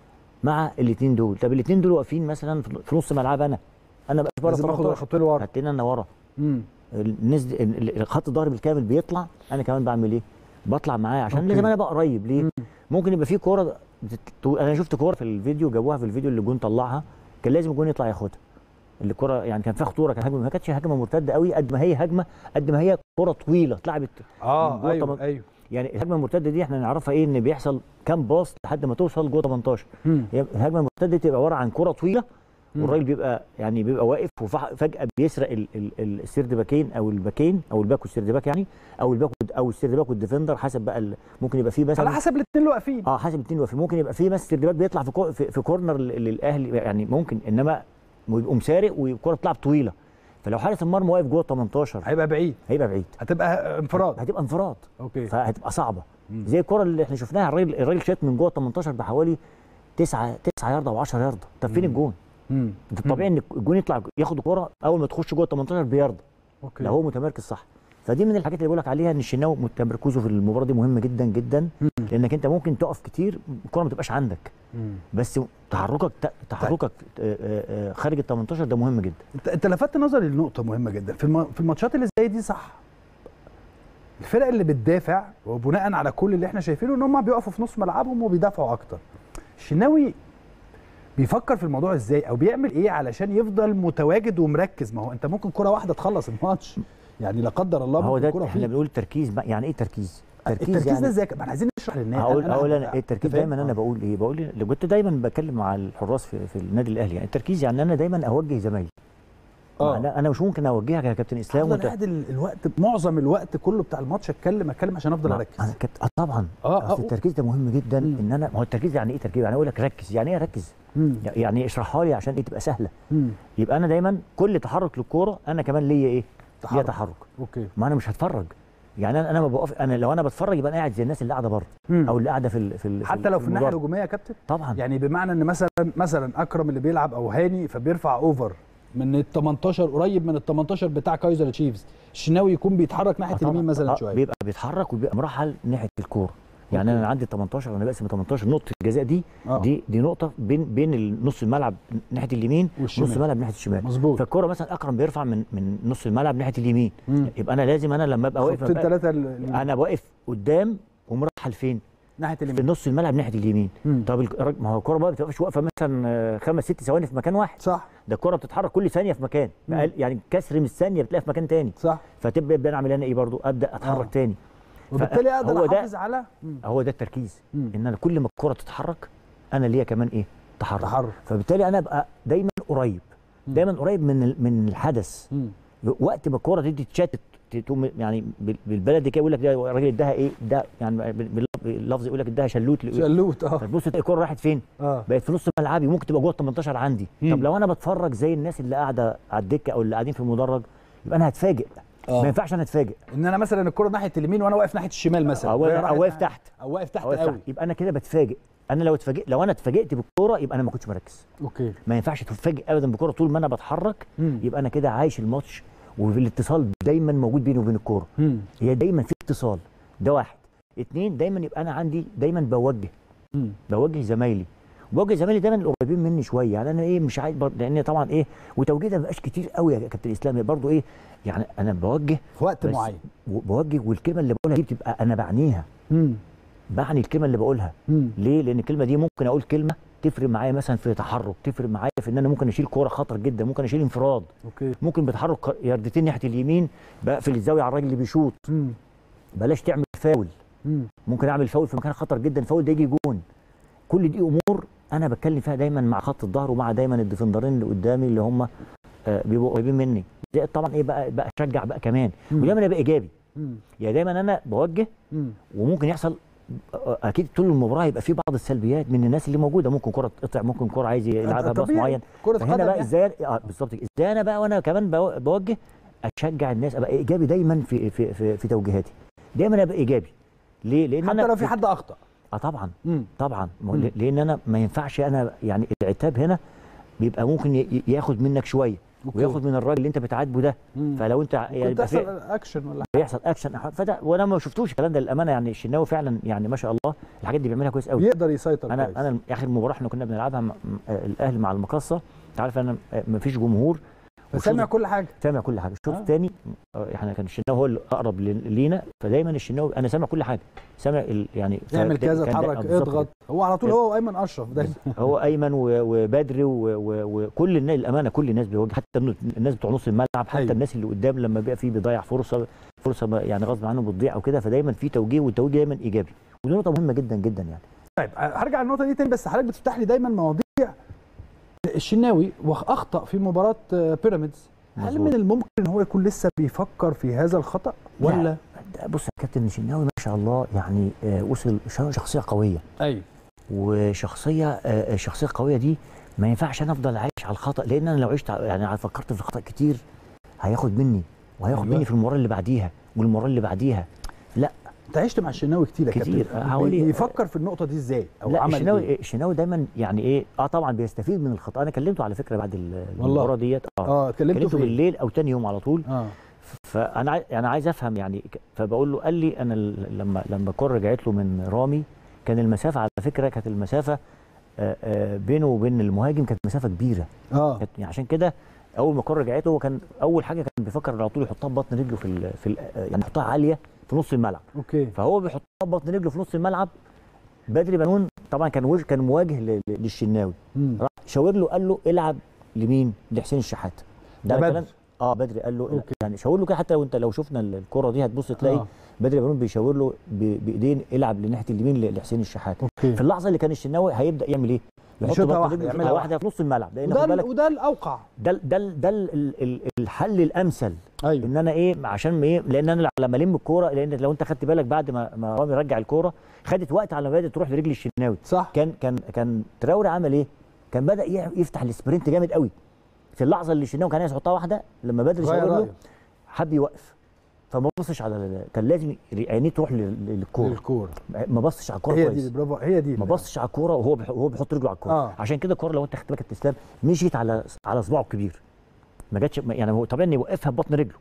مع الاثنين دول طب الاثنين دول واقفين مثلا في في نص ملعب انا انا بقى بره لازم اخد 18 خطوه لورا هتلاقيني انا ورا مم. الناس دي- ال- ال- خط الظهر بالكامل بيطلع انا كمان بعمل ايه؟ بطلع معاه عشان أوكي. لازم انا ابقى قريب ليه؟ مم. ممكن يبقى في كوره بتت... انا شفت كوره في الفيديو جابوها في الفيديو اللي جون طلعها كان لازم الجون يطلع ياخدها الكوره يعني كان فيها خطوره كان هجمه ما كانتش هجمه مرتده قوي قد ما هي هجمه قد ما هي كوره طويله اتلعبت من اه جوه ايوه طبعا. ايوه يعني الهجمه المرتده دي احنا نعرفها ايه ان بيحصل كام باص لحد ما توصل جوه 18 مم. هي الهجمه المرتده دي تبقى عباره عن كوره طويله مم. والراجل بيبقى يعني بيبقى واقف وفجاه بيسرق ال- ال- ال- السيرد باكين او الباكين او الباك والسيرد باك يعني او الباك والد- او السيرد باك والديفندر حسب بقى ال- ممكن يبقى فيه على مثلا حسب الاثنين اللي واقفين اه حسب الاثنين واقفين ممكن يبقى فيه مثلا سيرد باك بيطلع في كو في, في كورنر لل- للاهلي يعني ممكن انما يبقوا مسارق والكوره بتلعب طويله فلو حارس المرمى واقف جوه 18 هيبقى بعيد هيبقى بعيد هتبقى انفراد هتبقى انفراد اوكي فهتبقى صعبه مم. زي الكره اللي احنا شفناها الراجل الراجل شات من جوه 18 بحوالي 9 9 يارده و10 يارده طب فين مم. الجون؟ مم. ده الطبيعي ان الجون يطلع ياخد الكوره اول ما تخش جوه 18 بيارده اوكي لو هو متمركز صح فدي من الحاجات اللي بقول لك عليها ان الشناوي تمركزه في المباراه دي مهم جدا جدا مم. لانك انت ممكن تقف كتير الكوره ما تبقاش عندك مم. بس تحركك تحركك آه، آه، آه، خارج ال 18 ده مهم جدا انت انت لفتت نظري لنقطه مهمه جدا في الم... في الماتشات اللي زي دي صح الفرق اللي بتدافع وبناء على كل اللي احنا شايفينه ان هم بيقفوا في نص ملعبهم وبيدافعوا اكتر الشناوي بيفكر في الموضوع ازاي او بيعمل ايه علشان يفضل متواجد ومركز ما هو انت ممكن كره واحده تخلص الماتش يعني لا قدر الله هو ممكن ده كره احنا فيه بنقول تركيز بقى- يعني ايه تركيز؟ التركيز يعني ده ازاي ما احنا عايزين نشرح للناس هقول أنا- هقول أنا- انا التركيز أنت فاهم؟ دايما انا آه. بقول ايه بقول اللي كنت دايما بتكلم مع الحراس في, في النادي الاهلي يعني التركيز يعني انا دايما اوجه زمايلي آه. انا انا مش ممكن اوجهك يا كابتن اسلام افضل وانت قاعد ال- الوقت معظم الوقت كله بتاع الماتش اتكلم اتكلم عشان افضل ما- اركز انا كابتن آه طبعا اه اصل اه التركيز ده مهم جدا مم. ان انا ما هو التركيز يعني ايه تركيز يعني اقول لك ركز يعني ايه ركز مم. يعني اشرحها لي عشان ايه تبقى سهله مم. يبقى انا دايما كل تحرك للكوره انا كمان ليا ايه ليا تحرك. تحرك اوكي ما انا مش هتفرج يعني انا انا ما بقف انا لو انا بتفرج يبقى انا قاعد زي الناس اللي قاعده بره مم. او اللي قاعده في ال في ال حتى لو في الناحيه المدرج. الهجوميه يا كابتن طبعا يعني بمعنى ان مثلا مثلا اكرم اللي بيلعب او هاني فبيرفع اوفر من ال 18 قريب من ال 18 بتاع كايزر تشيفز الشناوي يكون بيتحرك ناحيه آه طبعاً. اليمين مثلا آه شويه بيبقى بيتحرك وبيبقى مرحل ناحيه الكوره يعني أوكي. انا عندي 18 وانا بقسم 18 نقطه الجزاء دي آه. دي دي نقطه بين بين نص الملعب ناحيه اليمين والشمال. نص الملعب ناحيه الشمال مظبوط فالكوره مثلا اكرم بيرفع من من نص الملعب ناحيه اليمين مم. يبقى انا لازم انا لما ابقى واقف خط أبقى- الثلاثه انا واقف قدام ومرحل فين ناحيه في اليمين نص الملعب ناحيه اليمين مم. طب الك- ما هو الكوره بقى ما بتبقاش واقفه مثلا آه، خمس ست ثواني في مكان واحد صح ده الكوره بتتحرك كل ثانيه في مكان مم. أقل- يعني كسر من الثانيه بتلاقيها في مكان تاني صح فتبدا ابدا اعمل انا ايه برضو ابدا اتحرك آه. تاني وبالتالي اقدر هو ده- احافظ على مم. هو ده التركيز مم. ان انا كل ما الكره تتحرك انا ليا كمان ايه تحرك تحرك فبالتالي انا ابقى دايما قريب مم. دايما قريب من ال- من الحدث مم. وقت ما الكره تدي تشتت تقوم يعني بال- بالبلدي كده يقول لك ده الراجل اداها ايه ده يعني بال- بال- باللفظ يقول لك اداها شلوت شلوت اه فتبص تلاقي الكره راحت فين اه بقت في نص ملعبي ممكن تبقى جوه ال 18 عندي مم. طب لو انا بتفرج زي الناس اللي قاعده على الدكه او اللي قاعدين في المدرج يبقى انا هتفاجئ آه. ما ينفعش انا اتفاجئ ان انا مثلا الكره ناحيه اليمين وانا واقف ناحيه الشمال مثلا او وهي أو راحت واقف ناحية- تحت او واقف تحت أو واقف قوي تحت يبقى انا كده بتفاجئ انا لو اتفاجئت لو انا اتفاجئت بالكوره يبقى انا ما كنتش مركز اوكي ما ينفعش تتفاجئ ابدا بالكوره طول ما انا بتحرك مم. يبقى انا كده عايش الماتش والاتصال دايما موجود بيني وبين الكوره مم. هي دايما في اتصال ده واحد اتنين دايما يبقى انا عندي دايما بوجه مم. بوجه زمايلي بوجه زمايلي دايما القريبين مني شويه يعني انا ايه مش عايز برضه لان طبعا ايه وتوجيه ده ما بقاش كتير قوي يا كابتن اسلام برضه ايه يعني انا بوجه في وقت بس معين وبوجه والكلمه اللي بقولها دي بتبقى انا بعنيها مم. بعني الكلمه اللي بقولها مم. ليه لان الكلمه دي ممكن اقول كلمه تفرق معايا مثلا في تحرك تفرق معايا في ان انا ممكن اشيل كوره خطر جدا ممكن اشيل انفراد اوكي ممكن بتحرك يردتين ناحيه اليمين بقفل الزاويه على الراجل اللي بيشوط مم. بلاش تعمل فاول مم. ممكن اعمل فاول في مكان خطر جدا الفاول ده يجي جون كل دي امور انا بتكلم فيها دايما مع خط الظهر ومع دايما الديفندرين اللي قدامي اللي هم آه، بيبقوا قريبين مني زائد طبعا ايه بقى بقى اشجع بقى كمان مم. ودايما ابقى ايجابي مم. يعني دايما انا بوجه مم. وممكن يحصل اكيد طول المباراه هيبقى في بعض السلبيات من الناس اللي موجوده ممكن كره تقطع ممكن كره عايز يلعبها باص طبيعي. معين كره فهنا قدم بقى يعني. ازاي اه بالظبط كده. ازاي انا بقى وانا كمان بو- بوجه اشجع الناس ابقى ايجابي دايما في في في, في توجيهاتي دايما ابقى ايجابي ليه لان حتى انا لو في حد اخطا اه طبعا مم. طبعا ما هو مم. ل- لان انا ما ينفعش انا يعني العتاب هنا بيبقى ممكن ي- ياخد منك شويه أوكي. وياخد من الراجل اللي انت بتعاتبه ده مم. فلو انت يعني كنت يبقى في- تحصل اكشن ولا بيحصل اكشن فده وانا ما شفتوش الكلام ده للامانه يعني الشناوي فعلا يعني ما شاء الله الحاجات دي بيعملها كويس قوي يقدر يسيطر انا كويس. انا اخر مباراه احنا كنا بنلعبها مع- م- آه، الاهلي مع المقصه انت عارف انا ما فيش جمهور فسامع والشوط- كل حاجه سامع كل حاجه الشوط آه. الثاني احنا كان الشناوي هو اللي اقرب ل- لينا فدايما الشناوي انا سامع كل حاجه سامع ال- يعني اعمل فده- كذا كان ده- اتحرك آه، بالظبط اضغط كده. هو على طول هو وايمن اشرف دايما هو ايمن و- وبدري و- و- وكل الناس الامانه كل الناس بيواجه حتى الن- الناس بتوع نص الملعب حتى أيوة. الناس اللي قدام لما بيبقى فيه بيضيع فرصه فرصه ما- يعني غصب عنه بتضيع او كده فدايما في توجيه والتوجيه دايما ايجابي ودي نقطه مهمه جدا جدا يعني طيب هرجع للنقطه دي تاني بس حضرتك بتفتح لي دايما مواضيع الشناوي واخطا في مباراه آه، بيراميدز هل مظبوط. من الممكن ان هو يكون لسه بيفكر في هذا الخطا ولا ده بص يا كابتن الشناوي ما شاء الله يعني آه، وصل شخصيه قويه ايوه وشخصيه آه، الشخصيه القويه دي ما ينفعش انا افضل عايش على الخطا لان انا لو عشت ع- يعني فكرت في الخطا كتير هياخد مني وهياخد أيوة. مني في المباراه اللي بعديها والمباراه اللي بعديها انت عشت مع الشناوي كتير يا كتير. كابتن حوالي- بيفكر في النقطه دي ازاي او لا عمل الشناوي ايه الشناوي دايما يعني ايه اه طبعا بيستفيد من الخطا انا كلمته على فكره بعد ال- والله. المباراه ديت اه اه كلمته كلمته في ايه بالليل او تاني يوم على طول اه فانا عاي- انا عايز افهم يعني ك- فبقول له قال لي انا ال- لما لما الكره رجعت له من رامي كان المسافه على فكره كانت المسافه آه، آه، بينه وبين المهاجم كانت مسافه كبيره اه كانت يعني عشان كده اول ما الكره رجعت له هو كان اول حاجه كان بيفكر على طول يحطها ببطن رجله في ال في ال يعني يحطها عاليه في نص الملعب اوكي فهو بيحطها ببطن رجله في نص الملعب بدري بنون طبعا كان وجه كان مواجه ل- ل- للشناوي مم. راح شاور له قال له العب لمين لحسين الشحات ده ده بدري. كلام اه بدري قال له أوكي. يعني شاور له كده حتى لو انت لو شفنا الكره دي هتبص تلاقي آه. آه. بدري بنون بيشاور له ب- بايدين العب لناحيه اليمين ل- لحسين الشحات اوكي في اللحظه اللي كان الشناوي هيبدا يعمل ايه؟ يحط يشوطها بطن واحدة، رجله يعملها يشوطها واحده في نص الملعب لان وده خد ال- بالك وده الاوقع ده ال- ده ال- ده ال- ال- ال- الحل الامثل ايوه ان انا ايه عشان ايه لان انا لما الم الكوره لان لو انت خدت بالك بعد ما ما رامي رجع الكوره خدت وقت على ما بدات تروح لرجل الشناوي صح كان كان كان تراوري عمل ايه؟ كان بدا يع- يفتح السبرنت جامد قوي في اللحظه اللي الشناوي كان عايز يحطها واحده لما بدري غير شاور له رأيه. حب يوقف فما بصش على ال- كان لازم عينيه تروح لل- للكوره الكوره ما بصش على الكوره هي كويس دي برافو هي دي ما بصش على الكوره وهو بيح- وهو بيحط رجله على الكوره آه. عشان كده الكوره لو انت خدت بالك يا اسلام مشيت على على صباعه الكبير ما جاتش ما- يعني هو طبيعي انه يوقفها ببطن رجله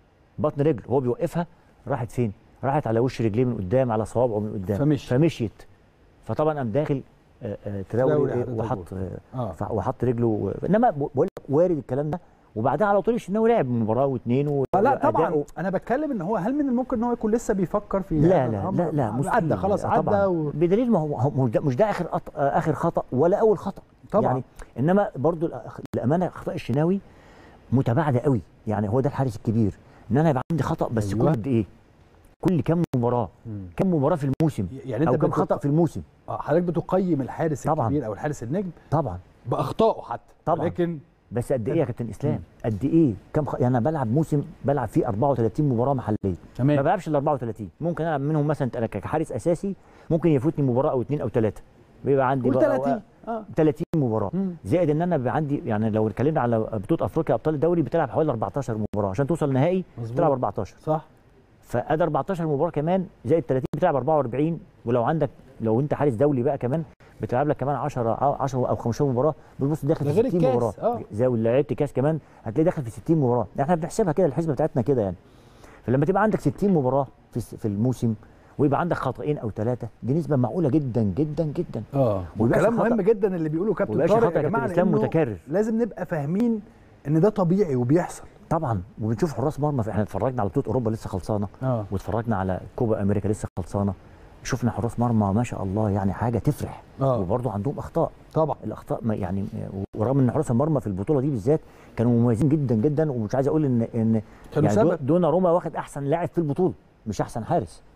بطن رجله هو بيوقفها راحت فين؟ راحت على وش رجليه من قدام على صوابعه من قدام فمشي. فمشيت فطبعا قام داخل آه، آه، تراوري تراوري إيه، حضرتك وحط آه، اه ف- وحط رجله و- انما ب- بقول لك وارد الكلام ده وبعدها على طول الشناوي لعب مباراه واثنين و... آه، لا طبعا وأداؤه- انا بتكلم ان هو هل من الممكن ان هو يكون لسه بيفكر في لا هذا لا الأمر؟ لا لا مستحيل عدى خلاص آه، عدى طبعا و... بدليل ما هو هو مش ده, مش ده اخر أط... آه، اخر خطا ولا اول خطا طبعا يعني انما برضو الأخ- الامانه اخطاء الشناوي متباعده قوي يعني هو ده الحارس الكبير ان انا يبقى عندي خطا بس أيوة. كل قد ايه كل كم مباراه مم. كم مباراه في الموسم يعني انت او كم بت- خطا في الموسم آه، حضرتك بتقيم الحارس طبعاً. الكبير او الحارس النجم طبعا باخطائه حتى طبعاً. لكن بس قد ايه يا كابتن اسلام قد ايه كم خ... يعني انا بلعب موسم بلعب فيه 34 مباراه محليه ما تمام بلعبش ال 34 ممكن العب منهم مثلا انا كحارس اساسي ممكن يفوتني مباراه او اثنين او ثلاثه بيبقى عندي قول بقى 30 اه 30 مباراه مم. زائد ان انا بيبقى عندي يعني لو اتكلمنا على بطوله افريقيا ابطال الدوري بتلعب حوالي 14 مباراه عشان توصل نهائي مظبوط. بتلعب 14 صح فادي 14 مباراه كمان زائد 30 بتلعب 44 ولو عندك لو انت حارس دولي بقى كمان بتلعب لك كمان 10 10 او 15 مباراه بتبص داخل ده في غير 60 الكاس، مباراه آه. زي لو لعبت كاس كمان هتلاقي داخل في 60 مباراه احنا بنحسبها كده الحسبه بتاعتنا كده يعني فلما تبقى عندك 60 مباراه في الس- في الموسم ويبقى عندك خطأين او ثلاثه دي نسبه معقوله جدا جدا جدا اه ويبقاش وكلام خطأ. مهم جدا اللي بيقوله كابتن ويبقاش طارق خطأ يا يا جماعه كابتن اسلام لأنه متكرر لازم نبقى فاهمين ان ده طبيعي وبيحصل طبعا وبنشوف حراس مرمى احنا اتفرجنا على بطوله اوروبا لسه خلصانه اه واتفرجنا على كوبا امريكا لسه خلصانه شفنا حراس مرمى ما شاء الله يعني حاجه تفرح اه وبرضه عندهم اخطاء طبعا الاخطاء ما يعني ورغم ان حراس المرمى في البطوله دي بالذات كانوا مميزين جدا جدا ومش عايز اقول ان ان كانوا يعني دون- سبب دونا روما واخد احسن لاعب في البطوله مش احسن حارس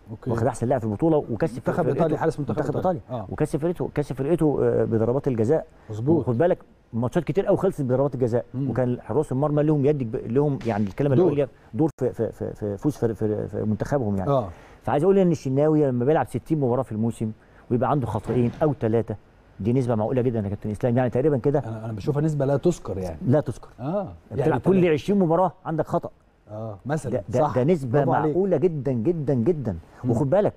اوكي واخد احسن لاعب في البطوله وكسب منتخب فرقته- ايطاليا حارس منتخب منتخب ايطاليا ايطاليا اه وكسب فرقته كسب فرقته آه، بضربات الجزاء مظبوط وخد بالك ماتشات كتير قوي خلصت بضربات الجزاء مم. وكان حراس المرمى لهم يد كب- لهم يعني الكلمه دور. اللي دور في في في, في فوز في, في, في منتخبهم يعني اه فعايز اقول ان الشناوي لما بيلعب 60 مباراه في الموسم ويبقى عنده خطأين او ثلاثه دي نسبه معقوله جدا يا كابتن اسلام يعني تقريبا كده انا انا بشوفها نسبه لا تذكر يعني لا تذكر اه بتلعب كل تلاتة. 20 مباراه عندك خطأ اه مثلا ده, ده, صح ده نسبه برافو عليك. معقوله جدا جدا جدا مم. وخد بالك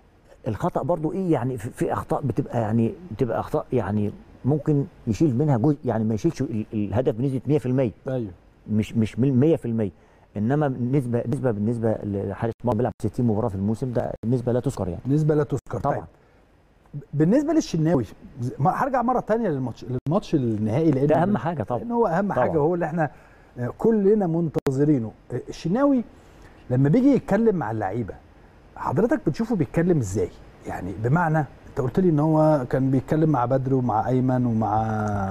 الخطا برضو ايه يعني في, في اخطاء بتبقى يعني بتبقى اخطاء يعني ممكن يشيل منها جزء يعني ما يشيلش ال- الهدف بنسبه 100% ايوه مش مش من 100% انما نسبه نسبه بالنسبه لحارس مرمى بيلعب 60 مباراه في الموسم ده نسبه لا تذكر يعني نسبه لا تذكر طبعا طيب بالنسبه للشناوي ز- ما- هرجع مره تانية للماتش للماتش النهائي لان ده اهم حاجه طبعا لان هو اهم طبعاً. حاجه هو اللي احنا آه، كلنا منتظرينه آه، الشناوي لما بيجي يتكلم مع اللعيبه حضرتك بتشوفه بيتكلم ازاي يعني بمعنى انت قلت لي ان هو كان بيتكلم مع بدر ومع ايمن ومع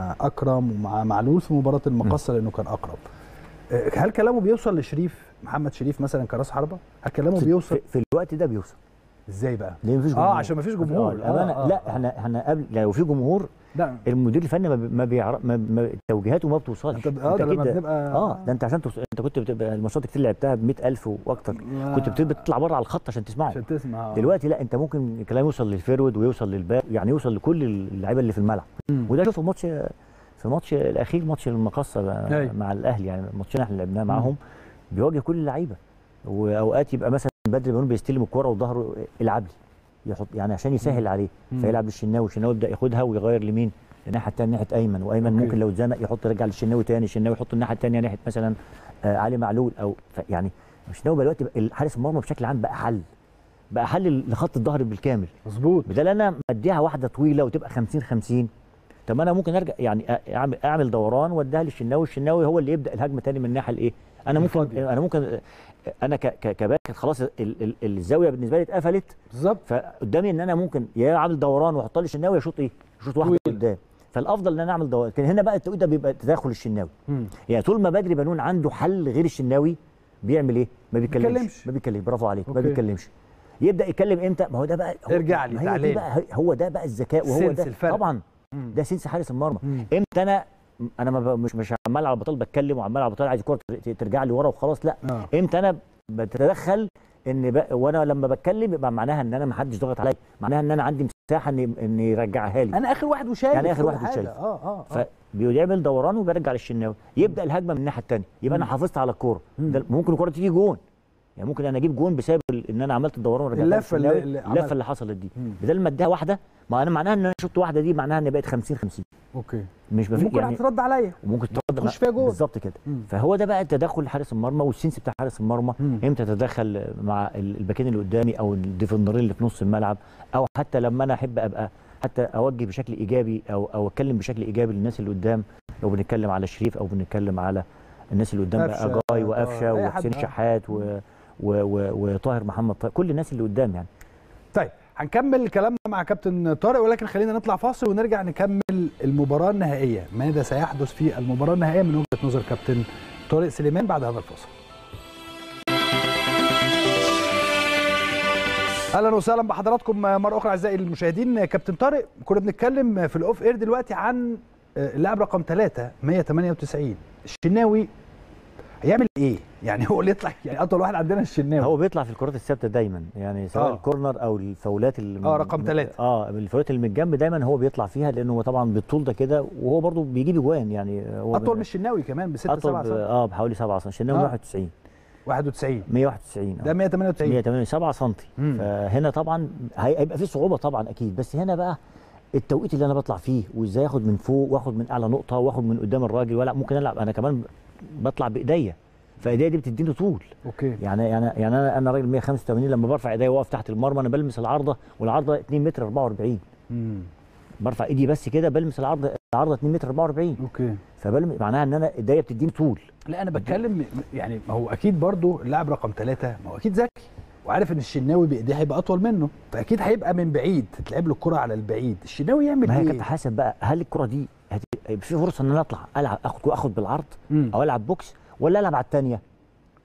اكرم ومع معلول في مباراه المقصه لانه كان اقرب آه، هل كلامه بيوصل لشريف محمد شريف مثلا كراس حربه هل كلامه في, بيوصل في, في الوقت ده بيوصل ازاي بقى ليه مفيش اه جمهور عشان مفيش جمهور آه الأمانة آه، آه، لا احنا احنا قبل لو في جمهور لا المدير الفني ما بي- ما بيعرف ما ما توجيهاته ما بتوصلش انت اه ده لما كده- بنبقى اه ده انت عشان توصل انت كنت بتبقى الماتشات كتير لعبتها ب 100000 واكتر كنت بتبقى تطلع بره على الخط عشان تسمعه عشان تسمع آه. دلوقتي لا انت ممكن الكلام يوصل للفيرود ويوصل للباك يعني يوصل لكل اللعيبه اللي في الملعب مم. وده شوف الماتش في ماتش الاخير ماتش المقصه بقى أيوة. مع الاهلي يعني الماتشين احنا لعبناه معاهم بيواجه كل اللعيبه واوقات يبقى مثلا بدري بنون بيستلم الكوره وظهره العب لي يحط يعني عشان يسهل عليه مم. فيلعب للشناوي الشناوي يبدا ياخدها ويغير لمين الناحيه الثانيه ناحيه ايمن وايمن أوكي. ممكن لو اتزنق يحط يرجع للشناوي تاني الشناوي يحط الناحيه الثانيه ناحيه مثلا آه علي معلول او ف- يعني الشناوي بقى دلوقتي بقى- حارس المرمى بشكل عام بقى حل بقى حل لخط الظهر بالكامل مظبوط بدل انا مديها واحده طويله وتبقى 50 50 طب ما انا ممكن ارجع يعني أ- اعمل اعمل دوران واديها للشناوي الشناوي هو اللي يبدا الهجمه تاني من الناحيه الايه انا ممكن الفاضية. انا ممكن انا ك- ك- كباك خلاص ال- ال- الزاويه بالنسبه لي اتقفلت بالظبط فقدامي ان انا ممكن يا اعمل دوران واحط لي الشناوي يشوط ايه يشوط واحده طويل. قدام فالافضل ان انا اعمل دوران لكن هنا بقى التوقيت ده بيبقى تدخل الشناوي مم. يعني طول ما بدري بنون عنده حل غير الشناوي بيعمل ايه ما بيتكلمش بيتكلمش. ما بيتكلمش برافو عليك ما أوكي. بيتكلمش يبدا يتكلم امتى ما هو ده بقى هو ارجع لي ما هي دي تعالى بقى هو ده بقى الذكاء وهو سنس ده الفرق. طبعا مم. ده سنس حارس المرمى مم. امتى انا انا ما ب- مش مش عمال على بطال بتكلم وعمال على بطال عايز الكوره ت- ترجع لي ورا وخلاص لا اه امتى انا بتدخل ان ب... وانا لما بتكلم يبقى معناها ان انا ما حدش ضاغط عليا معناها ان انا عندي مساحه ان ان يرجعها لي انا اخر واحد وشايف يعني آخر كل واحد حاجة. وشايف. اه اه اه فبيعمل دوران وبيرجع للشناوي يبدا الهجمه من الناحيه الثانيه يبقى انا مم. حافظت على الكوره مم. ده ممكن الكوره تيجي جون يعني ممكن انا اجيب جون بسبب ال- ان انا عملت الدوران ورجعت اللفة اللي- للشناوي. اللي عملها. اللفه اللي حصلت دي مم. بدل ما اديها واحده ما انا معناها ان انا شفت واحده دي معناها ان بقت 50 50 اوكي مش بفي ممكن يعني هترد عليا وممكن ترد تخش فيها جول. بالظبط كده مم. فهو ده بقى تدخل حارس المرمى والسنس بتاع حارس المرمى مم. امتى تتدخل مع ال- الباكين اللي قدامي او الديفندرين اللي في نص الملعب او حتى لما انا احب ابقى حتى اوجه بشكل ايجابي او او اتكلم بشكل ايجابي للناس اللي قدام لو بنتكلم على شريف او بنتكلم على الناس اللي قدام قفشة، بقى جاي آه، وقفشه أي حد، وحسين آه. شحات و و و وطاهر محمد طاهر كل الناس اللي قدام يعني طيب هنكمل كلامنا مع كابتن طارق ولكن خلينا نطلع فاصل ونرجع نكمل المباراة النهائية ماذا سيحدث في المباراة النهائية من وجهة نظر كابتن طارق سليمان بعد هذا الفاصل اهلا وسهلا بحضراتكم مره اخرى اعزائي المشاهدين كابتن طارق كنا بنتكلم في الاوف اير دلوقتي عن اللاعب رقم 3 198 الشناوي هيعمل ايه؟ يعني هو اللي يطلع يعني اطول واحد عندنا الشناوي هو بيطلع في الكرات الثابته دايما يعني سواء آه. آه. الكورنر او الفاولات اللي آه، رقم ثلاثة. اه الفاولات اللي من الجنب دايما هو بيطلع فيها لانه هو طبعا بالطول ده كده وهو برضو بيجيب اجوان يعني هو اطول من الشناوي كمان ب 6 اطول 7 ب- سم اه بحوالي 7 سم الشناوي آه. 91 91 191 ده 198 187 سم مم. فهنا طبعا هي- هيبقى في صعوبه طبعا اكيد بس هنا بقى التوقيت اللي انا بطلع فيه وازاي اخد من فوق واخد من اعلى نقطه واخد من قدام الراجل ولا ممكن العب انا كمان بطلع بايديا فايديا دي بتديني طول اوكي يعني يعني يعني انا انا راجل 185 لما برفع ايديا واقف تحت المرمى انا بلمس العارضه والعارضه 2 متر 44 امم برفع ايدي بس كده بلمس العارضه العارضه 2 متر 44 اوكي فبلمس معناها ان انا ايديا بتديني طول لا انا بتكلم يعني ما هو اكيد برضو اللاعب رقم ثلاثة ما هو اكيد ذكي وعارف ان الشناوي بايديه هيبقى اطول منه فاكيد هيبقى من بعيد تتلعب له الكره على البعيد الشناوي يعمل ما هي ايه كابتن حسن بقى هل الكره دي هت- هيبقى في فرصه ان انا اطلع العب اخد اخد بالعرض مم. او العب بوكس ولا العب على الثانيه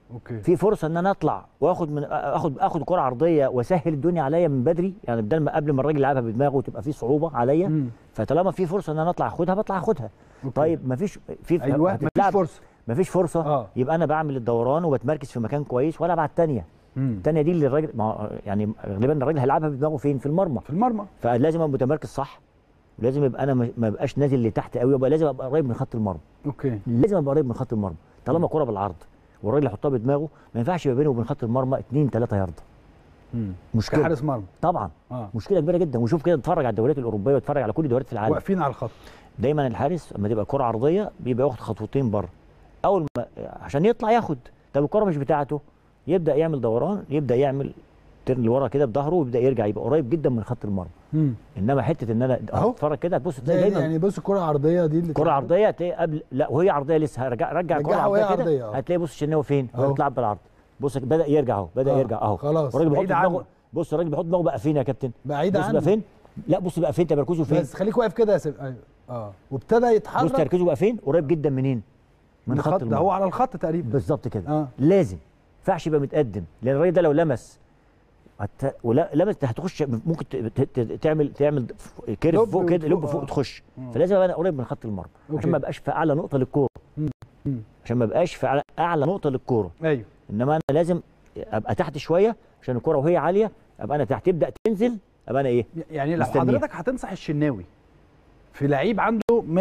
اوكي في فرصه ان انا اطلع واخد من اخد اخد كره عرضيه واسهل الدنيا عليا من بدري يعني بدل ما قبل ما الراجل يلعبها بدماغه تبقى في صعوبه عليا مم. فطالما في فرصه ان انا اطلع اخدها بطلع اخدها أوكي. طيب مفيش في ايوه مفيش هتتلعب- فرصه مفيش فرصه آه. يبقى انا بعمل الدوران وبتمركز في مكان كويس ولا بعد الثانيه مم. الثانيه دي اللي الراجل ما هو يعني غالبا الراجل هيلعبها بدماغه فين في المرمى في المرمى فلازم ابقى متمركز صح ولازم يبقى انا ما ما ابقاش نازل لتحت قوي يبقى لازم ابقى قريب من خط المرمى اوكي لازم ابقى قريب من خط المرمى طالما كره بالعرض والراجل يحطها بدماغه ما ينفعش يبقى بينه وبين خط المرمى 2 3 يارده مم. مشكله كحارس مرمى طبعا اه مشكله كبيره جدا وشوف كده اتفرج على الدوريات الاوروبيه واتفرج على كل الدوريات في العالم واقفين على الخط دايما الحارس لما تبقى كره عرضيه بيبقى واخد خطوتين بره اول ما عشان يطلع ياخد طب الكره مش بتاعته يبدا يعمل دوران يبدا يعمل ترن لورا كده بظهره ويبدا يرجع يبقى قريب جدا من خط المرمى مم. انما حته ان انا أهو. اتفرج كده تبص تلاقي يعني, دايما يعني بص الكره العرضيه دي اللي كره عرضيه تلاقي قبل لا وهي عرضيه لسه هرجع رجع كره رجعها وهي عرضيه عرضية، كده أهو. هتلاقي بص الشناوي فين أهو. هو بيلعب بالعرض بص بدا يرجع اهو بدا آه، يرجع اهو خلاص، الراجل بيحط بعيد عنه. دماغه بص الراجل بيحط دماغه بقى فين يا كابتن بعيد بص عنه بقى فين لا بص بقى فين تمركزه فين بس خليك واقف كده يا سيد ايوه اه وابتدى بص يتحرك تركيزه بقى فين قريب جدا منين من خط ده المرمى هو على الخط تقريبا بالظبط كده اه لازم ما ينفعش يبقى متقدم لان الراجل ده لو لمس هت... ولا لمس هتخش ممكن ت... ت... ت... تعمل تعمل كيرف لب فوق كده وفوق، لب فوق آه. تخش مم. فلازم ابقى أنا قريب من خط المرمى أوكي. عشان ما ابقاش في اعلى نقطه للكوره مم. مم. عشان ما ابقاش في أعلى- اعلى نقطه للكوره ايوه انما انا لازم ابقى تحت شويه عشان الكوره وهي عاليه ابقى انا تحت تبدا تنزل ابقى انا ايه يعني لو مستنيه. حضرتك هتنصح الشناوي في لعيب عنده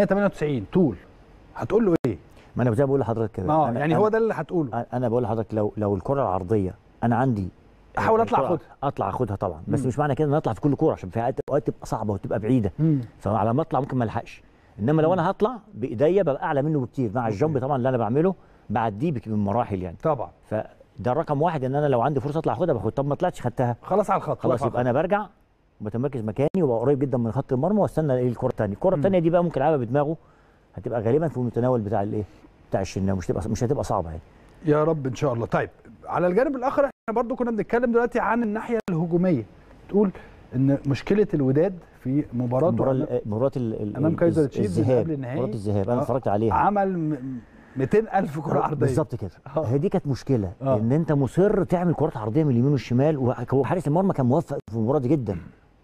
198 طول هتقول له ايه؟ ما انا زي ما بقول لحضرتك كده اه أنا- يعني أنا- هو ده اللي هتقوله انا بقول لحضرتك لو لو الكره العرضيه انا عندي احاول اطلع الكرة- اخدها اطلع اخدها طبعا بس مم. مش معنى كده ان أنا اطلع في كل كوره عشان في اوقات أوقات تبقى صعبه وتبقى بعيده مم. فعلى ما اطلع ممكن ما الحقش انما لو انا هطلع بايديا ببقى اعلى منه بكتير مع الجنب طبعا اللي انا بعمله بعديه بك- بمراحل يعني طبعا فده رقم واحد ان انا لو عندي فرصه اطلع اخدها باخد طب ما طلعتش خدتها خلاص على الخط خلاص واقف يبقى على انا برجع متمركز مكاني وبقى قريب جدا من خط المرمى واستنى ايه الكره الثانيه الكره مم. الثانيه دي بقى ممكن العبها بدماغه هتبقى غالبا في المتناول بتاع الايه بتاع الشناوي مش تبقى مش هتبقى صعبه يعني الخط. يا رب ان شاء الله طيب على الجانب الاخر احنا برضو كنا بنتكلم دلوقتي عن الناحيه الهجوميه تقول ان مشكله الوداد في مباراته مباراه مباراه ال- ال- أمام كايزر الز- تشيفز اللي الذهاب قبل النهائي. مباراه الذهاب انا آه. اتفرجت عليها عمل م- 200 الف كره عرضيه بالظبط كده آه. هي دي كانت مشكله آه. ان انت مصر تعمل كرات عرضيه من اليمين والشمال وهو حارس المرمى كان موفق في المباراه دي جدا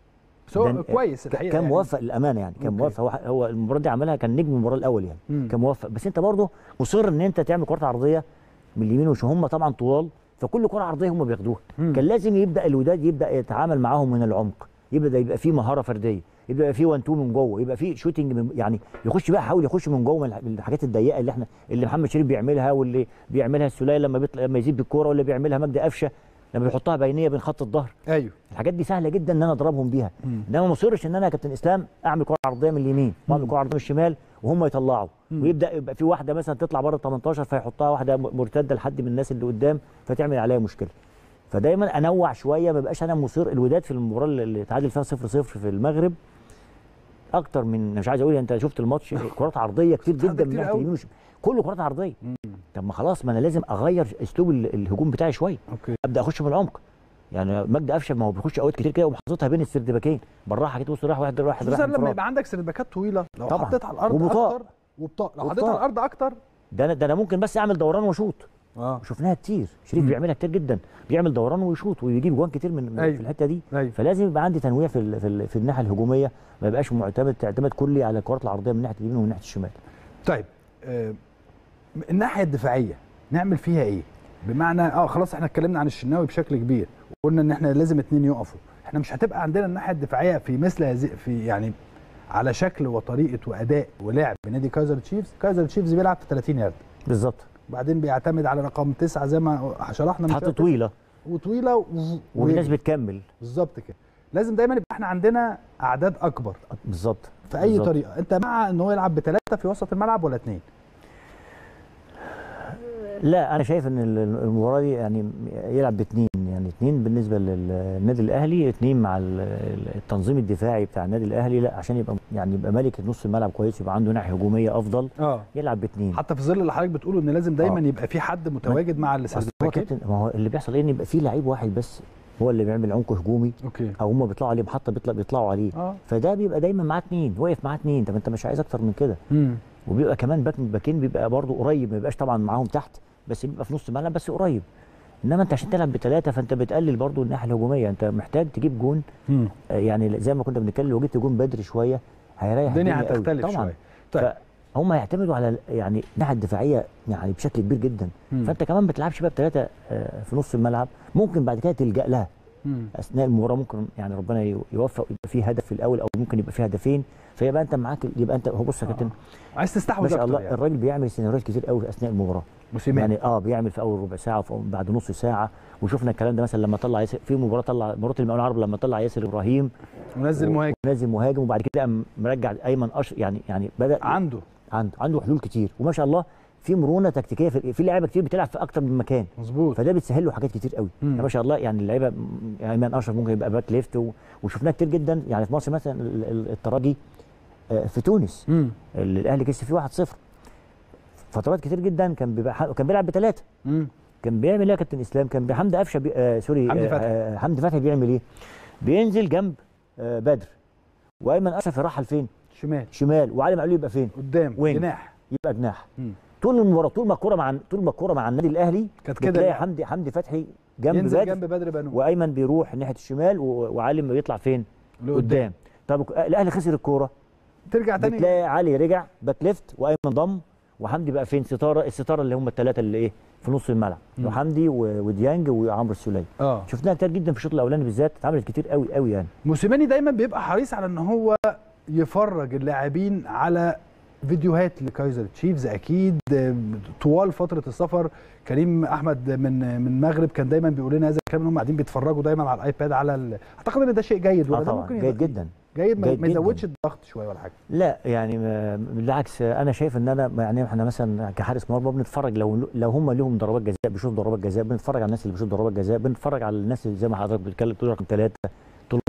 بس هو ده- كويس ك- الحقيقه كان يعني. موفق للامانه يعني كان أوكي. موفق هو هو المباراه دي عملها كان نجم المباراه الاول يعني مم. كان موفق بس انت برضه مصر ان انت تعمل كرات عرضيه من اليمين والشمال هم طبعا طوال فكل كره عرضيه هم بياخدوها مم. كان لازم يبدا الوداد يبدا يتعامل معاهم من العمق يبدا يبقى فيه مهاره فرديه يبدا يبقى فيه 1 2 من جوه يبقى فيه شوتنج من يعني يخش بقى يحاول يخش من جوه من الح- من الحاجات الضيقه اللي احنا اللي محمد شريف بيعملها واللي بيعملها السوليه لما بيطلع لما يزيد بالكوره واللي بيعملها مجدي قفشه لما بيحطها بينيه بين خط الظهر ايوه الحاجات دي سهله جدا ان انا اضربهم بيها مم. انما ما اصرش ان انا يا كابتن اسلام اعمل كره عرضيه من اليمين واعمل كره عرضيه من الشمال وهم يطلعوا مم. ويبدا يبقى في واحده مثلا تطلع بره ال 18 فيحطها واحده م- مرتده لحد من الناس اللي قدام فتعمل عليها مشكله فدايما انوع شويه ما بقاش انا مصر الوداد في المباراه اللي اللي اتعادل فيها 0 0 في المغرب اكتر من مش عايز اقول انت شفت الماتش كرات عرضيه كتير كرات جدا كتير من ناحيه قوي. اليمين والشمال كله كرات عرضيه طب ما خلاص ما انا لازم اغير اسلوب ال- الهجوم بتاعي شويه اوكي ابدا اخش من العمق يعني مجدي قفشه ما هو بيخش اوقات كتير كده ومحطوطها بين السردباكين بالراحه كده بص راح واحد راح خصوصا راح لما انفراد. يبقى عندك سردباكات طويله لو طبعاً. حطيت على الارض وبطاء. اكتر وبطاء لو وبطاء. حطيت على الارض اكتر ده انا ده انا ممكن بس اعمل دوران واشوط اه شفناها كتير شريف بيعملها كتير جدا بيعمل دوران ويشوط ويجيب جوان كتير من أيوة. في الحته دي ايوه فلازم يبقى عندي تنويع في ال في, ال في الناحيه الهجوميه ما يبقاش معتمد اعتماد كلي على الكرات العرضيه من ناحيه اليمين ومن ناحيه الشمال طيب آه الناحيه الدفاعيه نعمل فيها ايه؟ بمعنى اه خلاص احنا اتكلمنا عن الشناوي بشكل كبير وقلنا ان احنا لازم اتنين يقفوا احنا مش هتبقى عندنا الناحيه الدفاعيه في مثل هذه في يعني على شكل وطريقه واداء ولعب نادي كايزر تشيفز كايزر تشيفز بيلعب في 30 يارد بالظبط وبعدين بيعتمد على رقم تسعة زي ما شرحنا من حط شوية. طويله وطويله و... وفي ناس ويجري. بتكمل بالظبط كده لازم دايما يبقى احنا عندنا اعداد اكبر بالظبط في اي بالظبط. طريقه انت مع ان هو يلعب بثلاثه في وسط الملعب ولا اثنين لا انا شايف ان ال- المباراه دي يعني يلعب باثنين يعني اثنين بالنسبه للنادي الاهلي اثنين مع ال- التنظيم الدفاعي بتاع النادي الاهلي لا عشان يبقى يعني يبقى مالك نص الملعب كويس يبقى عنده ناحيه هجوميه افضل اه يلعب باثنين حتى في ظل اللي حضرتك بتقوله ان لازم دايما آه. يبقى في حد متواجد مع أصل هو السردباكين كابتن ما هو اللي بيحصل ايه ان يبقى في لعيب واحد بس هو اللي بيعمل عمق هجومي اوكي او هم بيطلعوا عليه محطه بيطلع بيطلعوا عليه اه فده بيبقى دايما معاه اثنين واقف معاه اثنين طب انت مش عايز اكتر من كده امم وبيبقى كمان باك من باكين بيبقى برضه قريب ما بيبقاش طبعا معاهم تحت بس بيبقى في نص الملعب بس قريب انما انت عشان تلعب بثلاثه فانت بتقلل برضو الناحيه الهجوميه انت محتاج تجيب جون مم. آه، يعني زي ما كنا بنتكلم لو جبت جون بدري شويه هيريح الدنيا قوي. هتختلف طبعا شويه طيب فهم هيعتمدوا على ال- يعني الناحيه الدفاعيه يعني بشكل كبير جدا مم. فانت كمان ما بتلعبش بقى بثلاثه في نص الملعب ممكن بعد كده تلجا لها مم. اثناء المباراه ممكن يعني ربنا ي- يوفق يبقى فيه هدف في الاول او ممكن يبقى فيه هدفين فيبقى انت معاك يبقى انت هو بص يا كابتن عايز ما تستحوذ شاء اكتر الله يعني الراجل بيعمل سيناريوهات كتير قوي اثناء المباراه موسيماني يعني اه بيعمل في اول ربع ساعه وفي أول- بعد نص ساعه وشفنا الكلام ده مثلا لما طلع ياسر في مباراه طلع مباراه المقاولين العرب لما طلع ياسر ابراهيم منزل مهاجم ونزل مهاجم وبعد كده قام مرجع ايمن اشرف يعني يعني بدا عنده عنده عنده حلول كتير وما شاء الله في مرونه تكتيكيه في, في لعيبه كتير بتلعب في اكتر من مكان مظبوط فده بتسهل له حاجات كتير قوي مم. يعني ما شاء الله يعني اللعيبه م- يعني ايمن اشرف ممكن يبقى باك ليفت و- وشفناه كتير جدا يعني في مصر مثلا ال- ال- الترجي آه، في تونس مم. اللي الاهلي كسب فيه 1-0 فترات كتير جدا كان بيبقى ح- كان بيلعب بثلاثه مم. كان بيعمل ايه يا كابتن اسلام كان بي- حمدي قفشه بي... آه سوري حمدي آه، فتحي. آه حمدي فتحي بيعمل ايه بينزل جنب آه بدر وايمن اشرف يرحل فين شمال شمال وعلي معلول يبقى فين قدام وينج. جناح يبقى جناح مم. طول المباراه طول ما الكوره مع طول ما الكوره مع النادي الاهلي كانت كده بتلاقي اللعب. حمدي حمدي فتحي جنب ينزل بدر جنب بدر بنو وايمن بيروح ناحيه الشمال و- وعلي بيطلع فين قدام طب الاهلي خسر الكوره ترجع تاني بتلاقي علي رجع باك ليفت وايمن ضم وحمدي بقى فين ستاره الستاره اللي هم الثلاثه اللي ايه في نص الملعب مم. وحمدي و- وديانج وعمرو السوليه اه شفناها كتير جدا في الشوط الاولاني بالذات اتعملت كتير قوي قوي يعني موسيماني دايما بيبقى حريص على ان هو يفرج اللاعبين على فيديوهات لكايزر تشيفز اكيد آه، طوال فتره السفر كريم احمد من من المغرب كان دايما بيقول لنا هذا الكلام ان هم قاعدين بيتفرجوا دايما على الايباد على ال... اعتقد ان ده شيء جيد ولا اه ده طبعا ممكن جيد يبقى جدا جيد ما, جيد ما جداً. يزودش الضغط شويه ولا حاجه لا يعني ما- بالعكس انا شايف ان انا يعني احنا مثلا كحارس مرمى بنتفرج لو لو هم لهم ضربات جزاء بيشوفوا ضربات جزاء بنتفرج على الناس اللي بيشوفوا ضربات جزاء بنتفرج على الناس اللي زي ما حضرتك بتتكلم بتقول رقم ثلاثه طوله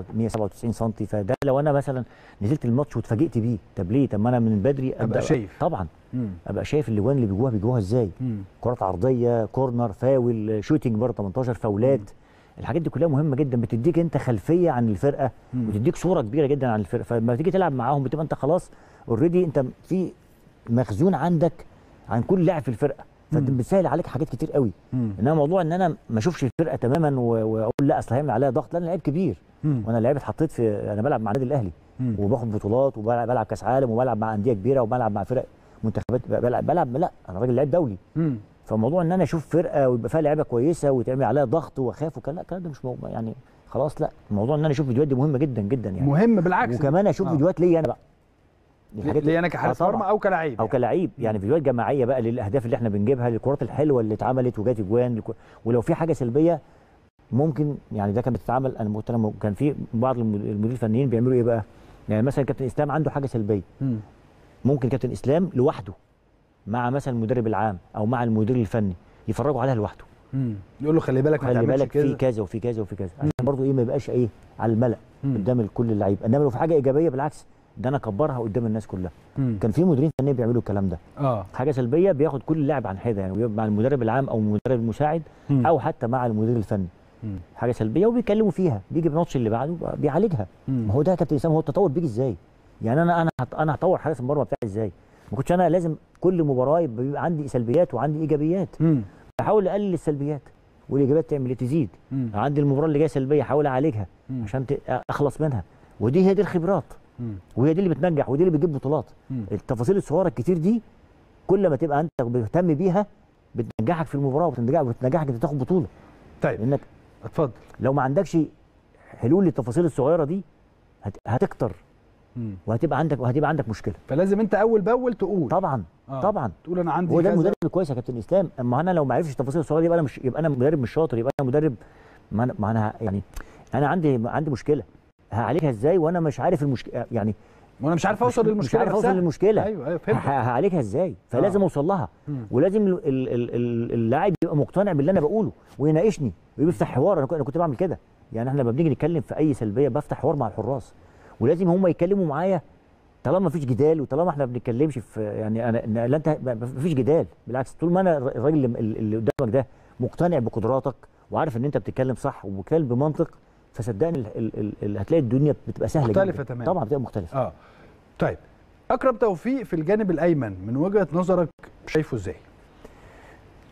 197 سم فده لو انا مثلا نزلت الماتش واتفاجئت بيه طب ليه طب ما انا من بدري أبقى شايف. طبعا مم. ابقى شايف الاجوان اللي بيجوها بيجوها ازاي مم. كرات عرضيه كورنر فاول شوتنج بره 18 فاولات الحاجات دي كلها مهمه جدا بتديك انت خلفيه عن الفرقه مم. وتديك صوره كبيره جدا عن الفرقه فلما تيجي تلعب معاهم بتبقى انت خلاص اوريدي انت في مخزون عندك عن كل لاعب في الفرقه مم. فبتسهل عليك حاجات كتير قوي مم. انما موضوع ان انا ما اشوفش الفرقه تماما و- واقول لا اصل هيعمل عليها ضغط لا انا لعيب كبير مم. وانا لعيب اتحطيت في انا بلعب مع النادي الاهلي مم. وباخد بطولات وبلعب بلعب كاس عالم وبلعب مع انديه كبيره وبلعب مع فرق منتخبات بلعب بلعب لا انا راجل لعيب دولي مم. فموضوع ان انا اشوف فرقه ويبقى فيها لعيبه كويسه ويتعمل عليها ضغط واخاف وكلام لا الكلام ده مش مو... يعني خلاص لا الموضوع ان انا اشوف فيديوهات دي مهمه جدا جدا يعني مهم بالعكس وكمان اشوف آه. فيديوهات ليا انا بقى الحاجات ليه انا كحارس آه طبعاً. مرمى او كلاعب او كلاعب يعني فيديوهات جماعيه بقى للاهداف اللي احنا بنجيبها للكرات الحلوه اللي اتعملت وجات اجوان لكو- ولو في حاجه سلبيه ممكن يعني ده كانت بتتعمل انا قلت انا كان في بعض الم- المديرين الفنيين بيعملوا ايه بقى؟ يعني مثلا كابتن اسلام عنده حاجه سلبيه مم. ممكن كابتن اسلام لوحده مع مثلا المدرب العام او مع المدير الفني يفرجوا عليها لوحده مم. يقول له خلي بالك ما خلي تعملش بالك في كده كذا وفي كذا وفي كذا عشان برضه ايه ما يبقاش ايه على الملأ مم. قدام كل اللعيبه انما لو في حاجه ايجابيه بالعكس ده انا اكبرها قدام الناس كلها مم. كان في مديرين فنيين بيعملوا الكلام ده اه حاجه سلبيه بياخد كل لاعب عن حده يعني ويبقى مع المدرب العام او المدرب المساعد مم. او حتى مع المدير الفني مم. حاجه سلبيه وبيتكلموا فيها بيجي الماتش اللي بعده بيعالجها مم. ما هو ده يا كابتن اسامه هو التطور بيجي ازاي يعني انا انا هط- انا هطور حارس المرمى بتاعي ازاي ما كنتش انا لازم كل مباراه يبقى بيبقى عندي سلبيات وعندي ايجابيات مم. بحاول اقلل السلبيات والايجابيات تعمل ايه تزيد مم. عندي المباراه اللي جايه سلبيه احاول اعالجها مم. عشان ت- اخلص منها ودي هي دي الخبرات مم. وهي دي اللي بتنجح ودي اللي بتجيب بطولات مم. التفاصيل الصغيره الكتير دي كل ما تبقى انت بتهتم بيها بتنجحك في المباراه وبتنجحك بتنجحك انت تاخد بطوله طيب لانك اتفضل لو ما عندكش حلول للتفاصيل الصغيره دي هت- هتكتر مم. وهتبقى عندك وهتبقى عندك مشكله فلازم انت اول باول تقول طبعا آه. طبعا تقول انا عندي هو ده كذا. المدرب الكويس يا كابتن اسلام اما انا لو ما عرفتش التفاصيل الصغيره دي يبقى انا مش يبقى انا مدرب مش شاطر يبقى انا مدرب ما انا, ما أنا يعني انا عندي عندي مشكله هعالجها ازاي وانا مش عارف المشكله يعني وانا مش عارف اوصل مش- للمشكله مش عارف اوصل نفسها. للمشكله ايوه ايوه ه- فهمت هعالجها ازاي فلازم آه. اوصل لها مم. ولازم ال- ال- ال- ال- اللاعب يبقى مقتنع باللي انا بقوله ويناقشني ويفتح حوار انا كنت- أنا كنت بعمل كده يعني احنا لما بنيجي نتكلم في اي سلبيه بفتح حوار مع الحراس ولازم هم يتكلموا معايا طالما مفيش جدال وطالما احنا ما بنتكلمش في يعني انا إن- لا انت مفيش جدال بالعكس طول ما انا الراجل اللي, اللي قدامك ده مقتنع بقدراتك وعارف ان انت بتتكلم صح وبتتكلم بمنطق فصدقني ال- ال- ال- ال- هتلاقي الدنيا بتبقى سهله مختلفة جدا تماماً. طبعا بتبقى مختلفه اه طيب اكرم توفيق في الجانب الايمن من وجهه نظرك شايفه ازاي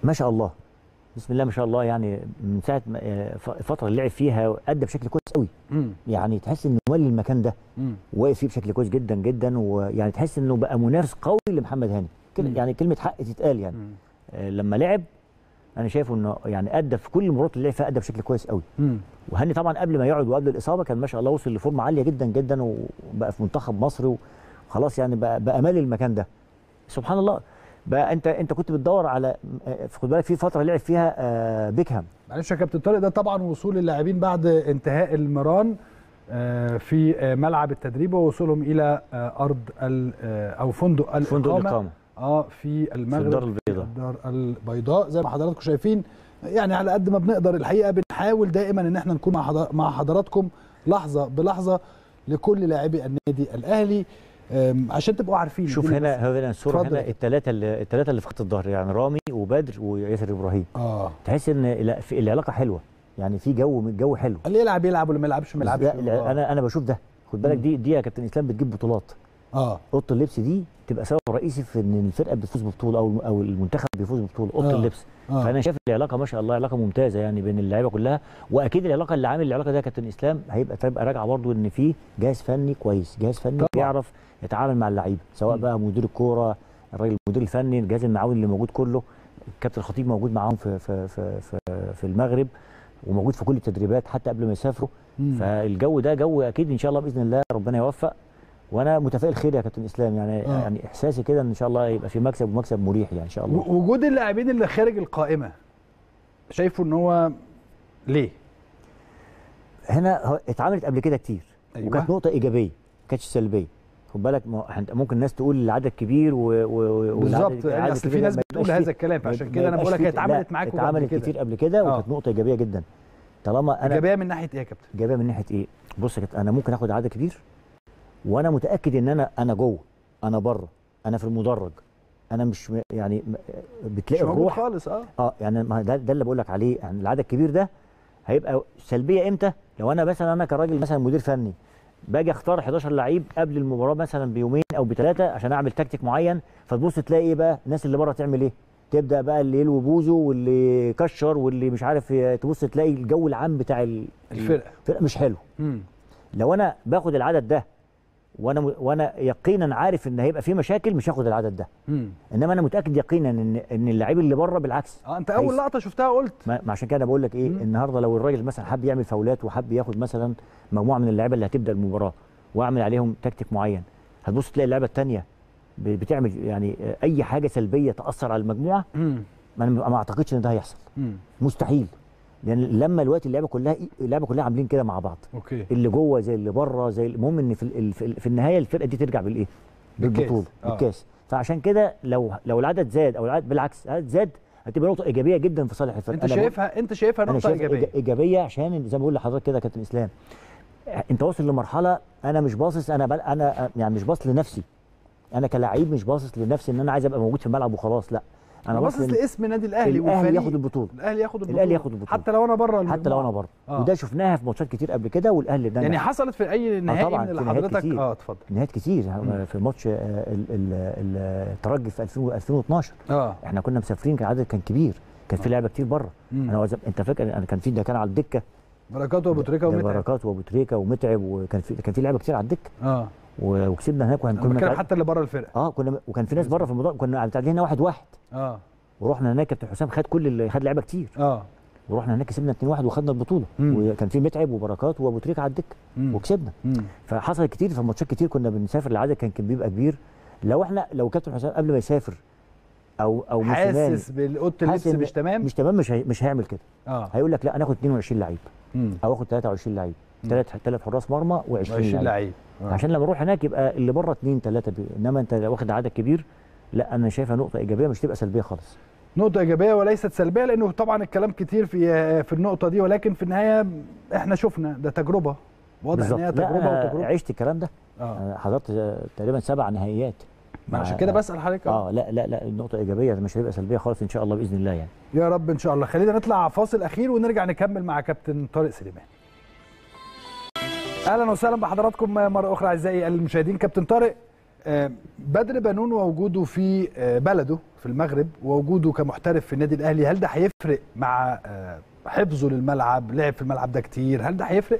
ما شاء الله بسم الله ما شاء الله يعني من ساعه ما آه، ف- الفتره اللي لعب فيها ادى بشكل كويس قوي مم. يعني تحس انه مولي المكان ده مم. واقف فيه بشكل كويس جدا جدا ويعني تحس انه بقى منافس قوي لمحمد هاني كل- مم. يعني كلمه حق تتقال يعني مم. آه، لما لعب انا شايفه انه يعني ادى في كل المباريات اللي لعب فيها ادى بشكل كويس قوي مم. وهاني طبعا قبل ما يقعد وقبل الاصابه كان ما شاء الله وصل لفورمه عاليه جدا جدا وبقى في منتخب مصر وخلاص يعني بقى بقى مالي المكان ده سبحان الله بقى انت انت كنت بتدور على آه، خد بالك في فتره لعب فيها آه، بيكهام معلش يا كابتن طارق ده طبعا وصول اللاعبين بعد انتهاء المران آه، في آه، ملعب التدريب ووصولهم الى آه، ارض ال- آه، او فندق الاقامه فندق الاقامه اه في المغرب الدار البيضاء. الدار البيضاء زي ما حضراتكم شايفين يعني على قد ما بنقدر الحقيقه بنحاول دائما ان احنا نكون مع حضر- مع حضراتكم لحظه بلحظه لكل لاعبي النادي الاهلي آم، عشان تبقوا عارفين شوف الدنيا هنا هنا الصوره اتفضل. هنا الثلاثه اللي الثلاثه اللي في خط الظهر يعني رامي وبدر وياسر ابراهيم اه تحس ان لا في العلاقه حلوه يعني في جو جو حلو اللي يلعب يلعب واللي ما يلعبش ما يلعبش لا لا، آه. انا انا بشوف ده خد بالك مم. دي دي يا كابتن اسلام بتجيب بطولات اه اوضه اللبس دي تبقى سبب رئيسي في ان الفرقه بتفوز ببطوله او او المنتخب بيفوز ببطوله اوضه آه. اللبس اه فانا شايف العلاقه ما شاء الله علاقه ممتازه يعني بين اللعيبه كلها واكيد العلاقه اللي عامل العلاقه ده يا كابتن اسلام هيبقى تبقى راجعه برضو ان في جهاز فني كويس جهاز فني طبعا. بيعرف يتعامل مع اللعيبه سواء مم. بقى مدير الكوره الراجل المدير الفني الجهاز المعاون اللي موجود كله الكابتن الخطيب موجود معاهم في في في في, في المغرب وموجود في كل التدريبات حتى قبل ما يسافروا مم. فالجو ده جو اكيد ان شاء الله باذن الله ربنا يوفق وانا متفائل خير يا كابتن اسلام يعني آه. يعني احساسي كده ان شاء الله يبقى في مكسب ومكسب مريح يعني ان شاء الله و- وجود اللاعبين اللي خارج القائمه شايفه ان هو ليه؟ هنا هو اتعملت قبل كده كتير أيوة. وكانت نقطه ايجابيه ما كانتش سلبيه خد بالك ما هو إحنا ممكن الناس تقول العدد كبير و... و... بالظبط والعدد- يعني العدد اصل كبير في ده ناس ما بتقول يبقاش هذا فيه- الكلام ما- فعشان ما كده انا يبقاش بقول لك فيه- هي اتعملت لا، معاكم قبل اتعملت كده. كتير قبل كده آه. وكانت نقطه ايجابيه جدا طالما انا ايجابيه من ناحيه ايه يا كابتن؟ ايجابيه من ناحيه ايه بص يا كابتن انا ممكن اخد عدد كبير وانا متاكد ان انا انا جوه انا بره انا في المدرج انا مش م- يعني م- مش بتلاقي موجود الروح خالص اه اه يعني ما ده, ده اللي بقول لك عليه يعني العدد الكبير ده هيبقى سلبيه امتى لو انا مثلا انا كراجل مثلا مدير فني باجي اختار 11 لعيب قبل المباراه مثلا بيومين او بثلاثه عشان اعمل تكتيك معين فتبص تلاقي ايه بقى الناس اللي بره تعمل ايه تبدا بقى اللي يلوي بوزه واللي يكشر واللي مش عارف ي- تبص تلاقي الجو العام بتاع ال- الفرقه الفرقه مش حلو مم. لو انا باخد العدد ده وانا م- وانا يقينا عارف ان هيبقى في مشاكل مش هاخد العدد ده مم. انما انا متاكد يقينا ان ان اللعيب اللي بره بالعكس اه انت اول هيس- لقطه شفتها قلت ما ما عشان كده انا بقول لك ايه مم. النهارده لو الراجل مثلا حب يعمل فاولات وحب ياخد مثلا مجموعه من اللعيبه اللي هتبدا المباراه واعمل عليهم تكتيك معين هتبص تلاقي اللعيبه الثانيه بتعمل يعني آه، اي حاجه سلبيه تاثر على المجموعه مم. ما انا ما اعتقدش ان ده هيحصل مم. مستحيل لان لما الوقت اللعيبه كلها اللعيبه كلها عاملين كده مع بعض اوكي اللي جوه زي اللي بره زي المهم ان في ال- في, ال- في النهايه الفرقه دي ترجع بالايه؟ بالكاس. بالبطوله آه. بالكاس فعشان كده لو لو العدد زاد او العدد بالعكس العدد زاد هتبقى نقطه ايجابيه جدا في صالح الفرقه انت أنا بقول- شايفها انت شايفها انا نقطه شايف ايجابيه إيجا- ايجابيه عشان زي ما بقول لحضرتك كده يا كابتن اسلام انت واصل لمرحله انا مش باصص انا بل انا يعني مش باصص لنفسي انا كلاعب مش باصص لنفسي ان انا عايز ابقى موجود في الملعب وخلاص لا انا باصص باصص لاسم النادي الاهلي الاهلي والفريق ياخد البطوله الاهلي ياخد البطوله الأهلي ياخد البطولة. حتى لو انا بره حتى لو انا بره آه. وده شفناها في ماتشات كتير قبل كده والاهلي ده يعني نجح. حصلت في اي نهائي طبعاً من اللي في نهايات حضرتك كتير. اه اتفضل نهايات كتير مم. في ماتش آه، ال- ال- ال- الترجي في 2000 2012 اه احنا كنا مسافرين كان العدد كان كبير كان في لعيبه كتير بره مم. انا وز- انت فاكر انا كان في ده كان على الدكه بركات وابو تريكه ده ومتعب بركات وابو تريكه ومتعب وكان في كان في لعيبه كتير على الدكه اه و- وكسبنا هناك انا وكنا بتكلم حتى اللي بره الفرقه اه كنا وكان في ناس بره في الموضوع كنا متعادلين هنا واحد واحد اه ورحنا هناك كابتن حسام خد كل اللي خد لعيبه كتير اه ورحنا هناك كسبنا 2 1 وخدنا البطوله مم. وكان في متعب وبركات وابو تريكه على الدكه مم. وكسبنا مم. فحصل كتير في ماتشات كتير كنا بنسافر العدد كان كان بيبقى كبير لو احنا لو كابتن حسام قبل ما يسافر او او موسيماني حاسس بالاوضه اللبس حاسس إن مش تمام مش تمام مش هي مش هيعمل كده اه هيقول لك لا انا اخد 22 لعيب مم. او اخد 23 لعيب مم. ثلاث ثلاث حراس مرمى و20 20 لعيب لعيب آه. عشان لما اروح هناك يبقى اللي بره اثنين ثلاثه بي... انما انت لو واخد عدد كبير لا انا شايفها نقطه ايجابيه مش تبقى سلبيه خالص نقطة إيجابية وليست سلبية لأنه طبعا الكلام كتير في في النقطة دي ولكن في النهاية إحنا شفنا ده تجربة واضح إن هي لا تجربة أنا وتجربة عشت الكلام ده اه انا حضرت آه، تقريبا سبع نهائيات ما عشان كده بسأل حضرتك اه لا لا لا النقطه ايجابيه مش هتبقى سلبيه خالص ان شاء الله باذن الله يعني يا رب إن شاء الله خلينا نطلع فاصل أخير ونرجع نكمل مع كابتن طارق سليمان أهلا وسهلا بحضراتكم مرة أخرى أعزائي المشاهدين كابتن طارق آه، بدر بنون ووجوده في آه، بلده في المغرب ووجوده كمحترف في النادي الاهلي هل ده هيفرق مع آه، حفظه للملعب لعب في الملعب ده كتير هل ده هيفرق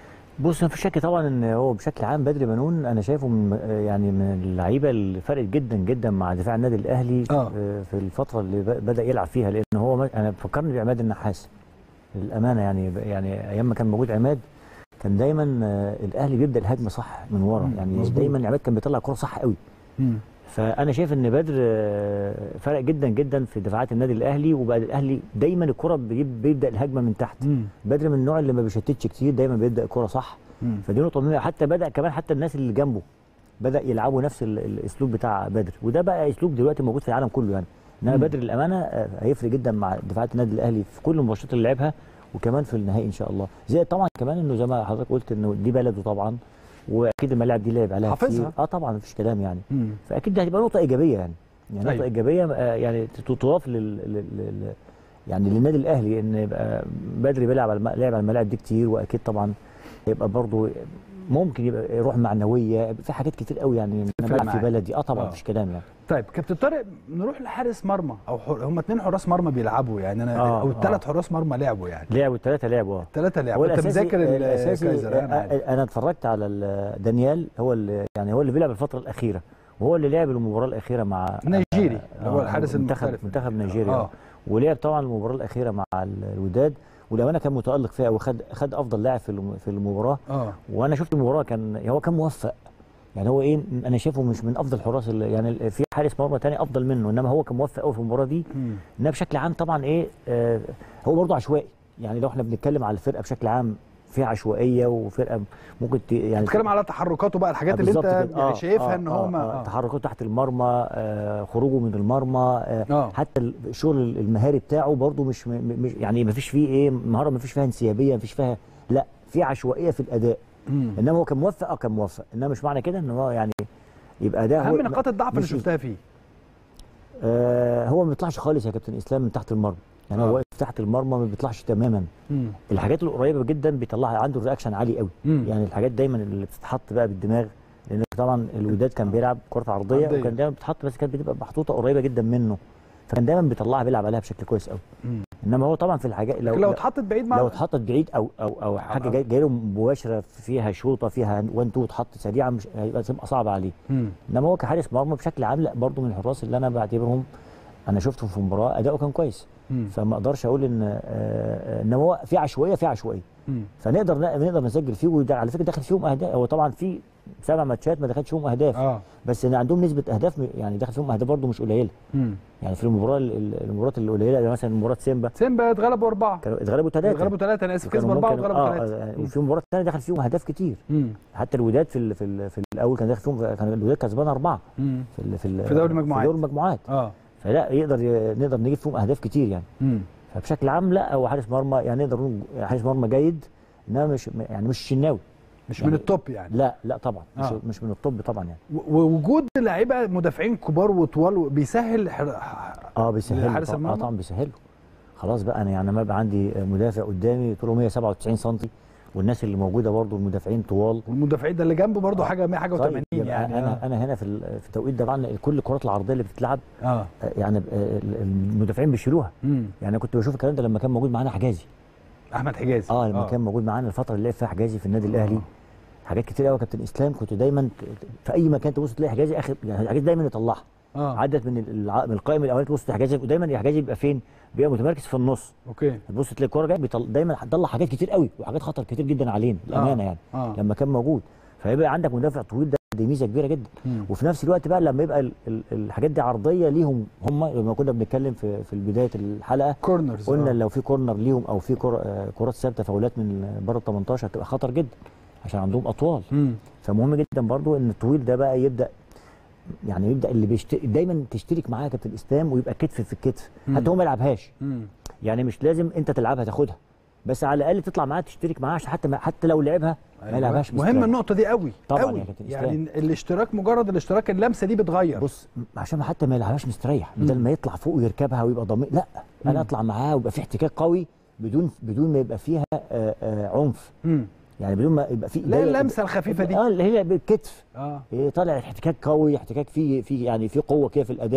بص مفيش شك طبعا ان هو بشكل عام بدري بنون انا شايفه من يعني من اللعيبه اللي فرقت جدا جدا مع دفاع النادي الاهلي آه. آه، في الفتره اللي ب- بدا يلعب فيها لان هو ما- انا فكرني بعماد النحاس للامانه يعني يعني ايام ما كان موجود عماد كان دايما آه، الاهلي بيبدا الهجمه صح من ورا مم، يعني مظبوط. دايما عماد كان بيطلع كره صح قوي فانا شايف ان بدر آه، فرق جدا جدا في دفاعات النادي الاهلي وبقى الاهلي دايما الكره بيب- بيبدا الهجمه من تحت بدر من النوع اللي ما بيشتتش كتير دايما بيبدا الكره صح فدي نقطه مهمه حتى بدا كمان حتى الناس اللي جنبه بدا يلعبوا نفس ال- الاسلوب بتاع بدر وده بقى اسلوب دلوقتي موجود في العالم كله يعني انما مم. بدر الامانه آه، هيفرق جدا مع دفاعات النادي الاهلي في كل الماتشات اللي لعبها وكمان في النهائي ان شاء الله زي طبعا كمان انه زي ما حضرتك قلت انه دي بلده طبعا واكيد الملاعب دي لعب عليها حافظها. كتير اه طبعا مفيش كلام يعني مم. فاكيد دي هتبقى نقطه ايجابيه يعني يعني نقطه أيوة. ايجابيه آه، يعني ت- تضاف لل, لل... لل... يعني للنادي الاهلي ان يبقى بدري بيلعب على الم- لعب على الملاعب دي كتير واكيد طبعا هيبقى برضه ممكن يبقى روح معنويه في حاجات كتير قوي يعني إن انا تفرق بلعب في معاك. بلدي اه طبعا آه. مفيش كلام يعني طيب كابتن طارق نروح لحارس مرمى او حر... هم اتنين حراس مرمى بيلعبوا يعني انا آه، او الثلاث آه. حراس مرمى لعبوا يعني لعبوا الثلاثه لعبوا اه الثلاثه هو لعبوا انت الاساسي مذاكر الاساسي الكايزر انا عارف. آه، انا اتفرجت على ال- دانيال هو اللي يعني هو اللي بيلعب الفتره الاخيره وهو اللي لعب المباراه الاخيره مع نيجيري اللي هو آه، الحارس منتخب المحترف منتخب نيجيريا اه آه. ولعب طبعا المباراه الاخيره مع ال- الوداد والامانه كان متالق فيها وخد خد افضل لاعب في الم- في المباراه اه وانا شفت المباراه كان هو كان موفق يعني هو ايه انا شايفه مش من افضل حراس ال- يعني في حارس مرمى تاني افضل منه انما هو كان موفق قوي في المباراه دي مم. انما بشكل عام طبعا ايه آه هو برضه عشوائي يعني لو احنا بنتكلم على الفرقه بشكل عام فيها عشوائيه وفرقه ممكن ت- يعني بتتكلم على تحركاته بقى الحاجات اللي انت بالظبط كده. يعني آه، شايفها آه، ان آه، هو ما آه آه. تحركاته تحت المرمى آه خروجه من المرمى آه آه. حتى الشغل المهاري بتاعه برضه مش م- مش يعني ما فيش فيه ايه مهاره ما فيش فيها انسيابيه ما فيش فيها لا في عشوائيه في الاداء مم. انما هو كان موفق اه كان موفق انما مش معنى كده ان هو يعني يبقى ده هو اهم نقاط الضعف اللي مش- شفتها فيه آه هو ما بيطلعش خالص يا كابتن اسلام من تحت المرمى يعني آه. هو واقف تحت المرمى ما بيطلعش تماما مم. الحاجات القريبه جدا بيطلعها عنده الرياكشن عالي قوي مم. يعني الحاجات دايما اللي بتتحط بقى بالدماغ لان طبعا الوداد كان بيلعب كره عرضيه, عرضية. وكان دايما بتتحط بس كانت بتبقى محطوطه قريبه جدا منه فكان دايما بيطلعها بيلعب عليها بشكل كويس قوي مم. انما هو طبعا في الحاجات لو لكن لو اتحطت بعيد مع لو اتحطت بعيد او او او حاجه آه. جاي- جايه له مباشره فيها شوطه فيها 1 2 اتحط سريعه مش هيبقى تبقى صعبه عليه مم. انما هو كحارس مرمى بشكل عام لا برضه من الحراس اللي انا بعتبرهم انا شفتهم في مباراه اداؤه كان كويس مم. فما اقدرش اقول ان آه، آه، انما هو في عشوائيه في عشوائيه مم. فنقدر نقدر نسجل فيه وده على فكره داخل فيهم اهداف هو طبعا في سبع ماتشات ما دخلش فيهم اهداف اه بس ان عندهم نسبه اهداف م- يعني داخل فيهم اهداف برضه مش قليله مم. يعني في المباراه ال- ال- المباريات القليله زي مثلا مباراه سيمبا سيمبا اتغلبوا اربعه كانوا اتغلبوا ثلاثه اتغلبوا ثلاثه انا اسف وكانوا كسبوا اربعه ممكن- واتغلبوا اه ثلاثه آه، وفي مباراه ثانيه دخل فيهم اهداف كتير مم. حتى الوداد في ال في, ال في الاول كان داخل فيهم كان الوداد كسبان اربعه مم. في ال في, ال في دوري المجموعات. في دوري المجموعات اه فلا يقدر ي- نقدر نجيب فيهم اهداف كتير يعني مم. فبشكل عام لا هو حارس مرمى يعني نقدر نقول حارس مرمى جيد انما مش يعني مش شناوي مش يعني- من التوب يعني لا لا طبعا مش, آه. مش من الطب طبعا يعني و- ووجود لعيبه مدافعين كبار وطوال بيسهل حر... اه بيسهل لحارس اه المرمى؟ طبعا بيسهله خلاص بقى انا يعني ما بقى عندي مدافع قدامي طوله 197 سم والناس اللي موجوده برضو المدافعين طوال والمدافعين ده اللي جنبه برضه حاجه 100 حاجه طيب و80 يبقى يعني انا آه. انا هنا في ال- في التوقيت ده طبعا كل الكرات العرضيه اللي بتتلعب اه آه، يعني آه، المدافعين بيشيلوها مم. يعني انا كنت بشوف الكلام ده لما كان موجود معانا حجازي احمد حجازي اه لما كان موجود معانا الفتره اللي لعب فيها حجازي في النادي الاهلي حاجات كتير قوي يا كابتن اسلام كنت دايما ت- في اي مكان تبص تلاقي حجازي اخر يعني حجازي دايما يطلعها اه عدت من الع- من القائم الاولاني تبص تلاقي حجازي ودايما يا حجازي يبقى فين؟ بيبقى متمركز في النص اوكي تبص تلاقي الكوره جايه بيطل... دايما هتطلع حاجات كتير قوي وحاجات خطر كتير جدا علينا الامانه يعني اه لما كان موجود فيبقى عندك مدافع طويل ده دي ميزه كبيره جدا مم. وفي نفس الوقت بقى لما يبقى ال... ال... الحاجات دي عرضيه ليهم هم لما كنا بنتكلم في في بدايه الحلقه كورنرز قلنا آه. لو في كورنر ليهم او في كرة آه، كرات ثابته فاولات من بره ال 18 هتبقى خطر جدا عشان عندهم اطوال مم. فمهم جدا برضو ان الطويل ده بقى يبدا يعني يبدا اللي بيشت... دايما تشترك معاه يا كابتن اسلام ويبقى كتف في الكتف مم. حتى هو ما يلعبهاش مم. يعني مش لازم انت تلعبها تاخدها بس على الاقل تطلع معاه تشترك معاه عشان حتى ما حتى لو لعبها ما أيوة. يلعبهاش مهم مستريح. النقطه دي قوي طبعاً قوي يا كابتن يعني الاشتراك مجرد الاشتراك اللمسه دي بتغير بص م- عشان حتى ما يلعبهاش مستريح بدل ما يطلع فوق ويركبها ويبقى ضمير لا مم. انا اطلع معاه ويبقى في احتكاك قوي بدون بدون ما يبقى فيها آه، آه، عنف مم. يعني بدون ما يبقى في لا اللمسه الخفيفه دي اه اللي هي بالكتف اه إيه، طالع احتكاك قوي احتكاك فيه في يعني في قوه كده في الاداء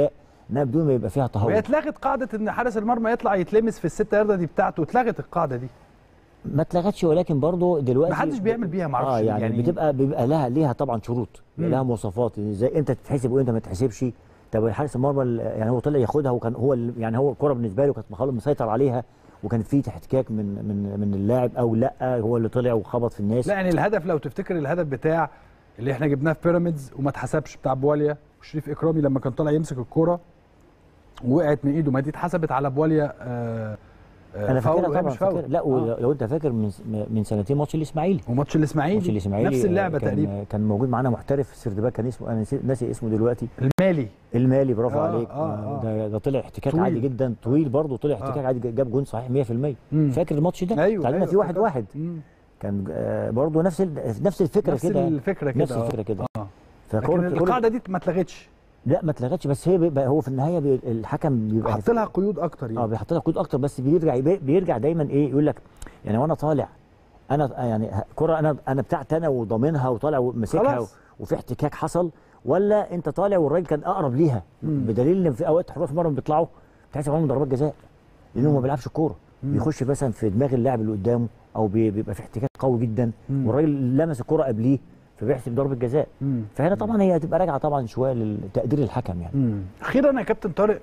انها بدون ما يبقى فيها وهي تهور اتلغت قاعده ان حارس المرمى يطلع يتلمس في الست ياردة دي بتاعته اتلغت القاعده دي ما اتلغتش ولكن برضه دلوقتي محدش بيعمل بيها معرفش اه يعني, يعني- بتبقى بيبقى لها ليها طبعا شروط مم. لها مواصفات ازاي امتى تتحسب وامتى ما تتحسبش طب حارس المرمى ال- يعني هو طلع ياخدها وكان هو ال- يعني هو الكره بالنسبه له كانت خلاص مسيطر عليها وكان في احتكاك من من من اللاعب او لا هو اللي طلع وخبط في الناس لا يعني الهدف لو تفتكر الهدف بتاع اللي احنا جبناه في بيراميدز وما اتحسبش بتاع بواليا وشريف اكرامي لما كان طالع يمسك الكوره ووقعت من ايده ما دي اتحسبت على بواليا آه آه انا فاول فاكرها وهي طبعا مش فاول فاكر لا آه. ولو لو انت فاكر من من سنتين ماتش الاسماعيلي وماتش الاسماعيلي ماتش الاسماعيلي نفس اللعبه كان تقريبا كان موجود معانا محترف سردباك كان اسمه انا نسيت- ناسي اسمه دلوقتي المالي المالي برافو آه، عليك آه، آه. ده, ده طلع احتكاك طويل. عادي جدا طويل برضه طلع احتكاك آه. عادي جاب جون صحيح 100% مم. فاكر الماتش ده ايوه تعادلنا أيوة فيه واحد افتكرت. واحد مم. كان آه، برضه نفس ال- نفس الفكره نفس كده الفكره كده نفس آه. الفكره كده اه فكرة- لكن كرة- القاعده دي ما اتلغتش لا ما اتلغتش بس هي بيبقى هو في النهايه بي الحكم بيبقى حط لها قيود اكتر اه يعني بيحط لها قيود اكتر بس بيرجع بيرجع دايما ايه يقول لك يعني وانا طالع انا يعني ه- كره انا انا بتاعتي انا وضامنها وطالع وماسكها خلاص. وفي احتكاك حصل ولا انت طالع والراجل كان اقرب ليها مم. بدليل ان في اوقات حراس مرمى بيطلعوا بتحسب عليهم ضربات جزاء لانه ما بيلعبش الكوره مم. بيخش مثلا في دماغ اللاعب اللي قدامه او بي- بيبقى في احتكاك قوي جدا مم. والراجل لمس الكوره قبليه فبيحسب ضربه جزاء مم. فهنا طبعا هي هتبقى راجعه طبعا شويه لتقدير الحكم يعني مم. اخيرا يا كابتن طارق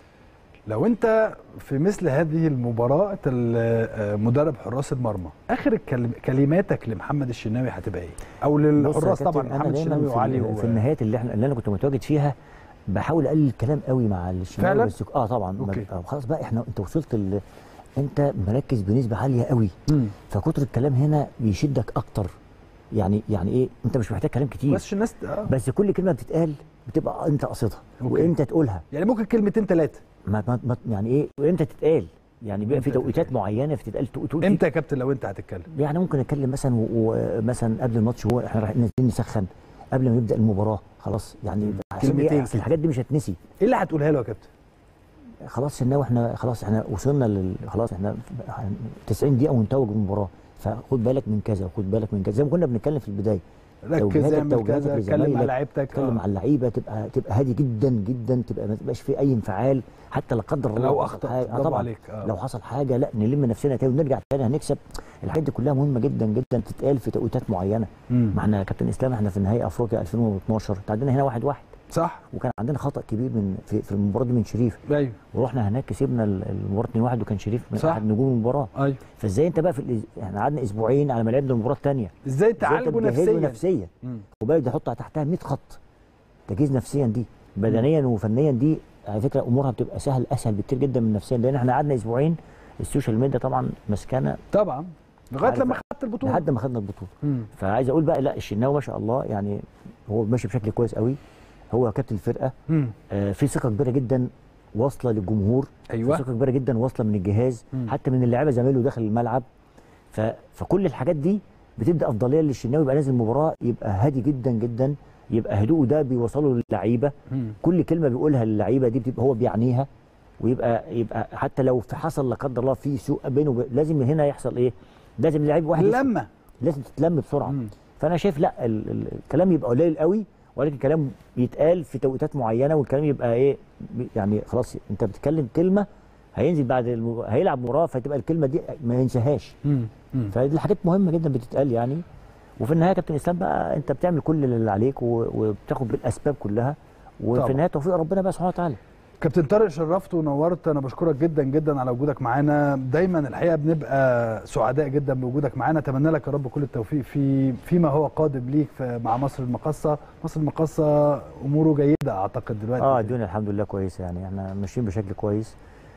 لو انت في مثل هذه المباراه أنت ال- آه، مدرب حراس المرمى اخر الكلم- كلماتك لمحمد الشناوي هتبقى ايه او بص يا للحراس كابتن، طبعا انا محمد دايما الشناوي في, وعلي ال- و... في النهايات اللي احنا اللي انا كنت متواجد فيها بحاول اقلل الكلام قوي مع الشناوي فعلا؟ بس اه طبعا ما- أوكي. آه، خلاص بقى احنا انت وصلت ال... انت مركز بنسبه عاليه قوي مم. فكتر الكلام هنا بيشدك اكتر يعني يعني ايه انت مش محتاج كلام كتير بس الناس آه. بس كل كلمه بتتقال بتبقى انت قصدها أوكي. وامتى تقولها يعني ممكن كلمتين ثلاثه ما ما ما يعني ايه وامتى تتقال يعني بيبقى في إمتى توقيتات تتقال؟ معينه بتتقال تقول تقول امتى يا كابتن لو انت هتتكلم يعني ممكن نتكلم مثلا و- ومثلا قبل الماتش هو احنا رايحين نازلين نسخن قبل ما نبدا المباراه خلاص يعني عشان كلمتين ايه أصل الحاجات دي مش هتنسي ايه اللي هتقولها له يا كابتن خلاص الناوي احنا خلاص احنا وصلنا لل خلاص احنا 90 دقيقه ونتوج المباراه فخد بالك من كذا وخد بالك من كذا زي ما كنا بنتكلم في البدايه ركز توجيهاتك- اعمل توجيهاتك كذا اتكلم لزمايلك، مع لعيبتك تتكلم آه. على اللعيبه تبقى تبقى هادي جدا جدا تبقى ما تبقاش في اي انفعال حتى لا قدر الله لو حصل اخطا حاجة. آه برافو طبعا عليك آه. لو حصل حاجه لا نلم نفسنا تاني ونرجع تاني هنكسب الحاجات دي كلها مهمه جدا جدا تتقال في توقيتات معينه مم. ما احنا يا كابتن اسلام احنا في نهائي افريقيا 2012 تعادلنا هنا واحد واحد صح وكان عندنا خطا كبير من في, في المباراه دي من شريف ايوه ورحنا هناك كسبنا ال- المباراه 2 1 وكان شريف من صح. احد نجوم المباراه ايوه فازاي انت بقى في الإز- احنا قعدنا اسبوعين على ما لعبنا المباراه الثانيه ازاي تعالجه نفسيا نفسيا مم. وبالك ده حط تحتها 100 خط تجهيز نفسيا دي بدنيا وفنيا دي على فكره امورها بتبقى سهل اسهل بكتير جدا من نفسيا لان احنا قعدنا اسبوعين السوشيال ميديا طبعا مسكانه طبعا لغايه عارف لما بقى. خدت البطوله لحد ما خدنا البطوله مم. فعايز اقول بقى لا الشناوي ما شاء الله يعني هو ماشي بشكل كويس قوي هو كابتن الفرقه مم. آه في ثقه كبيره جدا واصله للجمهور ايوه في ثقه كبيره جدا واصله من الجهاز مم. حتى من اللعيبه زمايله داخل الملعب ف... فكل الحاجات دي بتبدا افضليه للشناوي يبقى نازل المباراه يبقى هادي جدا جدا يبقى هدوءه ده بيوصله للعيبه مم. كل كلمه بيقولها للعيبه دي بتبقى هو بيعنيها ويبقى يبقى حتى لو في حصل لا قدر الله في سوء بينه وب... لازم هنا يحصل ايه؟ لازم اللعيب واحد يسكت. لما لازم تتلم بسرعه مم. فانا شايف لا ال... ال... الكلام يبقى قليل قوي ولكن كلام يتقال في توقيتات معينه والكلام يبقى ايه ب- يعني خلاص انت بتتكلم كلمه هينزل بعد المب... هيلعب مباراه فتبقى الكلمه دي ما ينساهاش مم. مم. فدي حاجات مهمه جدا بتتقال يعني وفي النهايه يا كابتن اسلام بقى انت بتعمل كل اللي عليك و... وبتاخد بالاسباب كلها وفي طبعا. النهايه توفيق ربنا بقى سبحانه وتعالى كابتن طارق شرفت ونورت انا بشكرك جدا جدا على وجودك معانا دايما الحقيقه بنبقى سعداء جدا بوجودك معانا اتمنى لك يا رب كل التوفيق في فيما هو قادم ليك في مع مصر المقاصه مصر المقاصه اموره جيده اعتقد دلوقتي اه الدنيا الحمد لله كويسه يعني احنا ماشيين بشكل كويس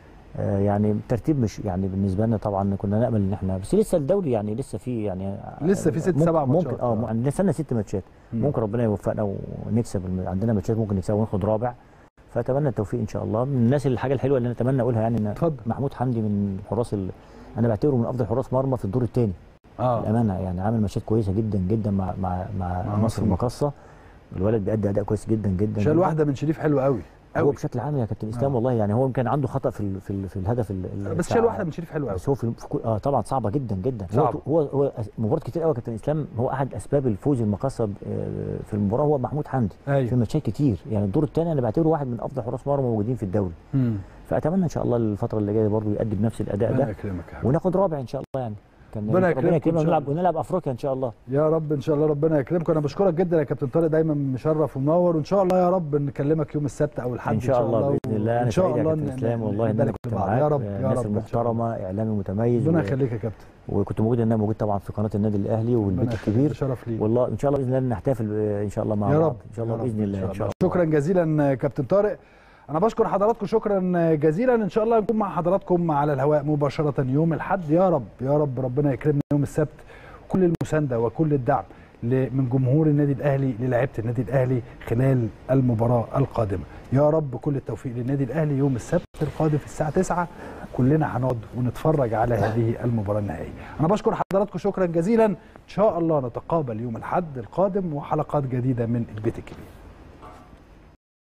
آه يعني الترتيب مش يعني بالنسبه لنا طبعا كنا نامل ان احنا بس لسه الدوري يعني لسه في يعني لسه في ست ممكن- سبع ممكن ماتشات. اه آه. م- عندنا سنه ست ماتشات مم. ممكن ربنا يوفقنا ونكسب الم- عندنا ماتشات ممكن نكسبها وناخد رابع فاتمنى التوفيق ان شاء الله من الناس الحاجه الحلوه اللي انا اتمنى اقولها يعني ان اتفضل محمود حمدي من الحراس ال... انا بعتبره من افضل حراس مرمى في الدور الثاني اه الامانه يعني عامل ماتشات كويسه جدا جدا مع مع مع, مع مع مصر مصر المقاصه الولد بيأدي اداء كويس جدا جدا شال جداً. واحده من شريف حلوه قوي هو أوي. بشكل عام يا كابتن اسلام آه. والله يعني هو يمكن عنده خطا في ال- في, ال- في الهدف ال- ال- بس بتاع- شال واحده من شريف حلوه قوي بس هو في, في كل- اه طبعا صعبه جدا جدا صعبة. هو هو هو مباراه كتير قوي يا كابتن اسلام هو احد اسباب الفوز المقصه ب- آه، في المباراه هو محمود حمدي في ايوه ماتشات كتير يعني الدور الثاني انا بعتبره واحد من افضل حراس مرمى موجودين في الدوري مم. فاتمنى ان شاء الله الفتره اللي جايه برضه يقدم نفس الاداء ربنا ده يكرمك يا حبيبي. وناخد رابع ان شاء الله يعني كان ربنا يكرمكم إن يكرمنا شاء ونلعب الله. ونلعب افريقيا ان شاء الله يا رب ان شاء الله ربنا يكرمكم انا بشكرك جدا يا كابتن طارق دايما مشرف ومنور وان شاء الله يا رب نكلمك يوم السبت او الحد ان شاء الله باذن الله ان انا شاء سعيد يا الله كابتن ن- اسلام والله ان انا نبارك كنت لبعض. معاك يا رب آه، يا الناس رب إن شاء الله. المحترمه اعلامي متميز ربنا و- يخليك يا كابتن وكنت موجود ان انا موجود طبعا في قناه النادي الاهلي والبيت ربنا يخليك الكبير ده شرف لي والله ان شاء الله باذن الله نحتفل آه، ان شاء الله مع يا بعض رب ان شاء الله يا رب باذن الله ان شاء الله شكرا جزيلا كابتن طارق انا بشكر حضراتكم شكرا جزيلا ان شاء الله نكون مع حضراتكم على الهواء مباشره يوم الاحد يا رب يا رب ربنا يكرمنا يوم السبت كل المسانده وكل الدعم ل- من جمهور النادي الاهلي للاعيبه النادي الاهلي خلال المباراه القادمه يا رب كل التوفيق للنادي الاهلي يوم السبت القادم في الساعه 9 كلنا هنقعد ونتفرج على هذه المباراه النهائيه انا بشكر حضراتكم شكرا جزيلا ان شاء الله نتقابل يوم الاحد القادم وحلقات جديده من البيت الكبير